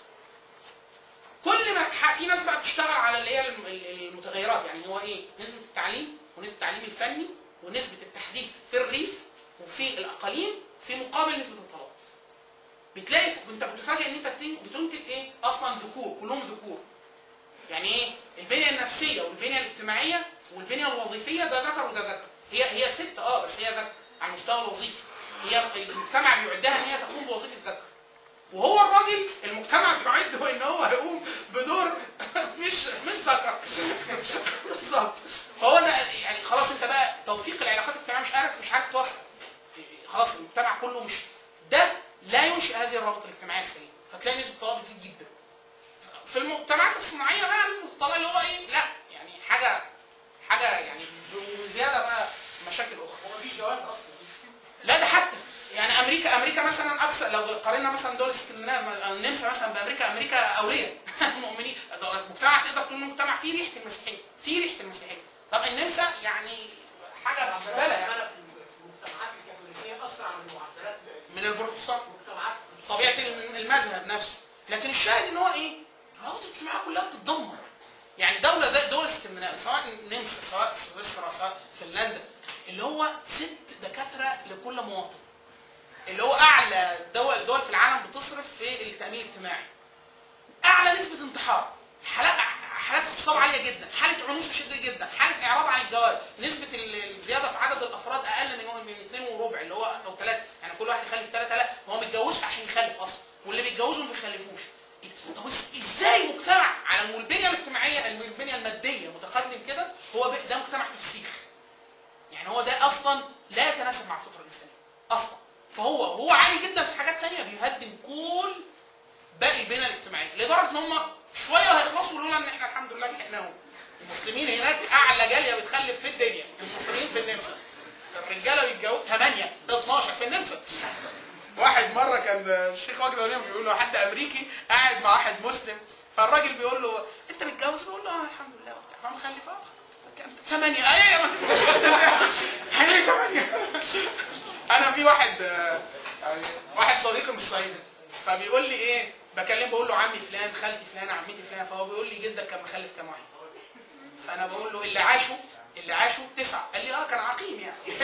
كل ما ح- في ناس بقى بتشتغل على اللي هي الم- ال- المتغيرات يعني هو ايه نسبه التعليم ونسبه التعليم الفني ونسبه التحديث في الريف وفي الاقاليم في مقابل نسبه الطلاق بتلاقي انت بتفاجئ ان انت بتن- بتنتج ايه اصلا ذكور كلهم ذكور يعني ايه البنيه النفسيه والبنيه الاجتماعيه والبنيه الوظيفيه ده ذكر وده ذكر هي هي ست اه بس هي ذكر على المستوى الوظيفي هي المجتمع بيعدها ان هي تقوم بوظيفه ذكر وهو الراجل المجتمع بيعده ان هو هيقوم بدور مش مش ذكر بالظبط فهو ده يعني خلاص انت بقى توفيق العلاقات الاجتماعيه مش عارف مش عارف توفق خلاص المجتمع كله مش ده لا ينشئ هذه الروابط الاجتماعيه السليمه فتلاقي نسبه الطلاق بتزيد جدا في المجتمعات الصناعيه بقى نسبه الطلاق اللي هو ايه لا يعني حاجه حاجه يعني بزياده بقى مشاكل اخرى هو مفيش جواز اصلا لا ده حتى يعني امريكا امريكا مثلا اكثر لو قارنا مثلا دول اسكندنافيا النمسا مثلا بامريكا امريكا اوليه مؤمنين ده مجتمع تقدر تقول إنه مجتمع فيه ريحه المسيحيه فيه ريحه المسيحيه طب النمسا يعني حاجه بلا يعني انا في في المجتمعات الكاثوليكيه اسرع من المعدلات من البروتستانت المجتمعات طبيعه المذهب نفسه لكن الشاهد ان هو ايه الروابط الاجتماعيه كلها بتتدمر يعني دوله زي دول اسكندنافيا سواء النمسا سواء سويسرا سواء فنلندا اللي هو ست دكاتره لكل مواطن اللي هو اعلى دول دول في العالم بتصرف في التامين الاجتماعي اعلى نسبه انتحار حالات حالات اغتصاب عاليه جدا حاله عنوسه شديده جدا حاله اعراض عن الجواز نسبه ال- الزياده في عدد الافراد اقل من من اثنين وربع اللي هو او ثلاثه يعني كل واحد يخلف ثلاثه لا هو متجوزش عشان يخلف اصلا واللي بيتجوزوا ما بيخلفوش طب إز- ازاي مجتمع على البنيه الاجتماعيه البنيه الماديه متقدم كده هو ب- ده مجتمع تفسيخ يعني هو ده اصلا لا يتناسب مع الفطره الانسانيه اصلا فهو هو عالي جدا في حاجات تانية بيهدم كل باقي البنى الاجتماعيه لدرجه ان هم شويه هيخلصوا لولا ان احنا الحمد لله لحقناهم المسلمين هناك اعلى جاليه بتخلف في الدنيا المصريين في النمسا الرجاله بيتجوزوا 8 12 في النمسا واحد مره كان الشيخ وجدي وليم بيقول له حد امريكي قاعد مع واحد مسلم فالراجل بيقول له انت متجوز بيقول له اه الحمد لله وبتاع فمخلف اه ثمانية ايوه حلو ثمانية انا في واحد آه، يعني واحد صديقي من الصعيد فبيقول لي ايه بكلم بقول له عمي فلان خالتي فلان عمتي فلان فهو بيقول لي جدك كان مخلف كام واحد فانا بقول له اللي عاشوا اللي عاشوا تسعة قال لي اه كان عقيم يعني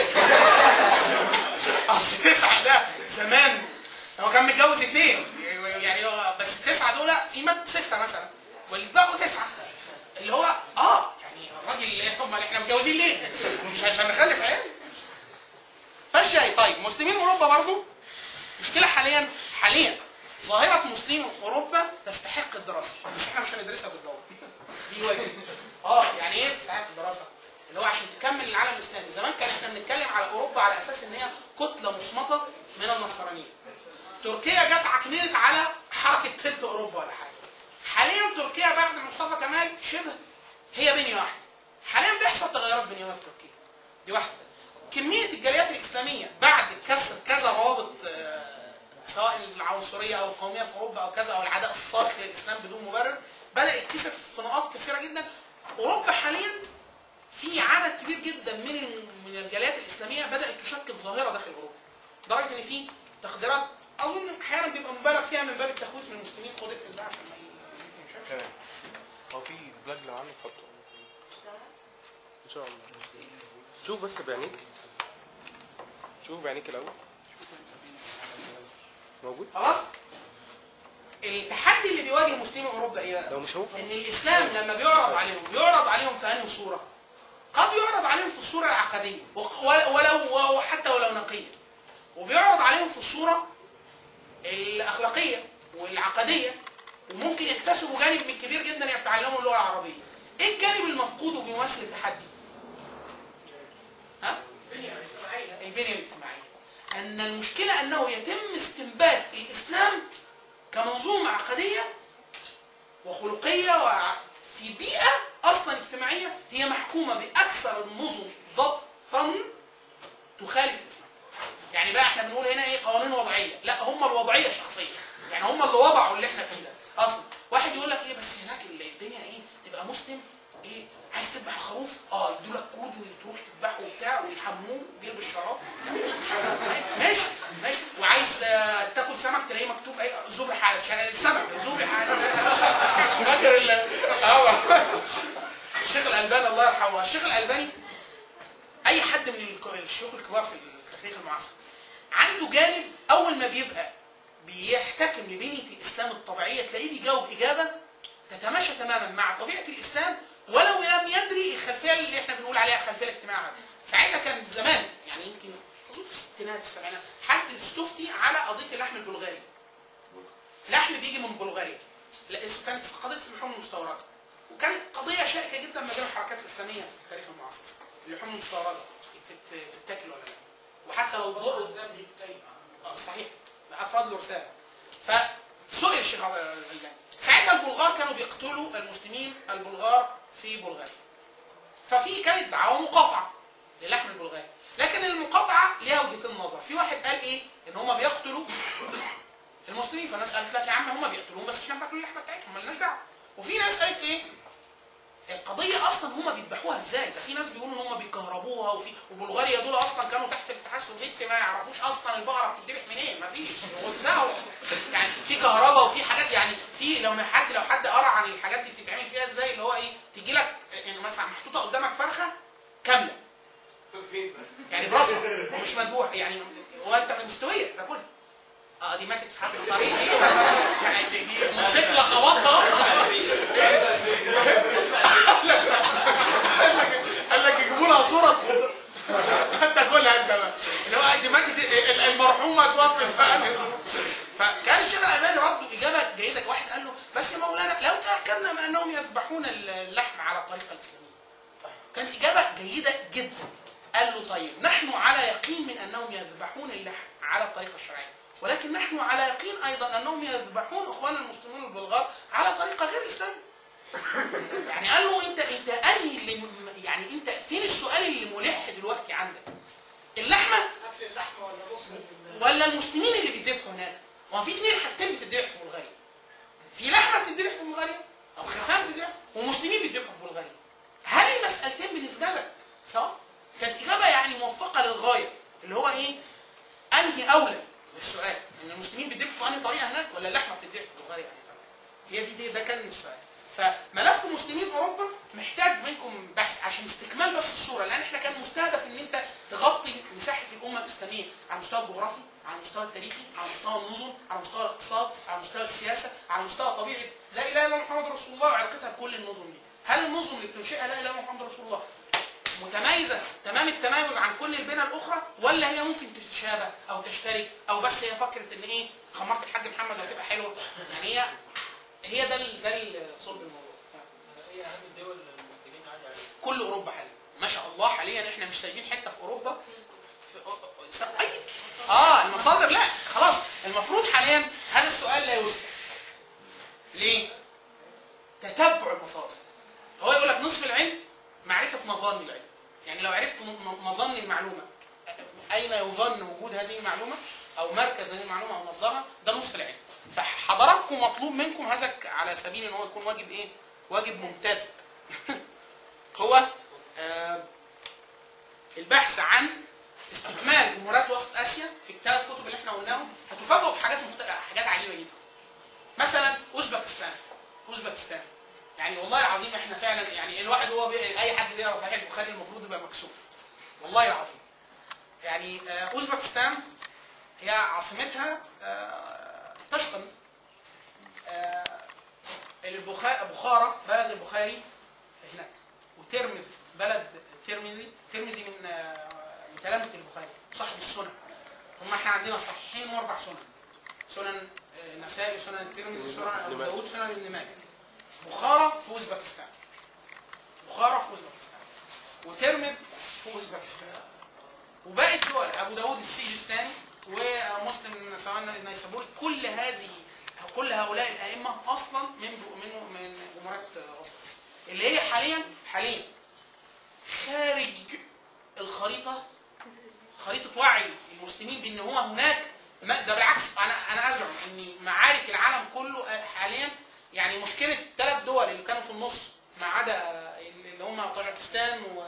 اصل تسعة ده زمان هو كان متجوز اثنين يعني هو بس التسعة دول في مات ستة مثلا واللي بقوا تسعة اللي هو اه يعني الراجل هم احنا متجوزين ليه؟ مش عشان نخلف عيال فالشاي طيب مسلمين اوروبا برضو مشكله حاليا حاليا ظاهره مسلمي اوروبا تستحق الدراسه بس احنا مش هندرسها بالدوره دي واجب اه يعني ايه تستحق الدراسه اللي هو عشان تكمل العالم الاسلامي زمان كان احنا بنتكلم على اوروبا على اساس ان هي كتله مصمته من النصرانيه تركيا جت عكننت على حركه تلت اوروبا ولا حاجه حاليا تركيا بعد مصطفى كمال شبه هي بنيه واحده حاليا بيحصل تغيرات بنيويه في تركيا دي واحده كميه الجاليات الاسلاميه بعد كسر كذا روابط آه، سواء العنصريه او القوميه في اوروبا او كذا او العداء الصارخ للاسلام بدون مبرر بدا يتكسر في نقاط كثيره جدا اوروبا حاليا في عدد كبير جدا من من الجاليات الاسلاميه بدات تشكل ظاهره داخل اوروبا لدرجه ان في تقديرات اظن احيانا بيبقى مبالغ فيها من باب التخويف من المسلمين خد اقفل ده عشان ما ينشافش تمام هو في بلاج لو عندك حطه ان شاء الله شوف بس بعينيك شوف بعينيك الاول موجود خلاص التحدي اللي بيواجه مسلمي اوروبا ايه بقى؟ لو مش هو ان الاسلام لما بيعرض عليهم بيعرض عليهم في انهي صوره؟ قد يعرض عليهم في الصوره العقديه وق- ولو وحتى ولو نقيه وبيعرض عليهم في الصوره الاخلاقيه والعقديه وممكن يكتسبوا جانب من كبير جدا يتعلموا اللغه العربيه ايه الجانب المفقود وبيمثل تحدي؟ ها؟ البنية الاجتماعية أن المشكلة أنه يتم استنبات الإسلام كمنظومة عقدية وخلقية وع- في بيئة أصلا اجتماعية هي محكومة بأكثر النظم ضبطا تخالف الإسلام يعني بقى احنا بنقول هنا ايه قوانين وضعية لا هم الوضعية شخصية يعني هم اللي وضعوا اللي احنا فيه ده أصلا واحد يقول لك ايه بس هناك الدنيا ايه تبقى مسلم ايه عايز تذبح الخروف اه يدوا لك كود وتروح تذبحه وبتاع ويحموه ويلبس شراب ماشي ماشي وعايز آه، تاكل سمك تلاقيه مكتوب ايه ذبح على الشارع السمك ذبح على فاكر ال اه الشيخ الالباني الله يرحمه الشيخ الالباني اي حد من الك- الشيوخ الكبار في التاريخ المعاصر عنده جانب اول ما بيبقى بيحتكم لبنيه الاسلام الطبيعيه تلاقيه بيجاوب اجابه تتماشى تماما مع طبيعه الاسلام ولو لم يدري الخلفيه اللي احنا بنقول عليها الخلفيه الاجتماعيه ساعتها كان زمان يعني يمكن اظن في الستينات السبعينات حد استفتي على قضيه اللحم البلغاري لحم بيجي من بلغاريا لا اس- كانت قضيه اللحوم المستورده وكانت قضيه شائكه جدا ما بين الحركات الاسلاميه في التاريخ المعاصر اللحوم المستورده تت- تتاكل ولا لا وحتى لو ضوء الذنب يتكيف آه، صحيح افراد له رساله فسئل الشيخ الغلباني ساعتها البلغار كانوا بيقتلوا المسلمين البلغار في بلغاريا ففي كانت دعوه مقاطعه للحم البلغاري لكن المقاطعه ليها وجهتين نظر في واحد قال ايه ان هم بيقتلوا المسلمين فالناس قالت لك يا عم هم بيقتلوهم بس احنا بناكل اللحمه بتاعتهم مالناش دعوه وفي ناس قالت ايه القضيه اصلا هم بيذبحوها ازاي ده في ناس بيقولوا ان هم بيكهربوها وفي وبلغاريا دول اصلا كانوا تحت الاتحاد السوفيتي ما يعرفوش اصلا البقره بتتذبح منين ما فيش وزعوا يعني في كهرباء وفي حاجات يعني في لو حد لو حد قرا عن الحاجات دي بتتعمل فيها ازاي اللي هو ايه تيجي لك يعني مثلا محطوطه قدامك فرخه كامله فين يعني براسها ومش مذبوح يعني هو انت مستويه تاكل اه دي ماتت في حادثه الطريق دي يعني دي, دي موتوسيكل خبطها قال لك يجيبوا لها صوره انت كلها انت بقى اللي هو دي ماتت ال- المرحومه توفت فاهم فكان الشيخ الالباني رد اجابه جيده واحد قال له بس يا مولانا لو تاكدنا من انهم يذبحون اللحم على الطريقه الاسلاميه كانت اجابه جيده جدا قال له طيب نحن على يقين من انهم يذبحون اللحم على الطريقه الشرعيه ولكن نحن على يقين ايضا انهم يذبحون اخواننا المسلمين البلغار على طريقه غير اسلاميه يعني قال له انت انت انهي اللي م- يعني انت فين السؤال اللي ملح دلوقتي عندك اللحمه اكل اللحمه ولا نص من ولا المسلمين اللي بيذبحوا هناك ما في اثنين حاجتين بتتذبح في بلغاريا في لحمه بتتذبح في بلغاريا او خرفان بتتذبح ومسلمين بيذبحوا في بلغاريا هل المسالتين بالنسبه لك سواء كانت اجابه يعني موفقه للغايه اللي هو ايه انهي اولى للسؤال ان المسلمين بيذبحوا انهي طريقه هناك ولا اللحمه بتتذبح في بلغاريا انهي طريقه هي دي, دي ده كان السؤال فملف مسلمين اوروبا محتاج منكم بحث عشان استكمال بس الصوره لان احنا كان مستهدف ان انت تغطي مساحه الامه الاسلاميه على المستوى الجغرافي على المستوى التاريخي على مستوى النظم على مستوى الاقتصاد على مستوى السياسه على مستوى طبيعه لا اله الا محمد رسول الله وعلاقتها بكل النظم دي هل النظم اللي بتنشئها لا اله الا محمد رسول الله متميزه تمام التميز عن كل البنى الاخرى ولا هي ممكن تتشابه او تشترك او بس هي فكره ان ايه خمرت الحاج محمد وهتبقى حلوه يعني هي هي ده ال- ده ال- صلب الموضوع هي اهم الدول المنتجين عادي عليها كل اوروبا حاليا ما شاء الله حاليا احنا مش سايبين حته في اوروبا في س- اي اه المصادر لا خلاص المفروض حاليا هذا السؤال لا يسال ليه؟ تتبع المصادر هو يقول لك نصف العلم معرفه مظان العلم يعني لو عرفت م- م- مظن المعلومه اين يظن وجود هذه المعلومه او مركز هذه المعلومه او مصدرها ده نصف العلم فحضراتكم مطلوب منكم هذا ك- على سبيل ان هو يكون واجب ايه؟ واجب ممتد هو آه، البحث عن استكمال جمهوريات وسط اسيا في الثلاث كتب اللي احنا قلناهم هتفاجئوا بحاجات مفت... حاجات عجيبه جدا. مثلا اوزبكستان اوزبكستان يعني والله العظيم احنا فعلا يعني الواحد هو بي... اي حد بيقرا صحيح البخاري المفروض يبقى مكسوف. والله العظيم. يعني آه، اوزبكستان هي عاصمتها آه، طشقن. آه، البخا- بخارى بلد البخاري هناك وترمذ بلد ترمذي ترمذي من آه، من تلامذة البخاري صاحب السنن هم احنا عندنا صحيحين واربع سنن سنن آه، النسائي سنن الترمذي سنن ابو ماجه. داوود سنن ابن ماجه بخارى في اوزبكستان بخارى في اوزبكستان وترمد في اوزبكستان وباقي الدول ابو داوود السيجستاني ومسلم سواء النيسابوري كل هذه كل هؤلاء الائمه اصلا من من من امارات اوسطس اللي هي حاليا حاليا خارج الخريطه خريطه وعي المسلمين بان هو هناك ما ده بالعكس انا انا ازعم ان معارك العالم كله حاليا يعني مشكله ثلاث دول اللي كانوا في النص ما عدا اللي هم طاجكستان و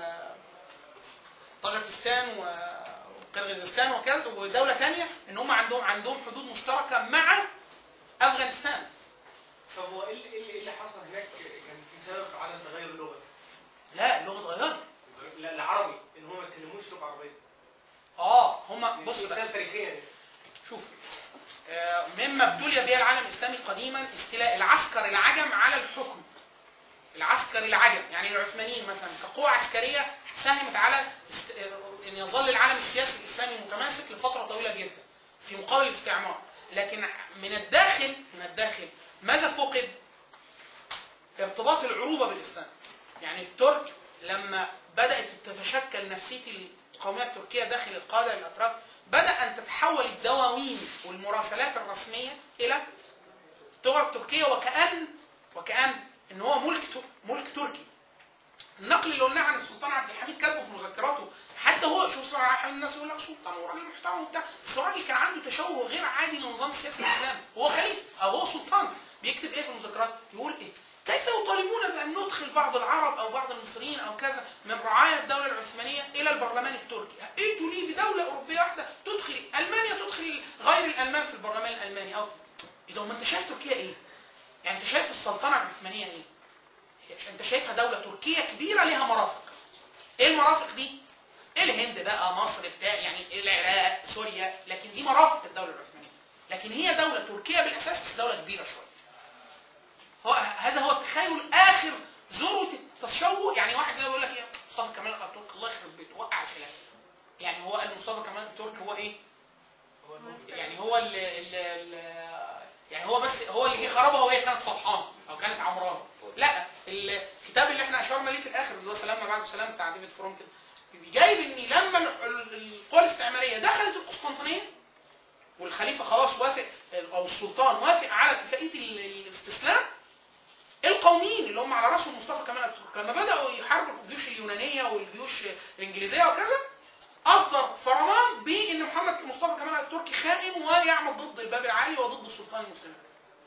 طاجكستان وقرغيزستان وكذا ودوله ثانيه ان هم عندهم عندهم حدود مشتركه مع افغانستان طب هو ايه اللي- ايه اللي- إيه اللي حصل هناك كان في سبب عدم تغير اللغه؟ لا اللغه اتغيرت لا العربي ان هم ما يتكلموش لغه عربيه اه هم بص بقى انسان تاريخيا يعني شوف آه، مما ابتلي به العالم الاسلامي قديما استيلاء العسكر العجم على الحكم العسكر العجم يعني العثمانيين مثلا كقوة عسكرية ساهمت على است... آه، ان يظل العالم السياسي الاسلامي متماسك لفترة طويلة جدا في مقابل الاستعمار لكن من الداخل من الداخل ماذا فقد؟ ارتباط العروبة بالاسلام يعني الترك لما بدأت تتشكل نفسية القومية التركية داخل القادة الأتراك بدأ أن تتحول الدواوين والمراسلات الرسمية إلى اللغة التركية وكأن وكأن إن هو ملك ت- ملك تركي النقل اللي قلناه عن السلطان عبد الحميد كاتبه في مذكراته حتى هو شوف السلطان عبد الحميد الناس يقول لك سلطان وراجل محترم وبتاع بس الراجل كان عنده تشوه غير عادي للنظام السياسي الاسلامي هو خليفه او هو سلطان بيكتب ايه في المذكرات يقول ايه كيف يطالبون بان ندخل بعض العرب او بعض المصريين او كذا من رعايا الدوله العثمانيه الى البرلمان التركي ائتوا لي بدوله اوروبيه واحده تدخل المانيا تدخل غير الالمان في البرلمان الالماني او ايه ده ما انت شايف تركيا ايه يعني انت شايف السلطنه العثمانيه ايه هي- انت شايفها دوله تركيه كبيره ليها مرافق ايه المرافق دي الهند بقى مصر بتاع يعني العراق سوريا لكن دي مرافق الدوله العثمانيه لكن هي دوله تركيه بالاساس بس دوله كبيره شويه هو هذا هو التخيل اخر ذروه التشوه يعني واحد زي ما بيقول لك ايه مصطفى كمال الاتاتورك الله يخرب بيته وقع الخلافه يعني هو قال مصطفى كمال الاتاتورك هو ايه يعني هو اللي, اللي, اللي يعني هو بس هو اللي جه خربها وهي كانت سطحانه او كانت عمرانه لا الكتاب اللي احنا اشرنا ليه في الاخر اللي هو سلام ما بعد سلام بتاع ديفيد فروم كده جايب ان لما ال- ال- القوى الاستعماريه دخلت القسطنطينيه والخليفه خلاص وافق او السلطان وافق على اتفاقيه ال- الاستسلام القوميين اللي هم على راسهم مصطفى كمال اتاتورك لما بداوا يحاربوا الجيوش اليونانيه والجيوش الانجليزيه وكذا اصدر فرمان بان محمد مصطفى كمال اتاتورك خائن ويعمل ضد الباب العالي وضد سلطان المسلمين.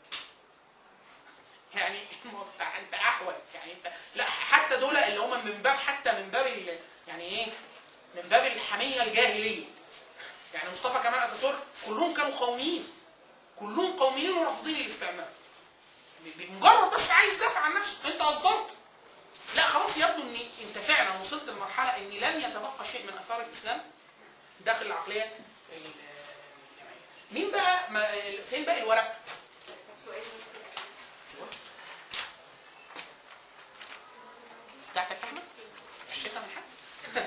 يعني انت انت احول يعني انت لا حتى دول اللي هم من باب حتى من باب ال- يعني ايه من باب الحميه الجاهليه. يعني مصطفى كمال اتاتورك كلهم كانوا قوميين كلهم قوميين ورافضين الاستعمار. ب- بمجرد بس عايز يدافع عن نفسه انت اصدرت لا خلاص يبدو ان انت فعلا وصلت لمرحله ان لم يتبقى شيء من اثار الاسلام داخل العقليه ال- الجماعيه. مين بقى ما فين باقي الورق؟ طب سؤال بس بتاعتك يا احمد؟ غشيتها من حد؟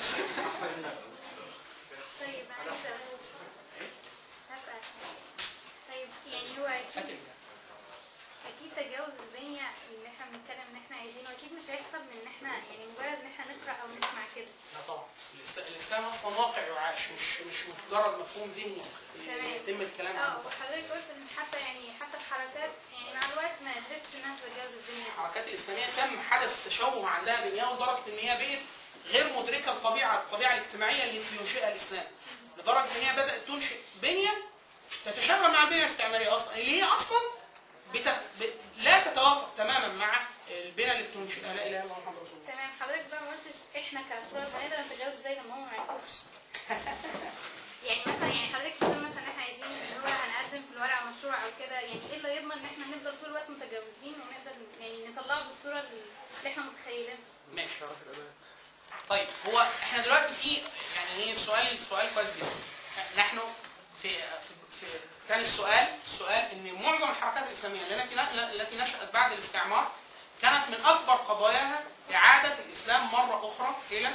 طيب انا هسأل هسأل طيب يعني هو هات اكيد ال- اكيد تجاوز البنية اللي احنا بنتكلم ان احنا عايزينه اكيد مش هيحصل من ان احنا يعني مجرد ان احنا نقرا او نسمع كده لا طبعا الإس- الاسلام اصلا واقع وعاش مش مش مجرد مفهوم ذهني تمام. يتم الكلام اه عنه وحضرتك قلت ان حتى يعني حتى الحركات يعني مع الوقت ما قدرتش انها تتجاوز الدنيا دي. الحركات الاسلاميه تم حدث تشوه عندها بنياه لدرجه ان هي بقت غير مدركه الطبيعه الطبيعه الاجتماعيه اللي بينشئها الاسلام لدرجه ان هي بدات تنشئ بنيه تتشابه مع البنيه الاستعماريه اصلا اللي هي اصلا بت... ب... لا تتوافق تماما مع البنيه اللي بتنشئها لا اله الا الله محمد رسول الله تمام حضرتك بقى ما قلتش احنا كافراد هنقدر نتجاوز ازاي لما هم ما يعرفوش يعني مثلا يعني حضرتك بتقول مثلا احنا عايزين اللي هو هنقدم في الورقه مشروع او كده يعني ايه اللي يضمن ان احنا نفضل طول الوقت متجاوزين ونقدر يعني نطلعه بالصوره اللي احنا متخيلينها ماشي طيب هو احنا دلوقتي في يعني ايه السؤال السؤال كويس جدا نحن في في, في كان السؤال السؤال ان معظم الحركات الاسلاميه التي التي نشات بعد الاستعمار كانت من اكبر قضاياها اعاده الاسلام مره اخرى الى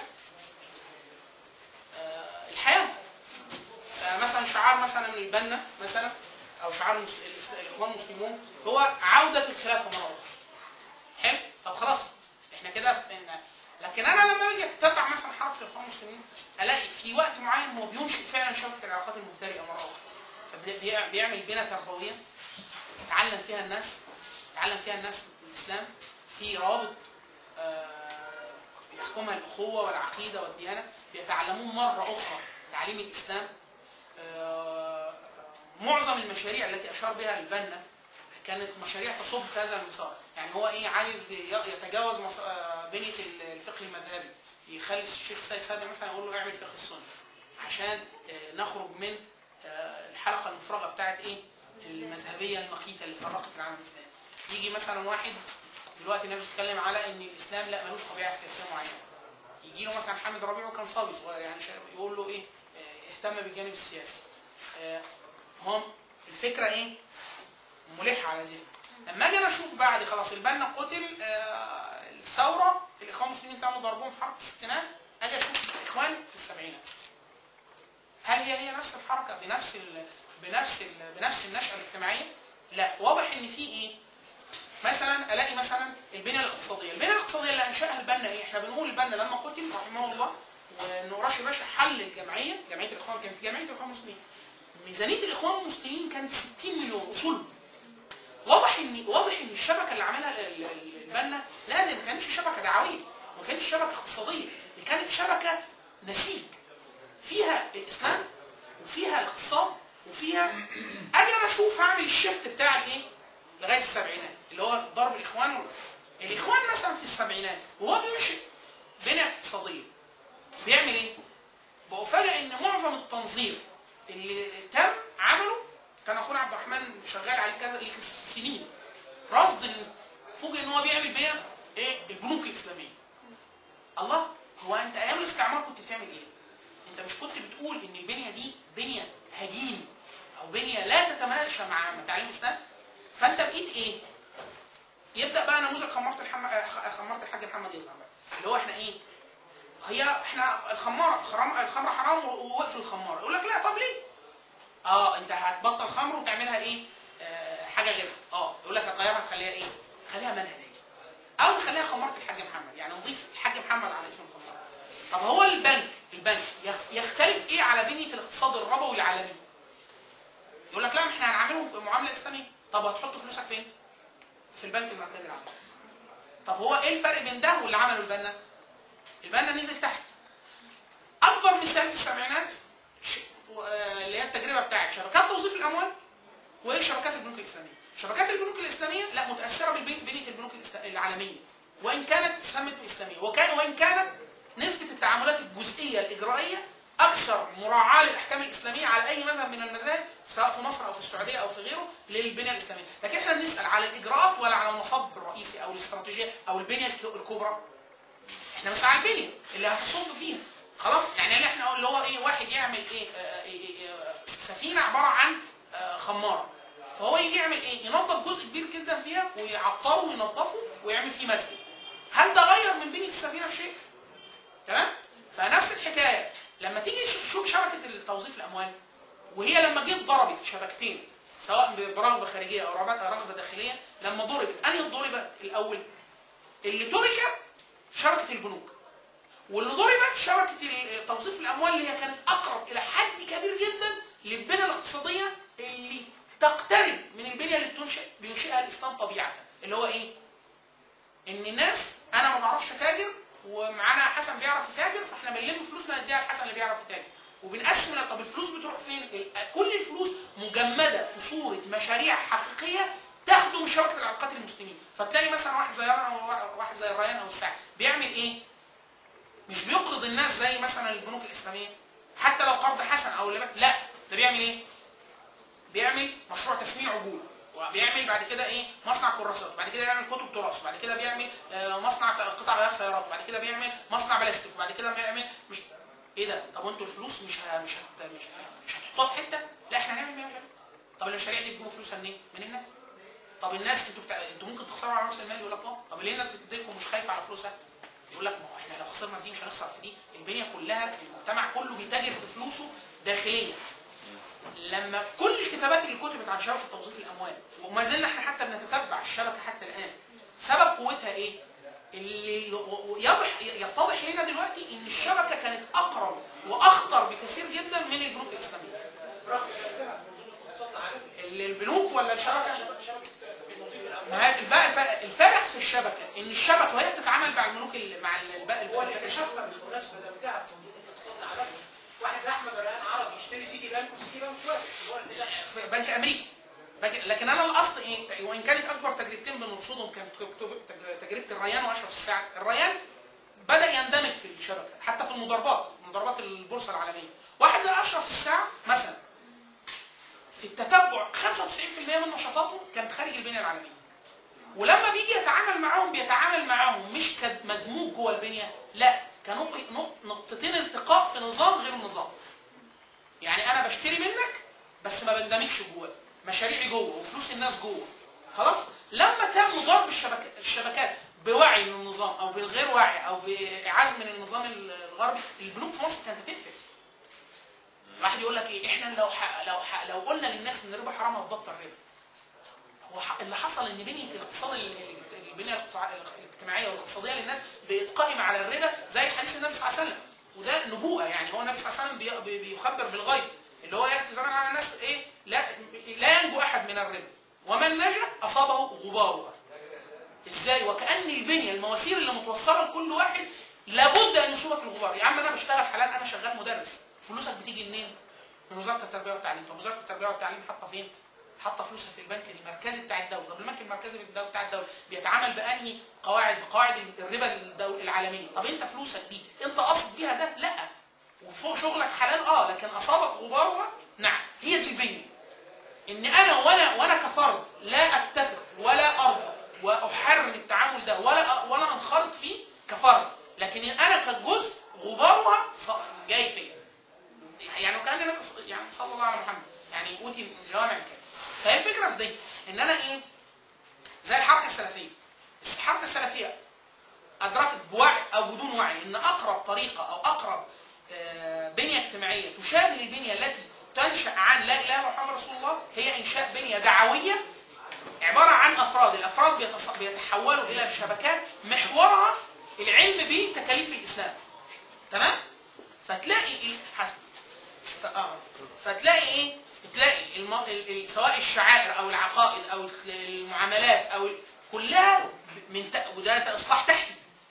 آه، الحياه آه، مثلا شعار مثلا البنا مثلا او شعار المس- الإس- الاخوان المسلمون هو عوده الخلافه مره اخرى حلو طب خلاص احنا كده في إن لكن انا لما باجي اتتبع مثلا حركه الاخوان المسلمين الاقي في وقت معين هو بينشئ فعلا شبكه العلاقات المفترقه مره اخرى فبيعمل بنى تربويه يتعلم فيها الناس يتعلم فيها الناس الاسلام في روابط آه، يحكمها الاخوه والعقيده والديانه بيتعلمون مره اخرى تعليم الاسلام آه، معظم المشاريع التي اشار بها البنا كانت مشاريع تصب في هذا المسار يعني هو ايه عايز ي- يتجاوز مص- آه، بنيه ال- الفقه المذهبي يخلي الشيخ سيد سابق مثلا يقول له اعمل فقه السنه عشان آه، نخرج من آه، الحلقه المفرغه بتاعت ايه المذهبيه المقيته اللي فرقت العالم الاسلامي يجي مثلا واحد دلوقتي الناس بتتكلم على ان الاسلام لا ملوش طبيعه سياسيه معينه يجي له مثلا حامد ربيع وكان صبي صغير يعني شاب يقول له ايه آه، اهتم بالجانب السياسي آه، هم الفكره ايه ملحه على ذهنه لما اجي انا اشوف بعد خلاص البنا قتل آه، الثوره الاخوان المسلمين تموا ضربهم في حركه الستينات اجي اشوف الاخوان في السبعينات هل هي هي نفس الحركه بنفس ال بنفس ال بنفس النشاه الاجتماعيه؟ لا واضح ان في ايه؟ مثلا الاقي مثلا البنيه الاقتصاديه، البنيه الاقتصاديه اللي انشاها البنا ايه؟ احنا بنقول البنا لما قتل رحمه الله وان راشد باشا حل الجمعيه، جمعيه الاخوان كانت جمعيه الاخوان المسلمين. ميزانيه الاخوان المسلمين كانت 60 مليون اصولهم. واضح ان واضح ان الشبكه اللي عملها ال- ال- البنا لا دي ما كانتش شبكه دعويه، ما كانتش شبكه اقتصاديه، دي كانت شبكه نسيج. فيها الاسلام وفيها الاقتصاد وفيها اجي انا اشوف هعمل الشيفت بتاع الايه؟ لغايه السبعينات اللي هو ضرب الاخوان وال- الاخوان مثلا في السبعينات وهو بينشئ بنيه اقتصاديه بيعمل ايه؟ بفاجئ ان معظم التنظيم اللي تم عمله كان اخونا عبد الرحمن شغال عليه كذا ليه سنين رصد إن- فوجئ ان هو بيعمل بيها ايه؟ البنوك الاسلاميه الله هو انت ايام الاستعمار كنت بتعمل ايه؟ انت مش كنت بتقول ان البنيه دي بنيه هجين او بنيه لا تتماشى مع تعليم الاسلام فانت بقيت ايه؟ يبدا بقى نموذج خماره الحم... خماره الحاج محمد يظهر بقى اللي هو احنا ايه؟ هي احنا الخماره الخرام- الخمره حرام ووقف الخماره يقول لك لا طب ليه؟ اه انت هتبطل خمر وتعملها ايه؟ آه حاجه غيرها اه يقول لك هتغيرها تخليها ايه؟ خليها منهجيه او نخليها خماره الحاج محمد يعني نضيف الحاج محمد على اسم الخماره طب هو البنك البنك يخ- يختلف ايه على بنيه الاقتصاد الربوي العالمي؟ يقول لك لا ما احنا هنعاملهم معامله اسلاميه طب هتحط فلوسك فين؟ في البنك المركزي العالمي طب هو ايه الفرق بين ده واللي عمله البنا؟ البنا نزل تحت اكبر مثال في السبعينات ش- و- آه، اللي هي التجربه بتاعت شبكات توظيف الاموال وايه شبكات البنوك الاسلاميه شبكات البنوك الاسلاميه لا متاثره ببنيه البنوك الإسلا- العالميه وان كانت سمت اسلاميه وكان وان كانت نسبه التعاملات الجزئيه الاجرائيه اكثر مراعاه للاحكام الاسلاميه على اي مذهب من المذاهب سواء في مصر او في السعوديه او في غيره للبنيه الاسلاميه لكن احنا بنسال على الاجراءات ولا على المصب الرئيسي او الاستراتيجيه او البنيه الك- الكبرى احنا بس على البنيه اللي هتصب فيها خلاص يعني اللي احنا اللي هو ايه واحد يعمل ايه, آه إيه, إيه آه، سفينه عباره عن آه خماره فهو يجي يعمل ايه ينظف جزء كبير جدا فيها ويعطره وينظفه ويعمل فيه مسجد هل ده غير من بنيه السفينه في شيء تمام فنفس الحكايه لما تيجي تشوف شبكه التوظيف الاموال وهي لما جيت ضربت شبكتين سواء برغبه خارجيه او رغبه رغبه داخليه لما ضربت انهي ضربت الاول اللي تركت شبكه البنوك واللي ضربت شبكه ال- توظيف الاموال اللي هي كانت اقرب الى حد كبير جدا للبنيه الاقتصاديه اللي تقترب من البنيه اللي بتنشئ بينشئها الاسلام طبيعه اللي هو ايه؟ ان الناس انا ما بعرفش اتاجر ومعانا حسن بيعرف يتاجر فاحنا بنلم فلوسنا نديها لحسن اللي بيعرف يتاجر وبنقسم طب الفلوس بتروح فين؟ ال- كل الفلوس مجمده في صوره مشاريع حقيقيه تخدم شبكه العلاقات المسلمين فتلاقي مثلا واحد زي انا او واحد زي الريان او السعد بيعمل ايه؟ مش بيقرض الناس زي مثلا البنوك الاسلاميه حتى لو قرض حسن او اللي لا ده بيعمل ايه؟ بيعمل مشروع تسمين عجول وبيعمل بعد كده ايه مصنع كراسات وبعد كده بيعمل كتب تراث وبعد كده بيعمل آه، مصنع قطع غيار سيارات وبعد كده بيعمل مصنع بلاستيك وبعد كده بيعمل مش ايه ده طب وانتوا الفلوس مش ه... مش هت... مش ه... مش هتحطوها في حته لا احنا هنعمل بيها مشاريع طب المشاريع دي بتجيبوا فلوسها منين من الناس طب الناس انتوا بتاع... انتوا ممكن تخسروا على راس المال يقول لك اه طب ليه الناس بتديلكم مش خايفه على فلوسها يقول لك ما هو احنا لو خسرنا دي مش هنخسر في دي البنيه كلها المجتمع كله بيتاجر في فلوسه داخليا لما كل الكتابات اللي كتبت عن شبكه توظيف الاموال وما زلنا احنا حتى بنتتبع الشبكه حتى الان سبب قوتها ايه؟ اللي ي- يضح يتضح لنا دلوقتي ان الشبكه كانت اقرب واخطر بكثير جدا من البنوك الاسلاميه رغم ذلك في منظومه الاقتصاد العالمي ال- البنوك ولا الشبكه شبكه النظيف الامن ما هي بقى الفرق- الفرق في الشبكه ان الشبكه وهي بتتعامل مع البنوك ال- مع ال- الباقي هو اللي اكتشفنا بالمناسبه ده بتاع في منظومه الاقتصاد العالمي واحد زي احمد ريان عربي يشتري سيتي بانك وسيتي بانك واحد اللي هو ال- في بنك امريكي بنك- لكن انا الاصل ايه وان كانت اكبر تجربتين بنرصدهم كانت كتب- تج- تجربه الريان واشرف السعد الريان بدا يندمج في الشبكه حتى في المضاربات مضاربات البورصه العالميه واحد زي اشرف السعد مثلا في التتبع 95% من نشاطاته كانت خارج البنيه العالميه ولما بيجي يتعامل معاهم بيتعامل معاهم مش كمدموج جوه البنيه لا كنق- نق- نقطتين التقاء في نظام غير النظام يعني انا بشتري منك بس ما بندمجش جواه مشاريعي جوه وفلوس الناس جوه خلاص لما تم ضرب الشبكات الشبكات بوعي من النظام او بالغير وعي او باعاز من النظام الغربي البنوك في مصر كانت هتقفل واحد يقول لك ايه احنا لو ح... لو ح... لو قلنا للناس ان الربا حرام هتبطل ربا هو ح... اللي حصل ان بنيه الاقتصاد ال- ال- البنيه الاقتصا- الاجتماعيه والاقتصاديه للناس بقت قائمه على الربا زي حديث النبي صلى الله عليه وسلم وده نبوءه يعني هو النبي صلى الله عليه وسلم بي... بي- بيخبر بالغيب اللي هو ياتي زمان على الناس ايه لا لا ينجو احد من الربا ومن نجا اصابه غبارها ازاي وكان البنيه المواسير اللي متوصله لكل واحد لابد ان يصيبك الغبار يا عم انا بشتغل حلال انا شغال مدرس فلوسك بتيجي منين من وزاره التربيه والتعليم طب وزاره التربيه والتعليم حاطه فين حاطه فلوسها في البنك المركزي بتاع الدوله طب البنك المركزي بتاع الدوله بيتعامل بانهي قواعد بقواعد الربا الدول العالميه طب انت فلوسك دي انت قاصد بيها ده لا وفوق شغلك حلال اه لكن اصابك غبارها نعم هي دي البنيه ان انا وانا وانا كفرد لا اتفق ولا ارضى واحرم التعامل ده ولا ولا انخرط فيه كفرد لكن إن انا كجزء غبارها ص- جاي فيا يعني وكان النبي ص- يعني صلى الله على محمد يعني اوتي جوامع الكلم فهي الفكره في دي ان انا ايه زي الحركه السلفيه بس الحركه السلفيه ادركت بوعي او بدون وعي ان اقرب طريقه او اقرب آه، بنيه اجتماعيه تشابه البنيه التي تنشا عن لا اله الا محمد رسول الله هي انشاء بنيه دعويه عباره عن افراد، الافراد بيتص- بيتحولوا الى شبكات محورها العلم بتكاليف الاسلام. تمام؟ فتلاقي ايه؟ حسب ف... آه. فتلاقي ايه؟ تلاقي الم... ال... ال... سواء الشعائر او العقائد او المعاملات او ال... كلها من ت... وده اصلاح تحتي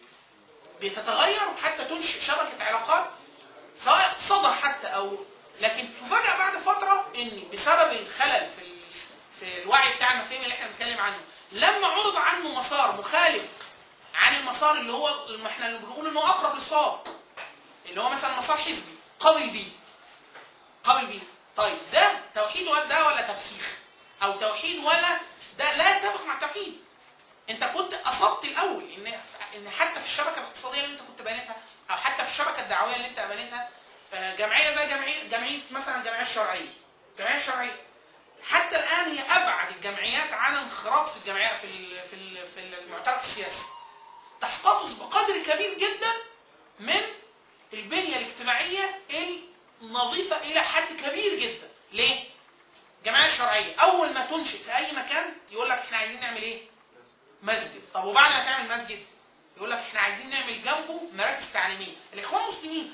بتتغير حتى تنشئ شبكه علاقات سواء اقتصادها حتى او لكن تفاجأ بعد فتره ان بسبب الخلل في ال... في الوعي بتاع المفاهيم اللي احنا بنتكلم عنه لما عرض عنه مسار مخالف عن المسار اللي هو اللي احنا اللي بنقول انه اقرب للصواب اللي هو مثلا مسار حزبي قابل بيه قابل بيه طيب ده توحيد ولا ده ولا تفسيخ او توحيد ولا ده لا يتفق مع التوحيد انت كنت اصبت الاول ان ان حتى في الشبكه الاقتصاديه اللي انت كنت بنيتها او حتى في الشبكه الدعويه اللي انت بنيتها آه، جمعيه زي جمعيه جمعيه مثلا الجمعيه الشرعيه الجمعيه الشرعيه حتى الان هي ابعد الجمعيات عن انخراط في الجمعيه في ال في ال في المعترف السياسي تحتفظ بقدر كبير جدا من البنيه الاجتماعيه النظيفه الى حد كبير جدا ليه الجمعيه الشرعيه اول ما تنشئ في اي مكان يقول لك احنا عايزين نعمل ايه مسجد طب وبعد ما تعمل مسجد يقول لك احنا عايزين نعمل جنبه مراكز تعليميه الاخوان المسلمين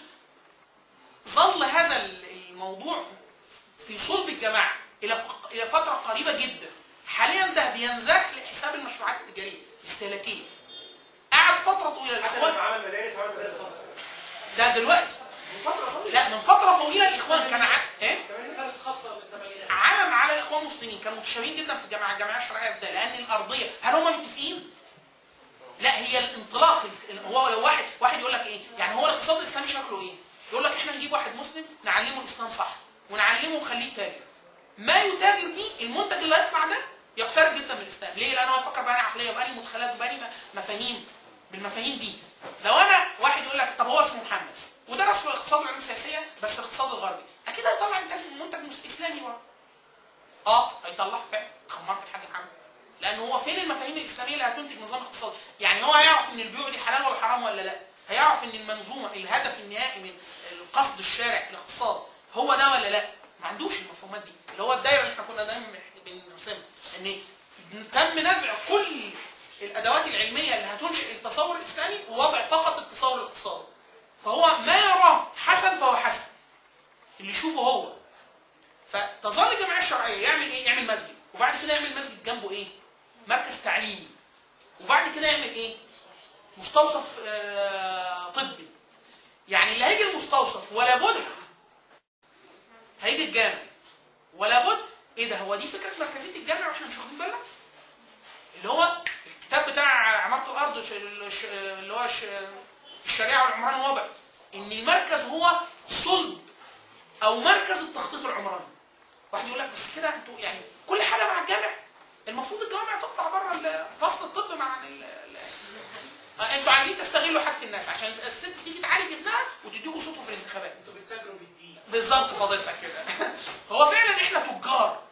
ظل هذا الموضوع في صلب الجماعه الى ف- الى فتره قريبه جدا حاليا ده بينزاح لحساب المشروعات التجاريه الاستهلاكيه قعد فتره طويله حتى الاخوان لما عمل مدارس عمل مدارس خاصه ده دلوقتي لا من فتره طويله الاخوان كان ع... ايه كمان مدارس خاصه للثمانينات علم على الاخوان المسلمين كانوا متشابهين جدا في الجماعه الجماعيه الشرعيه في ده لان الارضيه هل هم متفقين؟ لا هي الانطلاق ال- هو لو واحد واحد يقول لك ايه؟ يعني هو الاقتصاد الاسلامي شكله ايه؟ يقول لك احنا نجيب واحد مسلم نعلمه الاسلام صح ونعلمه ونخليه تاجر. ما يتاجر بيه المنتج اللي هيطلع ده يقترب جدا من الاسلام، ليه؟ لانه هيفكر بأني عقليه وبأني مدخلات وبأني م- مفاهيم بالمفاهيم دي. لو انا واحد يقول لك طب هو اسمه محمد ودرس في الاقتصاد والعلوم السياسيه بس الاقتصاد الغربي، اكيد هيطلع انتاج منتج مس- اسلامي ورا. اه هيطلع فعلا خمرت الحاج محمد لان هو فين المفاهيم الاسلاميه اللي هتنتج نظام اقتصادي يعني هو هيعرف ان البيوع دي حلال ولا حرام ولا لا هيعرف ان المنظومه الهدف النهائي من قصد الشارع في الاقتصاد هو ده ولا لا ما عندوش المفهومات دي اللي هو الدايره اللي احنا كنا دايما بنرسمها ان تم نزع كل الادوات العلميه اللي هتنشئ التصور الاسلامي ووضع فقط التصور الاقتصادي فهو ما يراه حسن فهو حسن اللي يشوفه هو فتظل الجمعيه الشرعيه يعمل ايه؟ يعمل مسجد وبعد كده يعمل مسجد جنبه ايه؟ مركز تعليمي وبعد كده يعمل ايه؟ مستوصف آه، طبي يعني اللي هيجي المستوصف ولا بد هيجي الجامع ولا بد ايه ده هو دي فكره مركزيه الجامع واحنا مش واخدين بالنا؟ اللي هو الكتاب بتاع عماره الارض ش- الش- اللي هو ش- الشريعه والعمران واضح ان المركز هو صلب او مركز التخطيط العمراني واحد يقول لك بس كده انتوا يعني كل حاجه مع الجامع المفروض الجوامع تطلع بره ال- فصل الطب مع ال- ال- آه، انتوا عايزين تستغلوا حاجه الناس عشان الست تيجي تعالج ابنها وتديكوا صوته في الانتخابات انتوا بتتاجروا بالدين بالظبط فضيلتك كده هو فعلا احنا تجار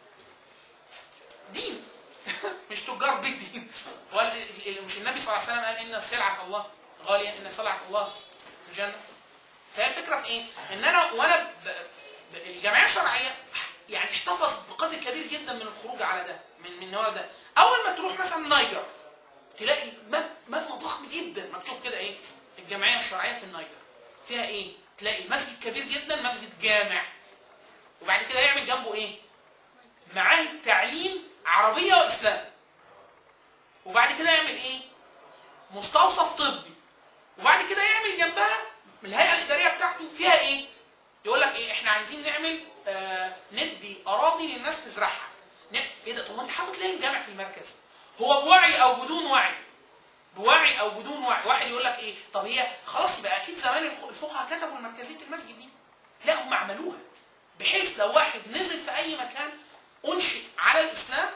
دين مش تجار بالدين هو ال- ال- مش النبي صلى الله عليه وسلم قال ان سلعه الله غاليه ان سلعه الله في الجنه فهي الفكره في ايه؟ ان انا وانا ب... ب... الجمعيه الشرعيه يعني احتفظ بقدر كبير جدا من الخروج على ده من من النوع ده اول ما تروح مثلا نيجر تلاقي مب- مبنى ضخم جدا مكتوب كده ايه؟ الجمعيه الشرعيه في النيجر فيها ايه؟ تلاقي مسجد كبير جدا مسجد جامع وبعد كده يعمل جنبه ايه؟ معاهد تعليم عربيه واسلام وبعد كده يعمل ايه؟ مستوصف طبي وبعد كده يعمل جنبها من الهيئه الاداريه بتاعته فيها ايه؟ يقول لك ايه احنا عايزين نعمل آه ندي اراضي للناس تزرعها ن- ايه ده طب ما انت حاطط ليه الجامع في المركز؟ هو بوعي او بدون وعي بوعي او بدون وعي واحد يقول لك ايه طب هي خلاص يبقى اكيد زمان الف- الفقهاء كتبوا مركزيه المسجد دي لا هم عملوها بحيث لو واحد نزل في اي مكان انشئ على الاسلام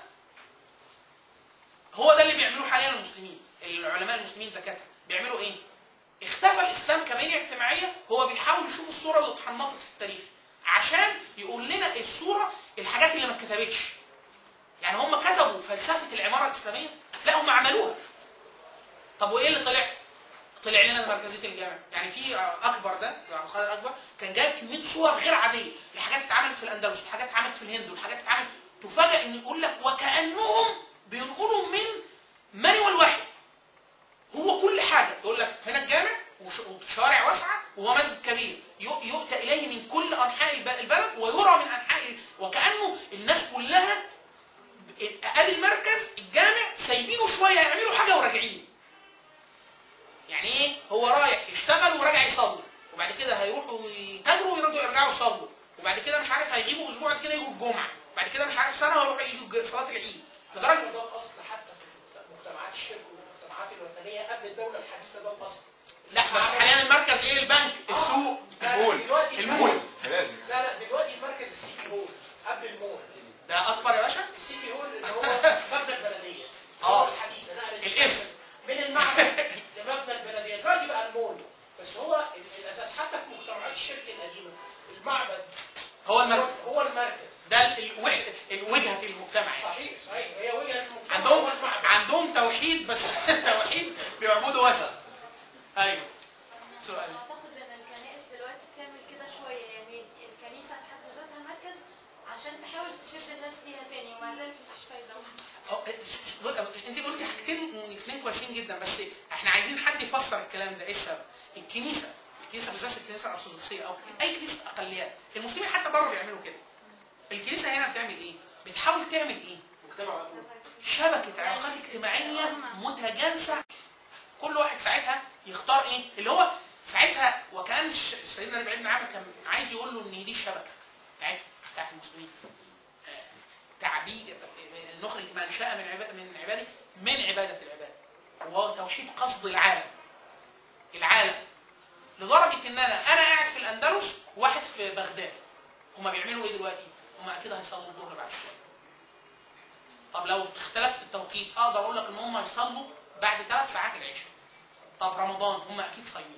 هو ده اللي بيعملوه حاليا المسلمين العلماء المسلمين الدكاتره بيعملوا ايه اختفى الاسلام كبنيه اجتماعيه هو بيحاول يشوف الصوره اللي اتحنطت في التاريخ عشان يقول لنا الصوره الحاجات اللي ما اتكتبتش يعني هم كتبوا فلسفه العماره الاسلاميه لا هم عملوها طب وايه اللي طلع طلع لنا مركزيه الجامع يعني في اكبر ده يعني خالد اكبر كان جايب كميه صور غير عاديه لحاجات اتعملت في الاندلس وحاجات اتعملت في الهند وحاجات اتعملت تفاجئ ان يقول لك وكانهم بينقلوا من مانيوال واحد هو كل حاجه يقول لك هنا الجامع وش- وشوارع واسعه وهو مسجد كبير يؤ- يؤتى اليه من كل انحاء الب- البلد ويرى من انحاء ال- وكانه الناس كلها ادي المركز الجامع سايبينه شويه يعملوا حاجه وراجعين يعني ايه هو رايح يشتغل وراجع يصلي وبعد كده هيروحوا يتاجروا ويرجعوا يرجعوا يصلوا وبعد كده مش عارف هيجيبوا اسبوع كده يجوا الجمعه بعد كده مش عارف سنه ويروحوا يجوا صلاه العيد لدرجه ده الاصل حتى في مجتمعات الشرك والمجتمعات الوثنيه قبل الدوله الحديثه ده الاصل لا بس حاليا المركز ايه البنك السوق لا، المول. دلوقتي المول. لازم لا لا دلوقتي المركز السيتي هول قبل المول ده اكبر يا باشا السيتي هول اللي هو مبنى البلديه آه. الدولة الحديثه نقلت الاسم. من المعبد لمبنى البلديه دلوقتي بقى المول بس هو ال- الاساس حتى في مجتمعات الشرك القديمه المعبد هو المركز هو المركز ده الوحده الوجهه المجتمع يعني. صحيح صحيح هي وجهه المجتمع عندهم هو المعبد عندهم توحيد بس توحيد بيعبدوا وثن ايوه سؤال اعتقد ان الكنائس دلوقتي بتعمل كده شويه يعني الكنيسه في حد ذاتها مركز عشان تحاول تشد الناس ليها تاني ومع ذلك مفيش فايده أه، انت قلتي حاجتين اثنين كويسين جدا بس احنا عايزين حد يفسر الكلام ده ايه السبب؟ الكنيسه الكنيسه بالذات الكنيسه الارثوذكسيه او اي كنيسه اقليات المسلمين حتى بره بيعملوا كده الكنيسه هنا بتعمل ايه؟ بتحاول تعمل ايه؟ مجتمع مقفول شبكه علاقات اجتماعيه متجانسه كل واحد ساعتها يختار ايه؟ اللي هو ساعتها وكان ش- سيدنا ربيع بن عامر كان عايز يقول له ان دي الشبكه بتاعت بتاعت المسلمين آه، تعبيد نخرج من شاء من عباد من عباده من عباده العباد وهو توحيد قصد العالم العالم لدرجه ان انا انا قاعد في الاندلس واحد في بغداد هما بيعملوا ايه دلوقتي؟ هما اكيد هيصلوا الظهر بعد شويه طب لو اختلف في التوقيت اقدر اقول لك ان هم يصلوا بعد ثلاث ساعات العشاء طب رمضان هم اكيد صايمين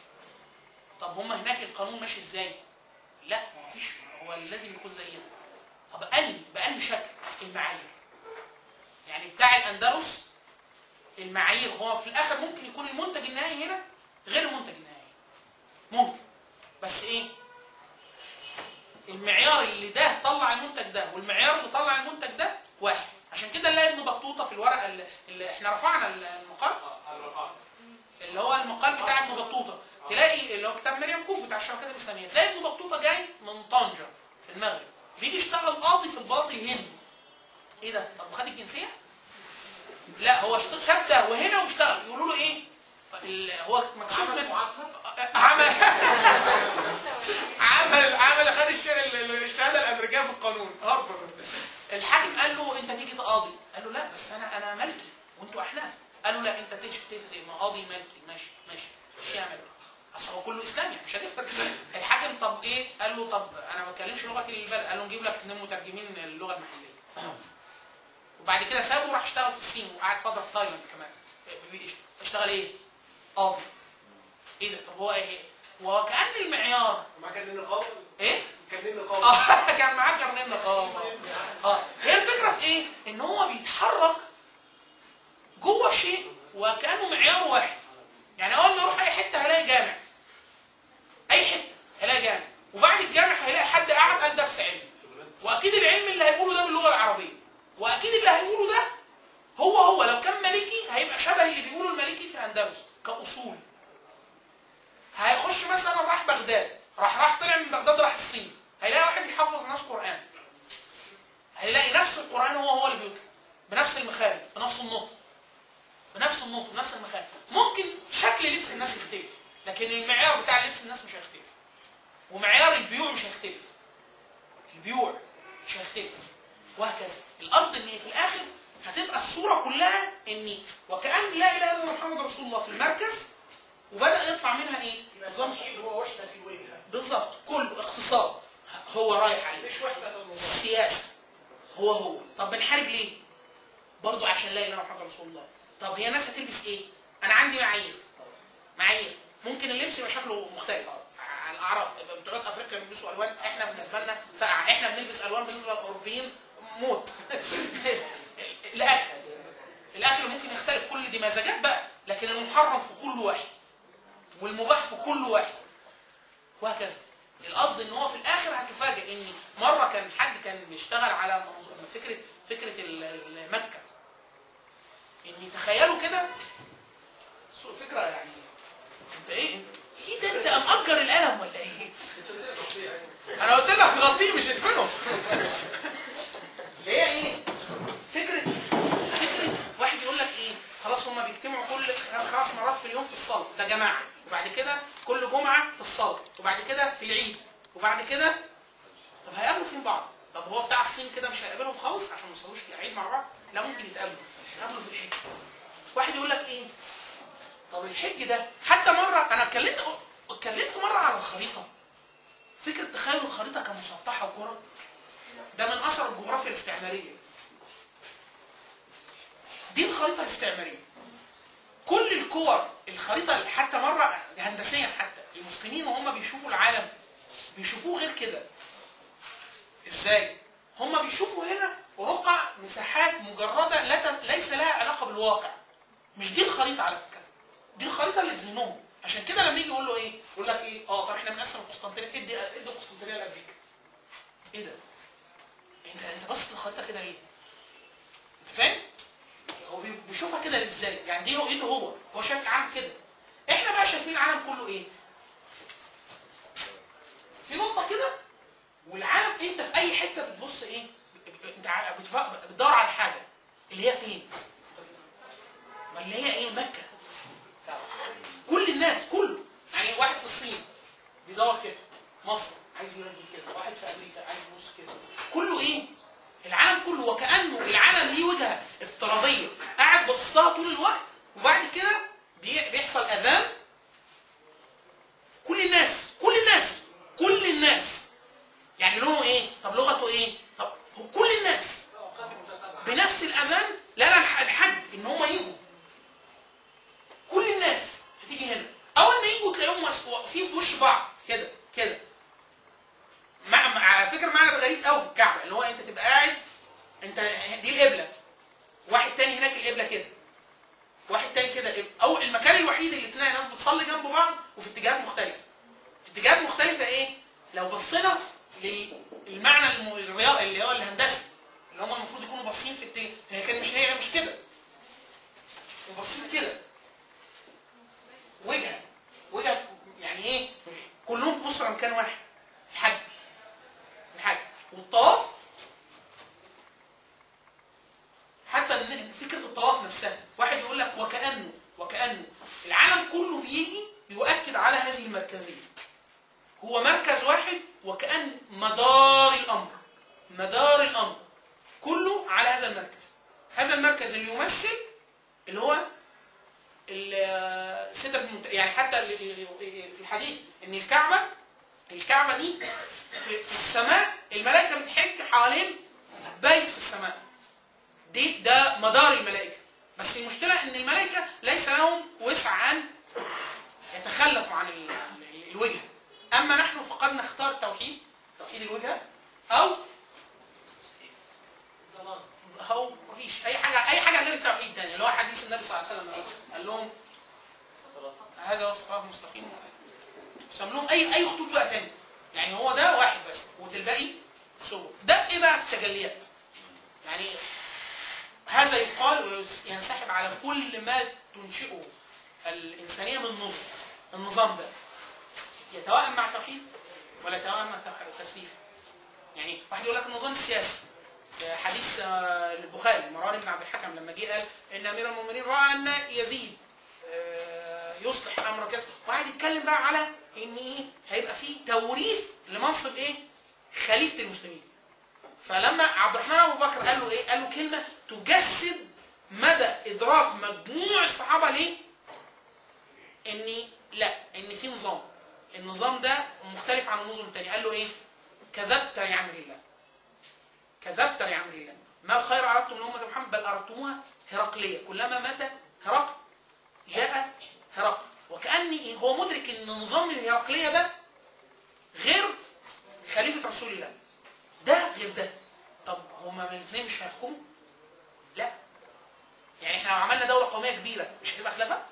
طب هم هناك القانون ماشي ازاي لا ما فيش هو لازم يكون زينا طب اني بأني شكل المعايير يعني بتاع الاندلس المعايير هو في الاخر ممكن يكون المنتج النهائي هنا غير المنتج النهائي ممكن بس ايه المعيار اللي ده طلع المنتج ده والمعيار اللي طلع المنتج ده واحد عشان كده نلاقي ابن بطوطه في الورقه اللي, اللي احنا احنا رفعنا المقال اللي هو المقال بتاع ابن بطوطه تلاقي اللي هو كتاب مريم كوك بتاع الشبكات الاسلاميه تلاقي ابن بطوطه جاي من طنجه في المغرب بيجي يشتغل قاضي في البلاط الهندي ايه ده طب وخد الجنسيه لا هو اشت- ساب ده وهنا واشتغل يقولوا له ايه ال- هو مكسوف من عمل عمل عمل خد الش- ال- الشهاده الامريكيه في القانون هارفارد الحاكم قال له انت تيجي تقاضي قال له لا بس انا انا ملكي وانتوا احناف قالوا لا انت تيجي تفدي قاضي ملكي ماشي ماشي مش يعمل اصل هو كله اسلامي مش هتفرق الحاكم طب ايه قال له طب انا ما بتكلمش لغه البلد قال له نجيب لك اثنين مترجمين اللغه المحليه وبعد كده سابه وراح اشتغل في الصين وقعد فتره في تايلاند كمان اشتغل ايه؟ قاضي ايه ده طب هو ايه؟ وكأن المعيار معاه كان نقاب ايه؟ كان نقاب اه كان معاه كارنيه نقاب اه هي الفكره في ايه؟ ان هو بيتحرك جوه شيء وكانه معيار واحد يعني اول ما يروح اي حته هيلاقي جامع اي حته هيلاقي جامع وبعد الجامع هيلاقي حد قاعد قال درس علم واكيد العلم اللي هيقوله ده باللغه العربيه واكيد اللي هيقوله ده هو هو لو كان مالكي هيبقى شبه اللي بيقوله المالكي في الاندلس كاصول هيخش مثلا راح بغداد راح راح طلع من بغداد راح الصين هيلاقي واحد بيحفظ ناس قران هيلاقي نفس القران هو هو اللي بيطلع بنفس المخارج بنفس النطق بنفس النطق بنفس المخارج ممكن شكل لبس الناس يختلف لكن المعيار بتاع لبس الناس مش هيختلف ومعيار البيوع مش هيختلف البيوع مش هيختلف وهكذا القصد ان في الاخر هتبقى الصوره كلها ان وكان لا اله الا الله محمد رسول الله في المركز وبدا يطلع منها ايه؟ نظام التوحيد هو وحده الوجهه بالظبط كله اقتصاد هو رايح عليه مش وحده النظام السياسه هو هو طب بنحارب ليه؟ برضو عشان لا اله الا الله محمد رسول الله طب هي ناس هتلبس ايه؟ انا عندي معايير معايير ممكن اللبس يبقى شكله مختلف على الاعراف بتوع افريقيا بيلبسوا الوان احنا بالنسبه لنا فقع احنا بنلبس الوان بالنسبه للاوروبيين موت الاكل الاكل ممكن يختلف كل دي مزاجات بقى لكن المحرم في كل واحد والمباح في كل واحد وهكذا القصد ان هو في الاخر هتفاجئ ان مره كان حد كان بيشتغل على منظور- فكره فكره ال- ال- مكه ان تخيلوا كده سوء فكره يعني انت ايه ايه ده انت مأجر القلم ولا ايه؟ انا قلت لك غلطيه مش ادفنه اللي هي ايه؟ فكره فكره واحد يقول لك ايه؟ خلاص هما بيجتمعوا كل خمس مرات في اليوم في الصلاه ده جماعه وبعد كده كل جمعه في الصلاه وبعد كده في العيد وبعد كده طب هيقابلوا فين بعض؟ طب هو بتاع الصين كده مش هيقابلهم خالص عشان ما يوصلوش العيد مع بعض؟ لا ممكن يتقابلوا يتقابلوا في الحج واحد يقول لك ايه؟ طب الحج ده حتى مره انا اتكلمت اتكلمت مره على الخريطه فكره تخيل الخريطه كمسطحه وكره ده من اثر الجغرافيا الاستعماريه دي الخريطه الاستعماريه كل الكور الخريطه حتى مره هندسيا حتى المسلمين وهم بيشوفوا العالم بيشوفوه غير كده ازاي هم بيشوفوا هنا رقع مساحات مجرده لا ت- ليس لها علاقه بالواقع مش دي الخريطه على فكره دي الخريطه اللي في ذهنهم عشان كده لما يجي يقول له ايه يقول لك ايه اه طب احنا بنقسم القسطنطينيه ادي ادي القسطنطينيه لامريكا ايه ده انت انت بص الخريطه كده ليه انت فاهم هو بي- بيشوفها كده ازاي يعني دي رؤيته هو هو شايف العالم كده احنا بقى شايفين العالم كله ايه في نقطه كده والعالم انت في اي حته بتبص ايه انت ع- بتف- بتدور على حاجه اللي هي فين ما اللي هي ايه مكه كل الناس كله يعني واحد في الصين بيدور كده مصر عايز يرجي كده واحد في امريكا عايز يبص كده كله ايه العالم كله وكانه العالم ليه وجهه افتراضيه قاعد باصص لها طول الوقت وبعد كده بي- بيحصل اذان كل الناس كل الناس كل الناس يعني لونه ايه طب لغته ايه طب هو كل الناس اوقات متتابعه بنفس الاذان لا لا الح- الحج ان هم يجوا كل الناس هتيجي هنا اول ما يجوا تلاقيهم واس- واقفين في وش بعض كده كده مع مع- على فكره معنى ده غريب قوي في الكعبه اللي هو انت تبقى قاعد انت دي القبله واحد تاني هناك القبله كده واحد تاني كده القبلة. او المكان الوحيد اللي تلاقي ناس بتصلي جنب بعض وفي اتجاهات مختلفه في اتجاهات مختلفه ايه لو بصينا للمعنى الم- الرياضي اللي هو الهندسي اللي هم المفروض يكونوا باصين في اتجاه هي كان مش هي مش كده وبصيت كده وجهه وجهه يعني ايه كلهم بصوا على مكان واحد الحج الحج والطواف حتى إن فكره الطواف نفسها واحد يقول لك وكانه وكانه العالم كله بيجي يؤكد على هذه المركزيه هو مركز واحد وكأن مدار الأمر مدار الأمر كله على هذا المركز هذا المركز اللي يمثل اللي هو ال- سدرة المنت... يعني حتى ال- ال- في الحديث ان الكعبة الكعبة دي في, في السماء الملائكة بتحج حوالين بيت في السماء دي ده مدار الملائكة بس المشكلة ان الملائكة ليس لهم وسع ان يتخلفوا عن ال- ال- الوجهة اما نحن فقد نختار توحيد توحيد الوجهه او او مفيش اي حاجه اي حاجه غير التوحيد تاني اللي هو حديث النبي صلى الله عليه وسلم قال لهم هذا هو الصراط المستقيم سم لهم اي اي خطوط بقى تاني يعني هو ده واحد بس والباقي سبل ده في ايه بقى في التجليات يعني هذا يقال وينسحب على كل ما تنشئه الانسانيه من نظم النظام ده يتوائم مع التوحيد ولا يتوائم مع التوحيد- التفسير يعني واحد يقول لك النظام السياسي آه، حديث آه، البخاري مروان بن عبد الحكم لما جه قال ان امير المؤمنين راى ان يزيد آه، يصلح امر كذا واحد يتكلم بقى على ان ايه هيبقى في توريث لمنصب ايه خليفه المسلمين فلما عبد الرحمن ابو بكر قال له ايه قال له كلمه تجسد مدى ادراك مجموع الصحابه ليه ان لا ان في نظام النظام ده مختلف عن النظم التانية قال له ايه كذبت لامر الله كذبت لامر الله ما الخير اردتم لامه محمد بل اردتموها هرقليه كلما مات هرقل جاء هرقل وكاني هو مدرك ان نظام الهرقليه ده غير خليفه رسول الله ده غير ده طب هما من الاثنين مش هيحكموا لا يعني احنا لو عملنا دوله قوميه كبيره مش هتبقى خلافه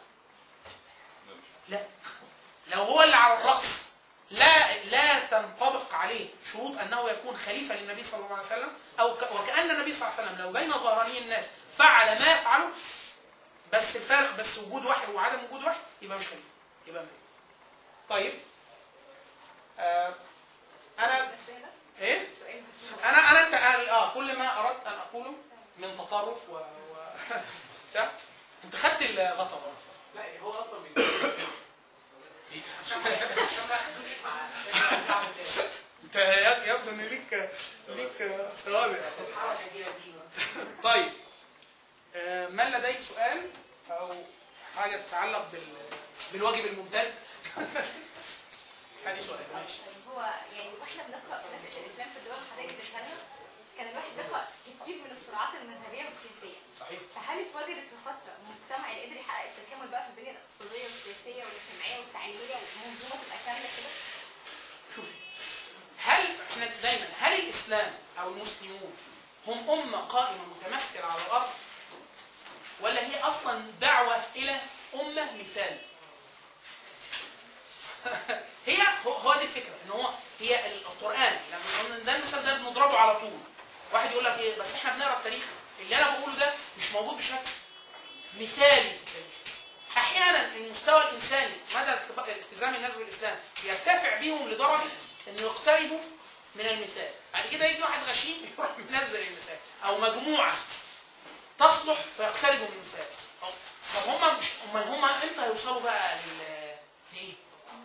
لا لو هو اللي على الرأس لا لا تنطبق عليه شروط انه يكون خليفه للنبي صلى الله عليه وسلم او ك... وكان النبي صلى الله عليه وسلم لو بين ظهراني الناس فعل ما يفعله بس الفرق بس وجود وحي وعدم وجود وحي يبقى مش خليفه يبقى ملك. طيب آه انا ايه انا انا انت اه كل ما اردت ان اقوله من تطرف و, و... بتاع انت خدت الغطا بقى. لا هو اصلا من عشان ما عشان ما ياخدوش مع عشان يلعبوا تاني. انت يبدو ان ليك ليك سوابق الحركه دي قديمه طيب آه، من لديك سؤال او حاجه تتعلق بال... بالواجب الممتد هذه سؤال ماشي هو يعني واحنا بنقرا في نشأة الاسلام في الدول اللي حضرتك اديتها كان الواحد بيقرا كتير من الصراعات المذهبيه والسياسيه صحيح فهل اتوجدت في فتره مجتمع اللي قدر يحقق التكامل بقى في البنيه الاقتصاديه والسياسيه والاجتماعيه والتعليميه والمنظومه تبقى كامله كده؟ شوفي هل احنا دايما هل الاسلام او المسلمون هم امه قائمه متمثله على الارض ولا هي اصلا دعوه الى امه مثال هي هو هو دي الفكره ان هو هي القران لما قلنا ده المثال ده بنضربه على طول واحد يقول لك ايه بس احنا بنقرا التاريخ اللي انا بقوله ده مش موجود بشكل مثالي في التاريخ احيانا المستوى الانساني مدى ارتباط- التزام الناس بالاسلام يرتفع بيهم لدرجه انه يقتربوا من المثال بعد كده يجي واحد غشيم يروح منزل المثال او مجموعه تصلح فيقتربوا من المثال أو- طب هم مش امال هم امتى هيوصلوا بقى لل لايه؟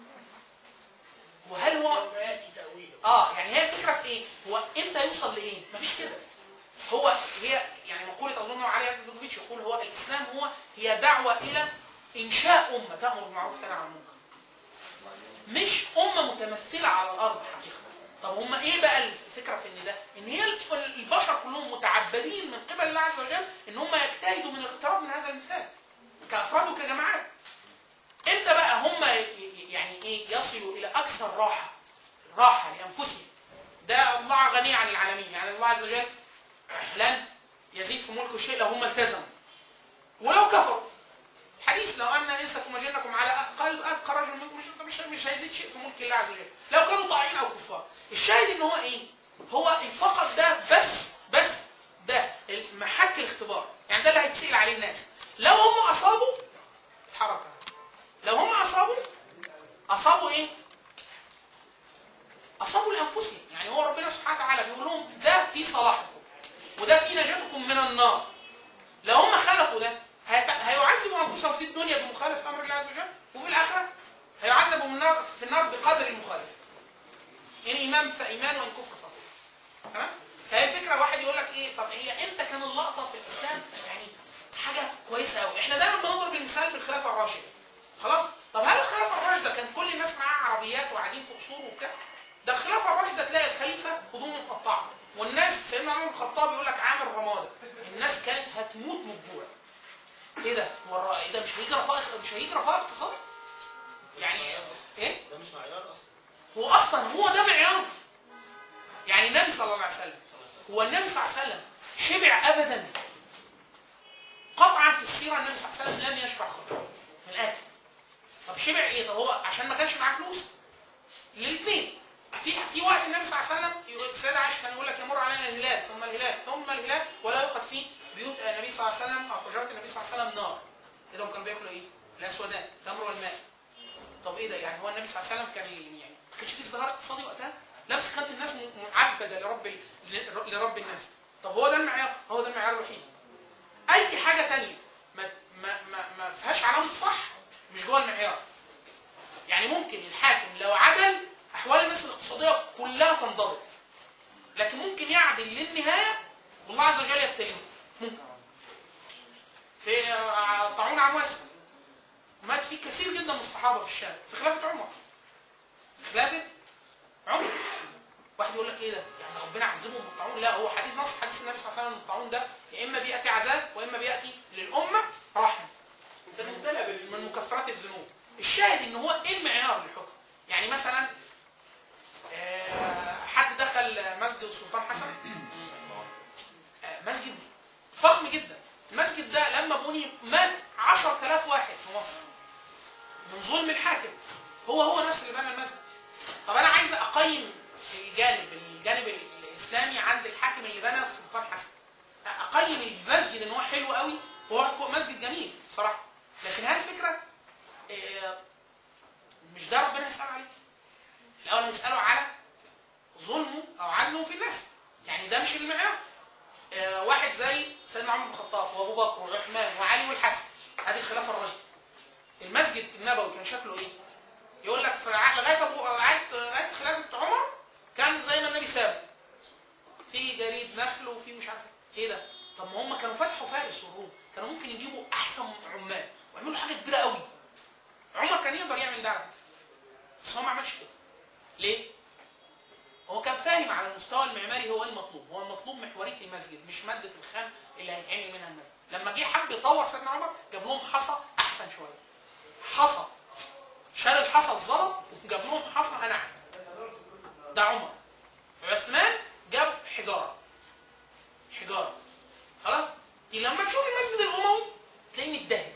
وهل هو ما ياتي تاويله اه يعني هي الفكره في ايه؟ هو امتى يوصل لايه؟ مفيش كده. هو هي يعني مقوله اظن علي عزيز بوجوفيتش يقول هو الاسلام هو هي دعوه الى انشاء امه تامر بالمعروف وتنهى عن المنكر. مش امه متمثله على الارض حقيقه. طب هم ايه بقى الفكره في ان ده؟ ان هي البشر كلهم متعبدين من قبل الله عز وجل ان هم يجتهدوا من الاقتراب من هذا المثال. كافراد وكجماعات. امتى بقى هم ي- ي- يعني ايه يصلوا الى اكثر راحه راحه لانفسهم ده الله غني عن العالمين يعني الله عز وجل لن يزيد في ملكه شيء لو هم التزموا ولو كفروا حديث لو ان انسكم وجنكم على اقل اتقى رجل منكم مش مش مش هيزيد شيء في ملك الله عز وجل لو كانوا طاعين او كفار الشاهد ان هو ايه هو فقط ده بس بس ده محك الاختبار يعني ده اللي هيتسال عليه الناس لو هم اصابوا اتحرك لو هم اصابوا اصابوا ايه؟ اصابوا لانفسهم يعني هو ربنا سبحانه وتعالى بيقول لهم ده في صلاحكم وده في نجاتكم من النار لو هم خالفوا ده هيت- هيعذبوا انفسهم في الدنيا بمخالفه امر الله عز وجل وفي الاخره هيعذبوا من النار في النار بقدر المخالفه ان ايمان فايمان وان كفر فكفر تمام فهي الفكره واحد يقول لك ايه طب هي امتى كان اللقطه في الاسلام يعني حاجه كويسه قوي احنا دايما بنضرب المثال بالخلافه الراشده خلاص طب هل الخلافه الراشده كان كل الناس معاها عربيات وقاعدين في قصور وبتاع ده الخلافه الراشده تلاقي الخليفه هدومه مقطعه والناس سيدنا عمر بن الخطاب يقول لك عامل رماده الناس كانت هتموت من الجوع ايه ده هو الر- ايه ده مش هيجي رفاه مش هيجي رفاه اقتصادي يعني ايه ده مش معيار اصلا هو اصلا هو ده معيار يعني النبي صلى الله عليه وسلم هو النبي صلى الله عليه وسلم شبع ابدا قطعا في السيره النبي صلى الله عليه وسلم لم يشبع خالص من الاكل طب شبع ايه طب هو عشان ما كانش معاه فلوس للاثنين في في وقت النبي صلى الله عليه وسلم يقول- السيده عائشه كان يقول لك يمر علينا الهلال ثم الهلال ثم الهلال ولا يوقد في بيوت النبي صلى الله عليه وسلم او حجرات النبي صلى الله عليه وسلم نار ايه ده هم كانوا بياكلوا ايه؟ الاسودان التمر والماء طب ايه ده يعني هو النبي صلى الله عليه وسلم كان يعني ما كانش في ازدهار اقتصادي وقتها لا بس كانت الناس م- معبده لرب ال- ل- لرب الناس طب هو ده المعيار هو ده المعيار الوحيد اي حاجه تانية ما ما ما, ما فيهاش علامه صح مش جوه المعيار يعني ممكن الحاكم لو عدل احوال الناس الاقتصاديه كلها تنضبط لكن ممكن يعدل للنهايه والله عز وجل يبتليه ممكن في آه، طاعون عمواس مات فيه كثير جدا من الصحابه في الشام في خلافه عمر في خلافه عمر واحد يقول لك ايه ده؟ يعني ربنا عذبهم بالطاعون؟ لا هو حديث نص حديث النبي صلى الله عليه وسلم الطاعون ده يا اما بياتي عذاب واما بياتي للامه رحمه انسان مبتلى بال من مكفرات الذنوب الشاهد ان هو ايه المعيار للحكم يعني مثلا آه، حد دخل مسجد السلطان حسن آه، مسجد فخم جدا المسجد ده لما بني مات 10000 واحد في مصر من ظلم الحاكم هو هو نفس اللي بنى المسجد طب انا عايز اقيم الجانب الجانب الاسلامي عند الحاكم اللي بنى السلطان حسن اقيم المسجد ان هو حلو قوي هو مسجد جميل بصراحه لكن هل الفكره آه، مش ده ربنا هيسأل عليه الأول هيسأله على ظلمه أو عدله في الناس يعني ده مش المعيار آه، واحد زي سيدنا عمر بن الخطاب وأبو بكر وعثمان وعلي والحسن هذه الخلافة الراشدة المسجد النبوي كان شكله إيه؟ يقول لك في ع- لغاية أبو لغاية لغاية خلافة عمر كان زي ما النبي سابه في جريد نخل وفي مش عارف ايه إيه ده طب ما هم كانوا فتحوا فارس والروم كانوا ممكن يجيبوا احسن عمال ويعملوا حاجه كبيره قوي عمر كان يقدر يعمل ده على فكره بس هو ما عملش كده ليه هو كان فاهم على المستوى المعماري هو ايه المطلوب هو المطلوب محوريه المسجد مش ماده الخام اللي هيتعمل منها المسجد لما جه حب يطور سيدنا عمر جاب لهم حصى احسن شويه حصى شال الحصى الزلط وجاب لهم حصى انعم ده عمر عثمان جاب حجاره حجاره خلاص دي لما تشوف المسجد الاموي تلاقيه متدهن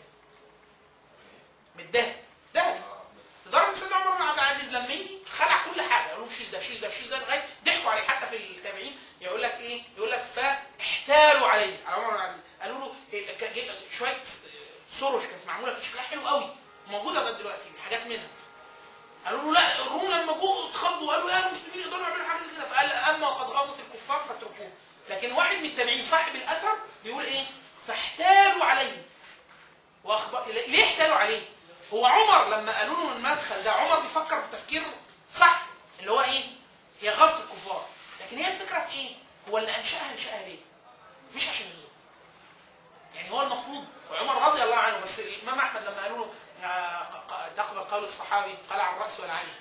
متدهن دهن لدرجه سيدنا عمر بن عبد العزيز لما يجي خلع كل حاجه قالوا له شيل ده شيل ده شيل ده لغايه ضحكوا عليه حتى في التابعين يقول لك ايه؟ يقول لك فاحتالوا عليه على عمر بن عبد العزيز قالوا له إيه، ك- جه- شويه سرج كانت معموله كانت شكلها حلو قوي موجوده لغايه دلوقتي حاجات منها قالوا له لا الروم لما جوا اتخضوا قالوا يا المسلمين يقدروا يعملوا حاجه زي كده فقال اما قد غزت الكفار فاتركوه لكن واحد من التابعين صاحب الاثر بيقول ايه؟ فاحتالوا عليه واخبار ليه احتالوا عليه؟ هو عمر لما قالوا له المدخل ده عمر بيفكر بتفكير صح اللي هو ايه؟ هي غزة الكفار لكن هي الفكره في ايه؟ هو اللي انشاها انشاها ليه؟ مش عشان يغزو يعني هو المفروض وعمر رضي الله عنه بس الامام احمد لما قالوا له آه، ق- تقبل قول الصحابي قال عن الراس والعين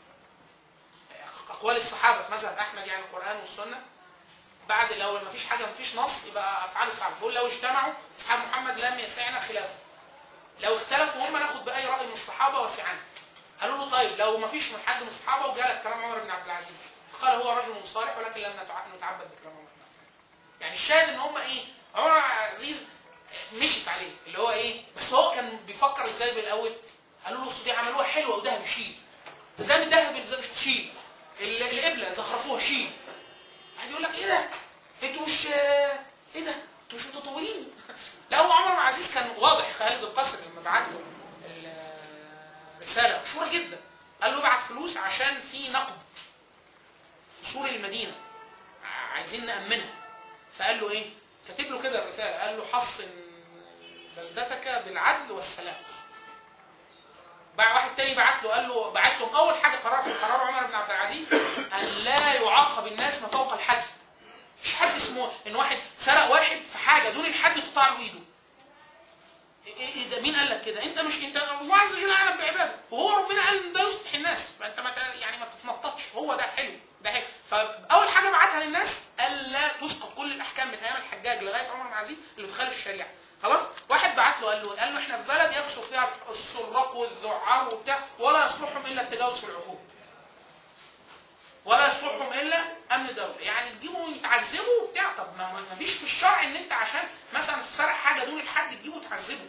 اقوال الصحابه في مذهب احمد يعني القران والسنه بعد لو ما فيش حاجه ما فيش نص يبقى افعال الصحابه فيقول لو اجتمعوا اصحاب محمد لم يسعنا خلافه لو اختلفوا هم ناخد باي راي من الصحابه وسعنا قالوا له طيب لو ما فيش من حد من الصحابه وجالك كلام عمر بن عبد العزيز فقال هو رجل صالح ولكن لم نتع- نتعبد بكلام عمر بن عبد العزيز يعني الشاهد ان هم ايه عمر بن عبد العزيز مشيت عليه اللي هو ايه بس هو كان بيفكر ازاي بالاول قالوا له أصل دي عملوها حلوه وذهب يشيل ده ده من ذهب إزاي مش تشيل ال- القبله زخرفوها شيل واحد يقول لك ايه ده انتوا مش ايه ده انتوا مش متطورين لا هو عمر بن عبد العزيز كان واضح خالد القصري لما بعت له الرساله مشهوره جدا قال له ابعت فلوس عشان في نقب في سور المدينه ع- عايزين نامنها فقال له ايه؟ كاتب له كده الرساله قال له حصن بلدتك بالعدل والسلام بقى واحد تاني بعت له قال له بعت لهم اول حاجه قرار قرار عمر بن عبد العزيز ان لا يعاقب الناس ما فوق الحد مش حد اسمه ان واحد سرق واحد في حاجه دون الحد تقطع له ايده إيه- إيه ده مين قال لك كده؟ انت مش انت الله عز وجل اعلم بعباده وهو ربنا قال ان ده يصلح الناس فانت ما ت- يعني ما تتنططش هو ده حلو ده حلو فاول حاجه بعتها للناس الا تسقط كل الاحكام من ايام الحجاج لغايه عمر بن العزيز اللي بتخالف الشريعه خلاص واحد بعت له قال له قال له احنا في بلد يكثر فيها السراق والذعار وبتاع ولا يصلحهم الا التجاوز في العقوبه ولا يصلحهم الا امن دوله يعني تجيبوا يتعذبوا وبتاع طب ما ما- ما فيش في الشرع ان انت عشان مثلا تسرق حاجه دون الحد تجيبه تعذبه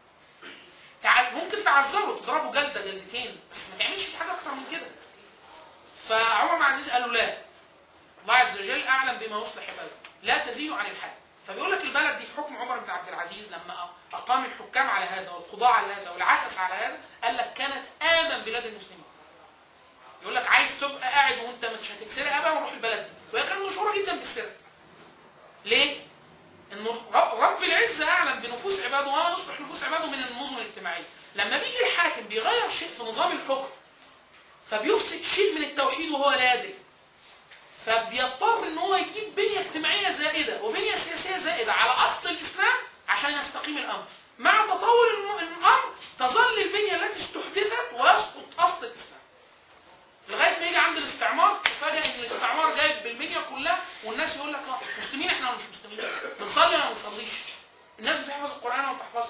تع- ممكن تعذره تضربه جلده جلدتين بس ما تعملش فيه حاجه اكتر من كده فعمر بن عزيز قال له لا الله عز وجل اعلم بما يصلح عباده لا تزيد عن الحد فبيقول لك البلد دي في حكم عمر بن عبد العزيز لما اقام الحكام على هذا والقضاء على هذا والعسس على هذا قال لك كانت امن بلاد المسلمين يقول لك عايز تبقى قاعد وانت مش هتتسرق ابدا وروح البلد دي وهي كانت مشهوره جدا في السرقه ليه؟ ان رب رب العزه اعلم بنفوس عباده وما يصلح نفوس عباده من النظم الاجتماعيه لما بيجي الحاكم بيغير شيء في نظام الحكم فبيفسد شيء من التوحيد وهو لا يدري فبيضطر ان هو يجيب بنيه اجتماعيه زائده وبنيه سياسيه زائده على اصل الاسلام عشان يستقيم الامر مع تطور الم- الامر تظل البنيه التي استحدثت ويسقط اصل الاسلام لغايه ما يجي عند الاستعمار تفاجئ ان الاستعمار جايب بالمنيا كلها والناس يقول لك اه مسلمين احنا ولا مش مسلمين بنصلي ولا ما بنصليش الناس بتحفظ القران ولا ما بتحفظش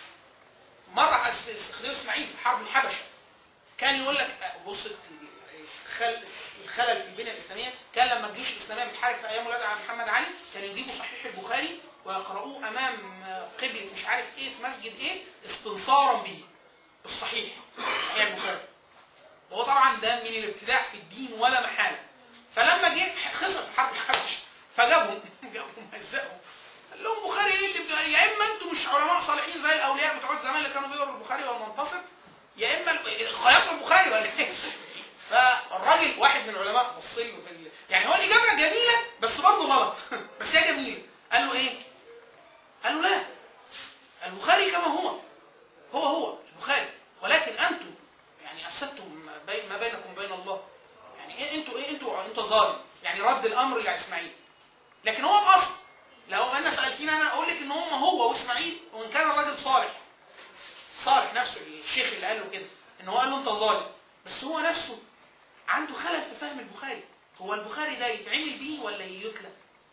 مره الس- الس- خليل اسماعيل في حرب الحبشه كان يقول لك آه، بص الخل الخلل في البنيه الاسلاميه كان لما الجيوش الاسلاميه بتحارب في ايام ولاد عم محمد علي كانوا يجيبوا صحيح البخاري ويقرؤوه امام آه، قبله مش عارف ايه في مسجد ايه استنصارا به الصحيح صحيح البخاري وهو طبعا ده من الابتداع في الدين ولا محاله فلما جه خسر في حرب الحبشه فجابهم جابهم هزقهم قال لهم بخاري ايه اللي بتقول يا اما انتم مش علماء صالحين زي الاولياء بتوع زمان اللي كانوا بيقروا البخاري والمنتصر يا اما ال- خيطنا البخاري ولا ايه فالراجل واحد من العلماء بص له في ال... يعني هو الاجابه جميله بس برضه غلط بس هي جميله قال له ايه؟ قال له لا البخاري كما هو هو هو البخاري ولكن انتم يعني افسدتم ما بين ما بينكم وبين الله يعني ايه انتوا ايه انتوا انتوا ظالم يعني رد الامر لاسماعيل لكن هو الاصل لو انا سالتني انا اقول لك ان هم هو واسماعيل وان كان الراجل صالح صالح نفسه الشيخ اللي قال له كده ان هو قال له انت ظالم بس هو نفسه عنده خلل في فهم البخاري هو البخاري ده يتعمل بيه ولا يتلى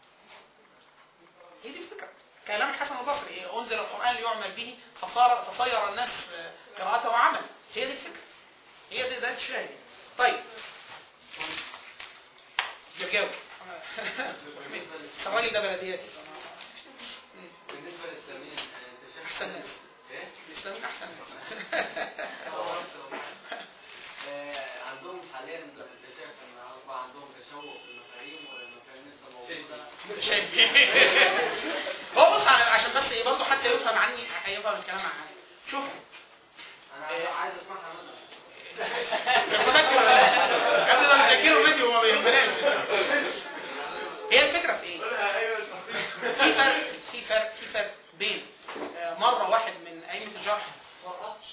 هي دي الفكره كلام الحسن البصري انزل القران ليعمل به فصار فصير الناس آه، قراءته وعمل هي دي الفكره هي دي ده الشاهد طيب جرجاوي بس الراجل ده بلدياتي فأنا- بالنسبه للاسلاميين انت شايف احسن ناس ايه؟ الاسلاميين احسن ناس آه، عندهم حاليا انت شايف ان اصبح عندهم تشوه في المفاهيم ولا المفاهيم لسه موجوده؟ انت شايف ايه؟ هو بص على- عشان بس ايه برضه حتى يفهم عني هيفهم الكلام عني شوف انا عايز اسمعها منك مسجل ولا لا؟ يا ابني ده مسجله فيديو وما بيهمناش هي الفكره في ايه؟ في فرق في فرق في فرق بين آه، مره واحد من ائمه الجرح ورطش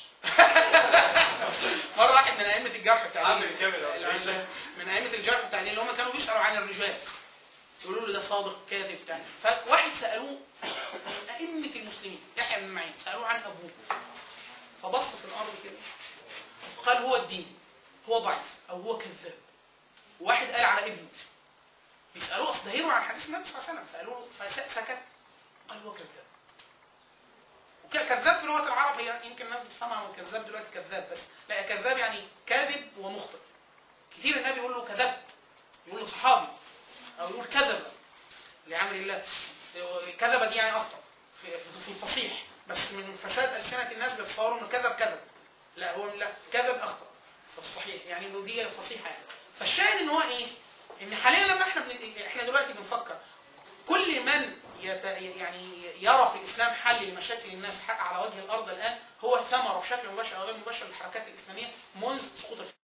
مره واحد من ائمه الجرح التعديل عامل الكاميرا. اللي- من ائمه الجرح التعديل اللي هم كانوا بيسالوا عن الرجال يقولوا له ده صادق كاذب بتاع فواحد سالوه ائمه المسلمين يحيى بن معين سالوه عن ابوه فبص في الارض كده قال هو الدين هو ضعيف او هو كذاب واحد قال على ابنه بيسالوه اصل ده يروي عن حديث النبي صلى الله عليه وسلم فقالوا له فسكت قال هو كذاب وكذاب في لغه العرب هي يمكن الناس بتفهمها من كذاب دلوقتي كذاب بس لا كذاب يعني كاذب ومخطئ كتير النبي يقول له كذبت يقول له صحابي او يقول كذب لعمر الله كذب دي يعني اخطا في, في, في الفصيح بس من فساد السنه الناس بيتصوروا انه كذب كذب لا هو لا كذب اخطا في الصحيح يعني انه دي فصيحه يعني فالشاهد ان هو ايه؟ ان حاليا لما احنا بن... احنا دلوقتي بنفكر كل من يت يعني يرى في الاسلام حل لمشاكل الناس حق على وجه الارض الان هو ثمره بشكل مباشر او غير مباشر للحركات الاسلاميه منذ سقوط الخلافه